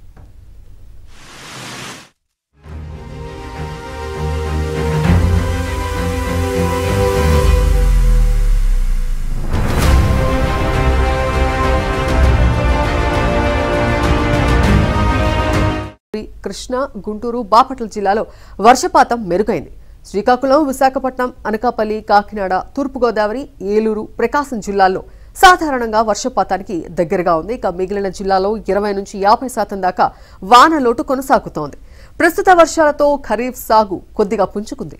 కృష్ణా గుంటూరు బాపట్ల జిల్లాలో వర్షపాతం మెరుగైంది శ్రీకాకుళం విశాఖపట్నం అనకాపల్లి కాకినాడ తూర్పుగోదావరి ఏలూరు ప్రకాశం జిల్లాల్లో సాధారణంగా వర్షపాతానికి దగ్గరగా ఉంది ఇక మిగిలిన జిల్లాలో ఇరవై నుంచి యాభై శాతం దాకా వాన లోటు కొనసాగుతోంది ప్రస్తుత వర్షాలతో ఖరీఫ్ సాగు కొద్దిగా పుంజుకుంది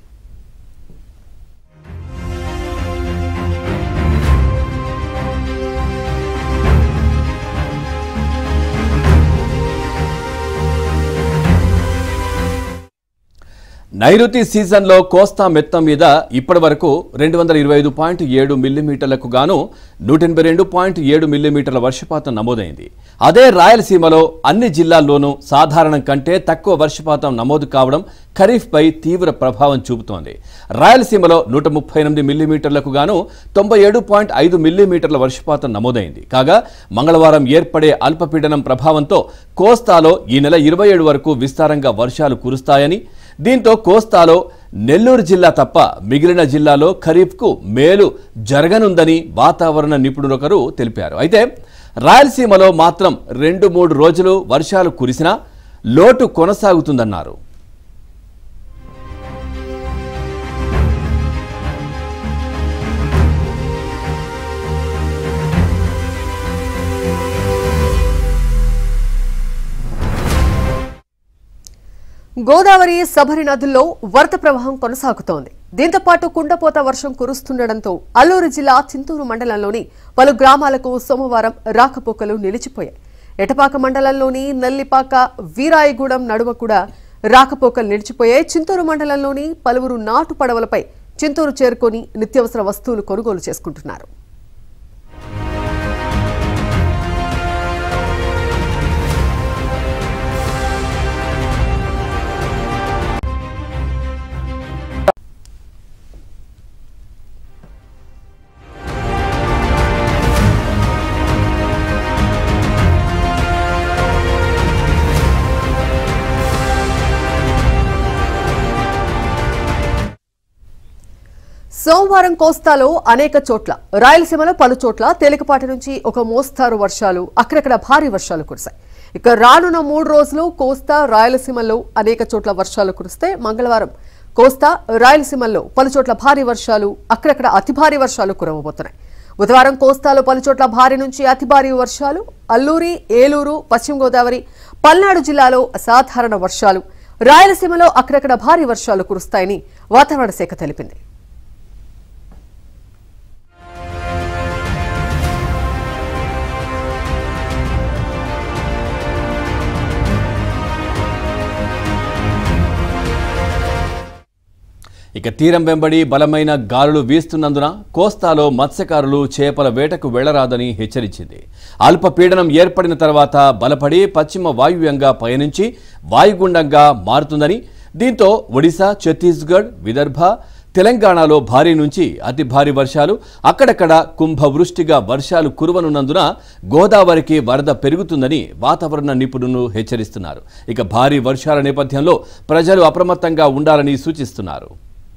నైరుతి సీజన్లో కోస్తా మెత్తం మీద ఇప్పటి వరకు రెండు వందల ఇరవై ఐదు పాయింట్ ఏడు మిల్లీమీటర్లకు గాను నూట ఎనభై రెండు పాయింట్ ఏడు మిల్లీమీటర్ల వర్షపాతం నమోదైంది అదే రాయలసీమలో అన్ని జిల్లాల్లోనూ సాధారణం కంటే తక్కువ వర్షపాతం నమోదు కావడం ఖరీఫ్పై తీవ్ర ప్రభావం చూపుతోంది రాయలసీమలో నూట ముప్పై ఎనిమిది మిల్లీమీటర్లకు గాను తొంభై ఏడు పాయింట్ ఐదు మిల్లీమీటర్ల వర్షపాతం నమోదైంది కాగా మంగళవారం ఏర్పడే అల్పపీడనం ప్రభావంతో కోస్తాలో ఈ నెల ఇరవై ఏడు వరకు విస్తారంగా వర్షాలు కురుస్తాయని దీంతో కోస్తాలో నెల్లూరు జిల్లా తప్ప మిగిలిన జిల్లాలో ఖరీఫ్కు మేలు జరగనుందని వాతావరణ నిపుణులొకరు తెలిపారు అయితే రాయలసీమలో మాత్రం రెండు మూడు రోజులు వర్షాలు కురిసినా లోటు కొనసాగుతుందన్నారు గోదావరి సబరి నదుల్లో వరద ప్రవాహం కొనసాగుతోంది దీంతో పాటు కుండపోత వర్షం కురుస్తుండటంతో అల్లూరు జిల్లా చింతూరు మండలంలోని పలు గ్రామాలకు సోమవారం రాకపోకలు నిలిచిపోయాయి ఎటపాక మండలంలోని నల్లిపాక వీరాయిగూడెం నడుమ కూడా రాకపోకలు నిలిచిపోయాయి చింతూరు మండలంలోని పలువురు నాటు పడవలపై చింతూరు చేరుకొని నిత్యావసర వస్తువులు కొనుగోలు చేసుకుంటున్నారు సోమవారం కోస్తాలో అనేక చోట్ల రాయలసీమలో పలు చోట్ల తేలికపాటి నుంచి ఒక మోస్తారు వర్షాలు అక్కడక్కడ భారీ వర్షాలు కురిశాయి ఇక రానున్న మూడు రోజులు కోస్తా రాయలసీమలో అనేక చోట్ల వర్షాలు కురిస్తే మంగళవారం కోస్తా రాయలసీమల్లో పలు చోట్ల భారీ వర్షాలు అక్కడక్కడ అతి భారీ వర్షాలు కురవబోతున్నాయి బుధవారం కోస్తాలో పలు చోట్ల భారీ నుంచి అతి భారీ వర్షాలు అల్లూరి ఏలూరు పశ్చిమ గోదావరి పల్నాడు జిల్లాలో అసాధారణ వర్షాలు రాయలసీమలో అక్కడక్కడ భారీ వర్షాలు కురుస్తాయని వాతావరణ శాఖ తెలిపింది ఇక తీరం వెంబడి బలమైన గాలులు వీస్తున్నందున కోస్తాలో మత్స్యకారులు చేపల వేటకు వెళ్లరాదని హెచ్చరించింది అల్పపీడనం ఏర్పడిన తర్వాత బలపడి పశ్చిమ వాయువ్యంగా పయనించి వాయుగుండంగా మారుతుందని దీంతో ఒడిశా ఛత్తీస్గఢ్ విదర్భ తెలంగాణలో భారీ నుంచి అతి భారీ వర్షాలు అక్కడక్కడ కుంభవృష్టిగా వర్షాలు కురవనున్నందున గోదావరికి వరద పెరుగుతుందని వాతావరణ నిపుణులు హెచ్చరిస్తున్నారు ఇక భారీ వర్షాల నేపథ్యంలో ప్రజలు అప్రమత్తంగా ఉండాలని సూచిస్తున్నారు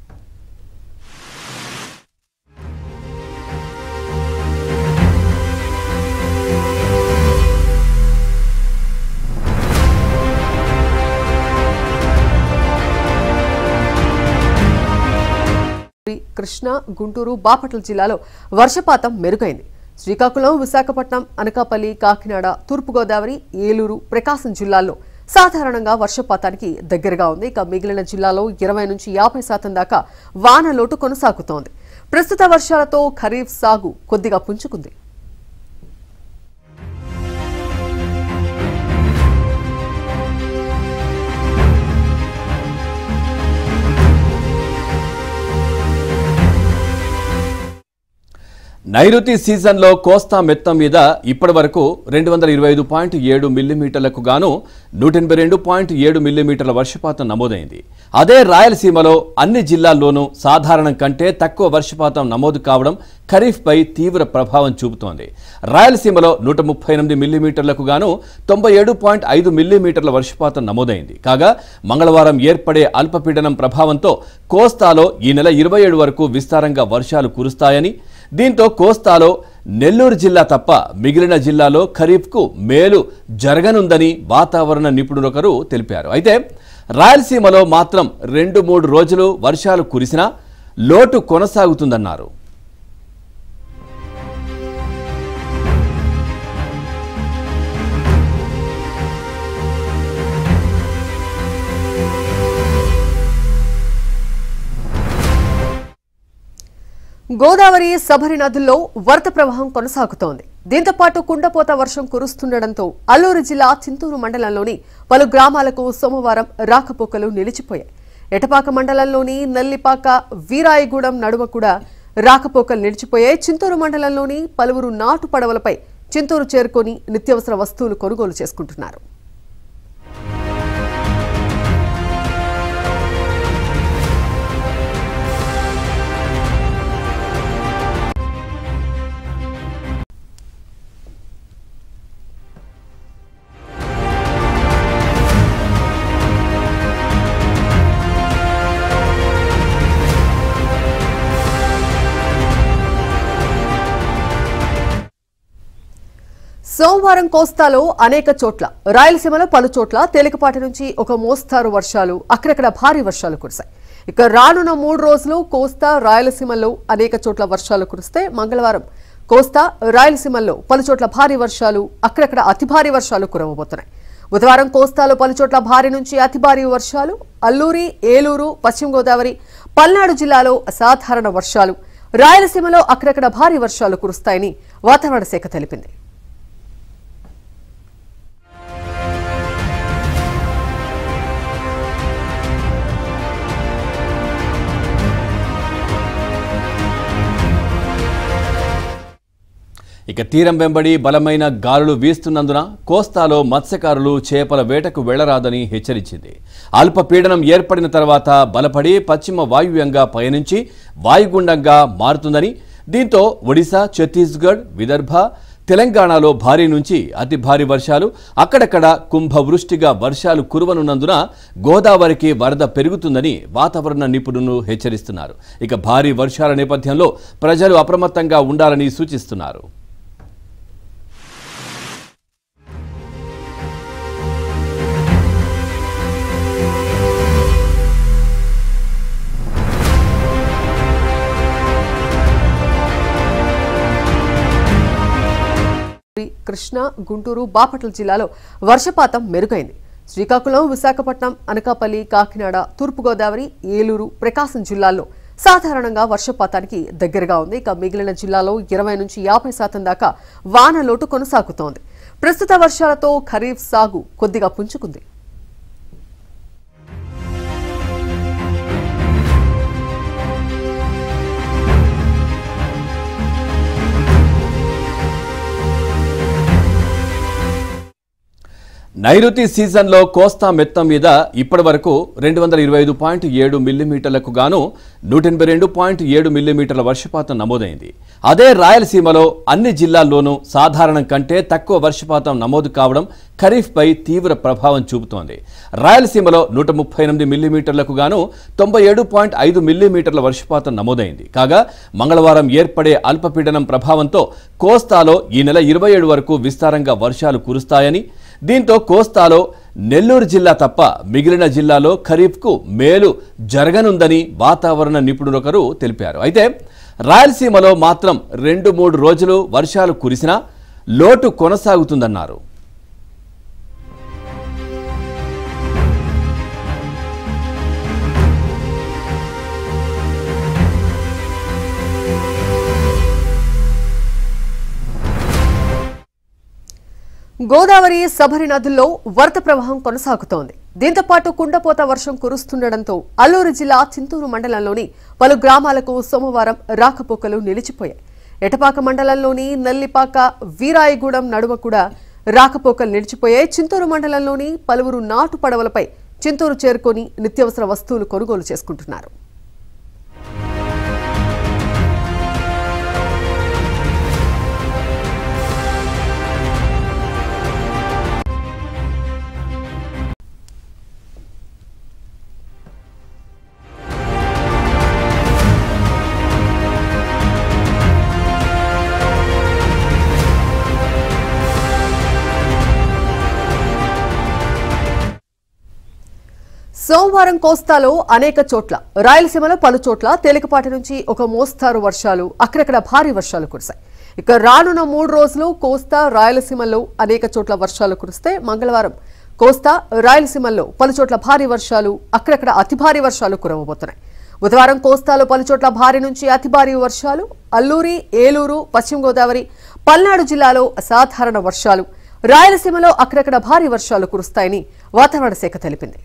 కృష్ణా గుంటూరు బాపట్ల జిల్లాలో వర్షపాతం మెరుగైంది శ్రీకాకుళం విశాఖపట్నం అనకాపల్లి కాకినాడ తూర్పుగోదావరి ఏలూరు ప్రకాశం జిల్లాల్లో సాధారణంగా వర్షపాతానికి దగ్గరగా ఉంది ఇక మిగిలిన జిల్లాలో ఇరవై నుంచి యాభై శాతం దాకా వాన లోటు కొనసాగుతోంది ప్రస్తుత వర్షాలతో ఖరీఫ్ సాగు కొద్దిగా పుంజుకుంది నైరుతి సీజన్లో కోస్తా మెత్తం మీద ఇప్పటి వరకు రెండు వందల ఇరవై ఐదు పాయింట్ ఏడు మిల్లీమీటర్లకు గాను నూట ఎనభై రెండు పాయింట్ ఏడు మిల్లీమీటర్ల వర్షపాతం నమోదైంది అదే రాయలసీమలో అన్ని జిల్లాల్లోనూ సాధారణం కంటే తక్కువ వర్షపాతం నమోదు కావడం ఖరీఫ్పై తీవ్ర ప్రభావం చూపుతోంది రాయలసీమలో నూట ముప్పై ఎనిమిది మిల్లీమీటర్లకు గాను తొంభై ఏడు పాయింట్ ఐదు మిల్లీమీటర్ల వర్షపాతం నమోదైంది కాగా మంగళవారం ఏర్పడే అల్పపీడనం ప్రభావంతో కోస్తాలో ఈ నెల ఇరవై ఏడు వరకు విస్తారంగా వర్షాలు కురుస్తాయని దీంతో కోస్తాలో నెల్లూరు జిల్లా తప్ప మిగిలిన జిల్లాలో ఖరీఫ్కు మేలు జరగనుందని వాతావరణ నిపుణులొకరు తెలిపారు అయితే రాయలసీమలో మాత్రం రెండు మూడు రోజులు వర్షాలు కురిసినా లోటు కొనసాగుతుందన్నారు గోదావరి సబరి నదుల్లో వరద ప్రవాహం కొనసాగుతోంది దీంతో పాటు కుండపోత వర్షం కురుస్తుండటంతో అల్లూరు జిల్లా చింతూరు మండలంలోని పలు గ్రామాలకు సోమవారం రాకపోకలు నిలిచిపోయాయి ఎటపాక మండలంలోని నల్లిపాక వీరాయగూడెం నడుమ కూడా రాకపోకలు నిలిచిపోయాయి చింతూరు మండలంలోని పలువురు నాటు పడవలపై చింతూరు చేరుకొని నిత్యావసర వస్తువులు కొనుగోలు చేసుకుంటున్నారు సోమవారం కోస్తాలో అనేక చోట్ల రాయలసీమలో పలు చోట్ల తేలికపాటి నుంచి ఒక మోస్తారు వర్షాలు అక్కడక్కడ భారీ వర్షాలు కురిశాయి ఇక రానున్న మూడు రోజులు కోస్తా రాయలసీమలో అనేక చోట్ల వర్షాలు కురిస్తే మంగళవారం కోస్తా రాయలసీమల్లో పలు చోట్ల భారీ వర్షాలు అక్కడక్కడ అతి భారీ వర్షాలు కురవబోతున్నాయి బుధవారం కోస్తాలో పలు చోట్ల భారీ నుంచి అతి భారీ వర్షాలు అల్లూరి ఏలూరు పశ్చిమ గోదావరి పల్నాడు జిల్లాలో అసాధారణ వర్షాలు రాయలసీమలో అక్కడక్కడ భారీ వర్షాలు కురుస్తాయని వాతావరణ శాఖ తెలిపింది ఇక తీరం వెంబడి బలమైన గాలులు వీస్తున్నందున కోస్తాలో మత్స్యకారులు చేపల వేటకు వెళ్లరాదని హెచ్చరించింది అల్పపీడనం ఏర్పడిన తర్వాత బలపడి పశ్చిమ వాయువ్యంగా పయనించి వాయుగుండంగా మారుతుందని దీంతో ఒడిశా ఛత్తీస్గఢ్ విదర్భ తెలంగాణలో భారీ నుంచి అతి భారీ వర్షాలు అక్కడక్కడ కుంభవృష్టిగా వర్షాలు కురవనున్నందున గోదావరికి వరద పెరుగుతుందని వాతావరణ నిపుణులు హెచ్చరిస్తున్నారు ఇక భారీ వర్షాల నేపథ్యంలో ప్రజలు అప్రమత్తంగా ఉండాలని సూచిస్తున్నారు కృష్ణా గుంటూరు బాపట్ల జిల్లాలో వర్షపాతం మెరుగైంది శ్రీకాకుళం విశాఖపట్నం అనకాపల్లి కాకినాడ తూర్పుగోదావరి ఏలూరు ప్రకాశం జిల్లాల్లో సాధారణంగా వర్షపాతానికి దగ్గరగా ఉంది ఇక మిగిలిన జిల్లాలో ఇరవై నుంచి యాభై శాతం దాకా వాన లోటు కొనసాగుతోంది ప్రస్తుత వర్షాలతో ఖరీఫ్ సాగు కొద్దిగా పుంజుకుంది నైరుతి సీజన్లో కోస్తా మెత్తం మీద ఇప్పటి వరకు రెండు వందల ఇరవై ఐదు పాయింట్ ఏడు మిల్లీమీటర్లకు గాను నూట ఎనభై రెండు పాయింట్ ఏడు మిల్లీమీటర్ల వర్షపాతం నమోదైంది అదే రాయలసీమలో అన్ని జిల్లాల్లోనూ సాధారణం కంటే తక్కువ వర్షపాతం నమోదు కావడం ఖరీఫ్పై తీవ్ర ప్రభావం చూపుతోంది రాయలసీమలో నూట ముప్పై ఎనిమిది మిల్లీమీటర్లకు గాను తొంభై ఏడు పాయింట్ ఐదు మిల్లీమీటర్ల వర్షపాతం నమోదైంది కాగా మంగళవారం ఏర్పడే అల్పపీడనం ప్రభావంతో కోస్తాలో ఈ నెల ఇరవై ఏడు వరకు విస్తారంగా వర్షాలు కురుస్తాయని దీంతో కోస్తాలో నెల్లూరు జిల్లా తప్ప మిగిలిన జిల్లాలో ఖరీఫ్కు మేలు జరగనుందని వాతావరణ నిపుణులొకరు తెలిపారు అయితే రాయలసీమలో మాత్రం రెండు మూడు రోజులు వర్షాలు కురిసినా లోటు కొనసాగుతుందన్నారు గోదావరి సబరి నదుల్లో వరద ప్రవాహం కొనసాగుతోంది దీంతో పాటు కుండపోత వర్షం కురుస్తుండటంతో అల్లూరు జిల్లా చింతూరు మండలంలోని పలు గ్రామాలకు సోమవారం రాకపోకలు నిలిచిపోయాయి ఎటపాక మండలంలోని నల్లిపాక వీరాయగూడెం నడుమ కూడా రాకపోకలు నిలిచిపోయాయి చింతూరు మండలంలోని పలువురు నాటు పడవలపై చింతూరు చేరుకొని నిత్యావసర వస్తువులు కొనుగోలు చేసుకుంటున్నారు సోమవారం కోస్తాలో అనేక చోట్ల రాయలసీమలో పలు చోట్ల తేలికపాటి నుంచి ఒక మోస్తారు వర్షాలు అక్కడక్కడ భారీ వర్షాలు కురిశాయి ఇక రానున్న మూడు రోజులు కోస్తా రాయలసీమలో అనేక చోట్ల వర్షాలు కురిస్తే మంగళవారం కోస్తా రాయలసీమల్లో పలు చోట్ల భారీ వర్షాలు అక్కడక్కడ అతి భారీ వర్షాలు కురవబోతున్నాయి బుధవారం కోస్తాలో పలు చోట్ల భారీ నుంచి అతి భారీ వర్షాలు అల్లూరి ఏలూరు పశ్చిమ గోదావరి పల్నాడు జిల్లాలో అసాధారణ వర్షాలు రాయలసీమలో అక్కడక్కడ భారీ వర్షాలు కురుస్తాయని వాతావరణ శాఖ తెలిపింది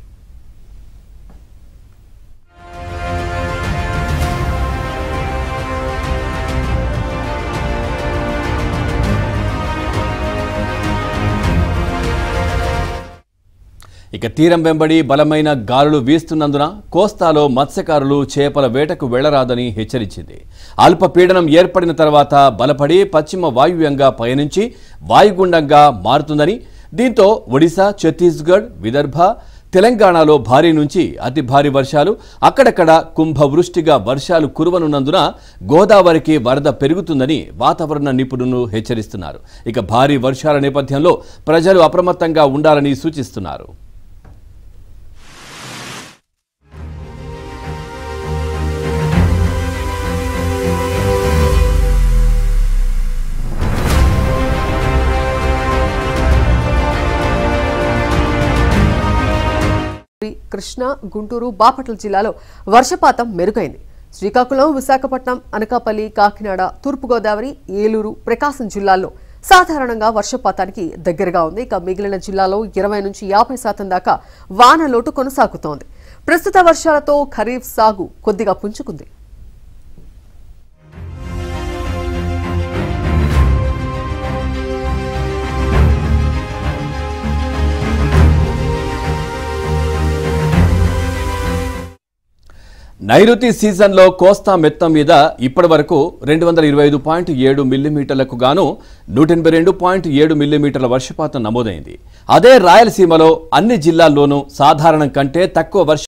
ఇక తీరం వెంబడి బలమైన గాలులు వీస్తున్నందున కోస్తాలో మత్స్యకారులు చేపల వేటకు వెళ్లరాదని హెచ్చరించింది అల్పపీడనం ఏర్పడిన తర్వాత బలపడి పశ్చిమ వాయువ్యంగా పయనించి వాయుగుండంగా మారుతుందని దీంతో ఒడిశా ఛత్తీస్గఢ్ విదర్భ తెలంగాణలో భారీ నుంచి అతి భారీ వర్షాలు అక్కడక్కడ కుంభవృష్టిగా వర్షాలు కురవనున్నందున గోదావరికి వరద పెరుగుతుందని వాతావరణ నిపుణులు హెచ్చరిస్తున్నారు ఇక భారీ వర్షాల నేపథ్యంలో ప్రజలు అప్రమత్తంగా ఉండాలని సూచిస్తున్నారు కృష్ణా గుంటూరు బాపట్ల జిల్లాలో వర్షపాతం మెరుగైంది శ్రీకాకుళం విశాఖపట్నం అనకాపల్లి కాకినాడ తూర్పుగోదావరి ఏలూరు ప్రకాశం జిల్లాల్లో సాధారణంగా వర్షపాతానికి దగ్గరగా ఉంది ఇక మిగిలిన జిల్లాలో ఇరవై నుంచి యాభై శాతం దాకా వాన లోటు కొనసాగుతోంది ప్రస్తుత వర్షాలతో ఖరీఫ్ సాగు కొద్దిగా పుంజుకుంది నైరుతి సీజన్లో కోస్తా మెత్తం మీద ఇప్పటి వరకు రెండు వందల ఇరవై ఐదు పాయింట్ ఏడు మిల్లీమీటర్లకు గాను నూట ఎనభై రెండు పాయింట్ ఏడు మిల్లీమీటర్ల వర్షపాతం నమోదైంది అదే రాయలసీమలో అన్ని జిల్లాల్లోనూ సాధారణం కంటే తక్కువ వర్ష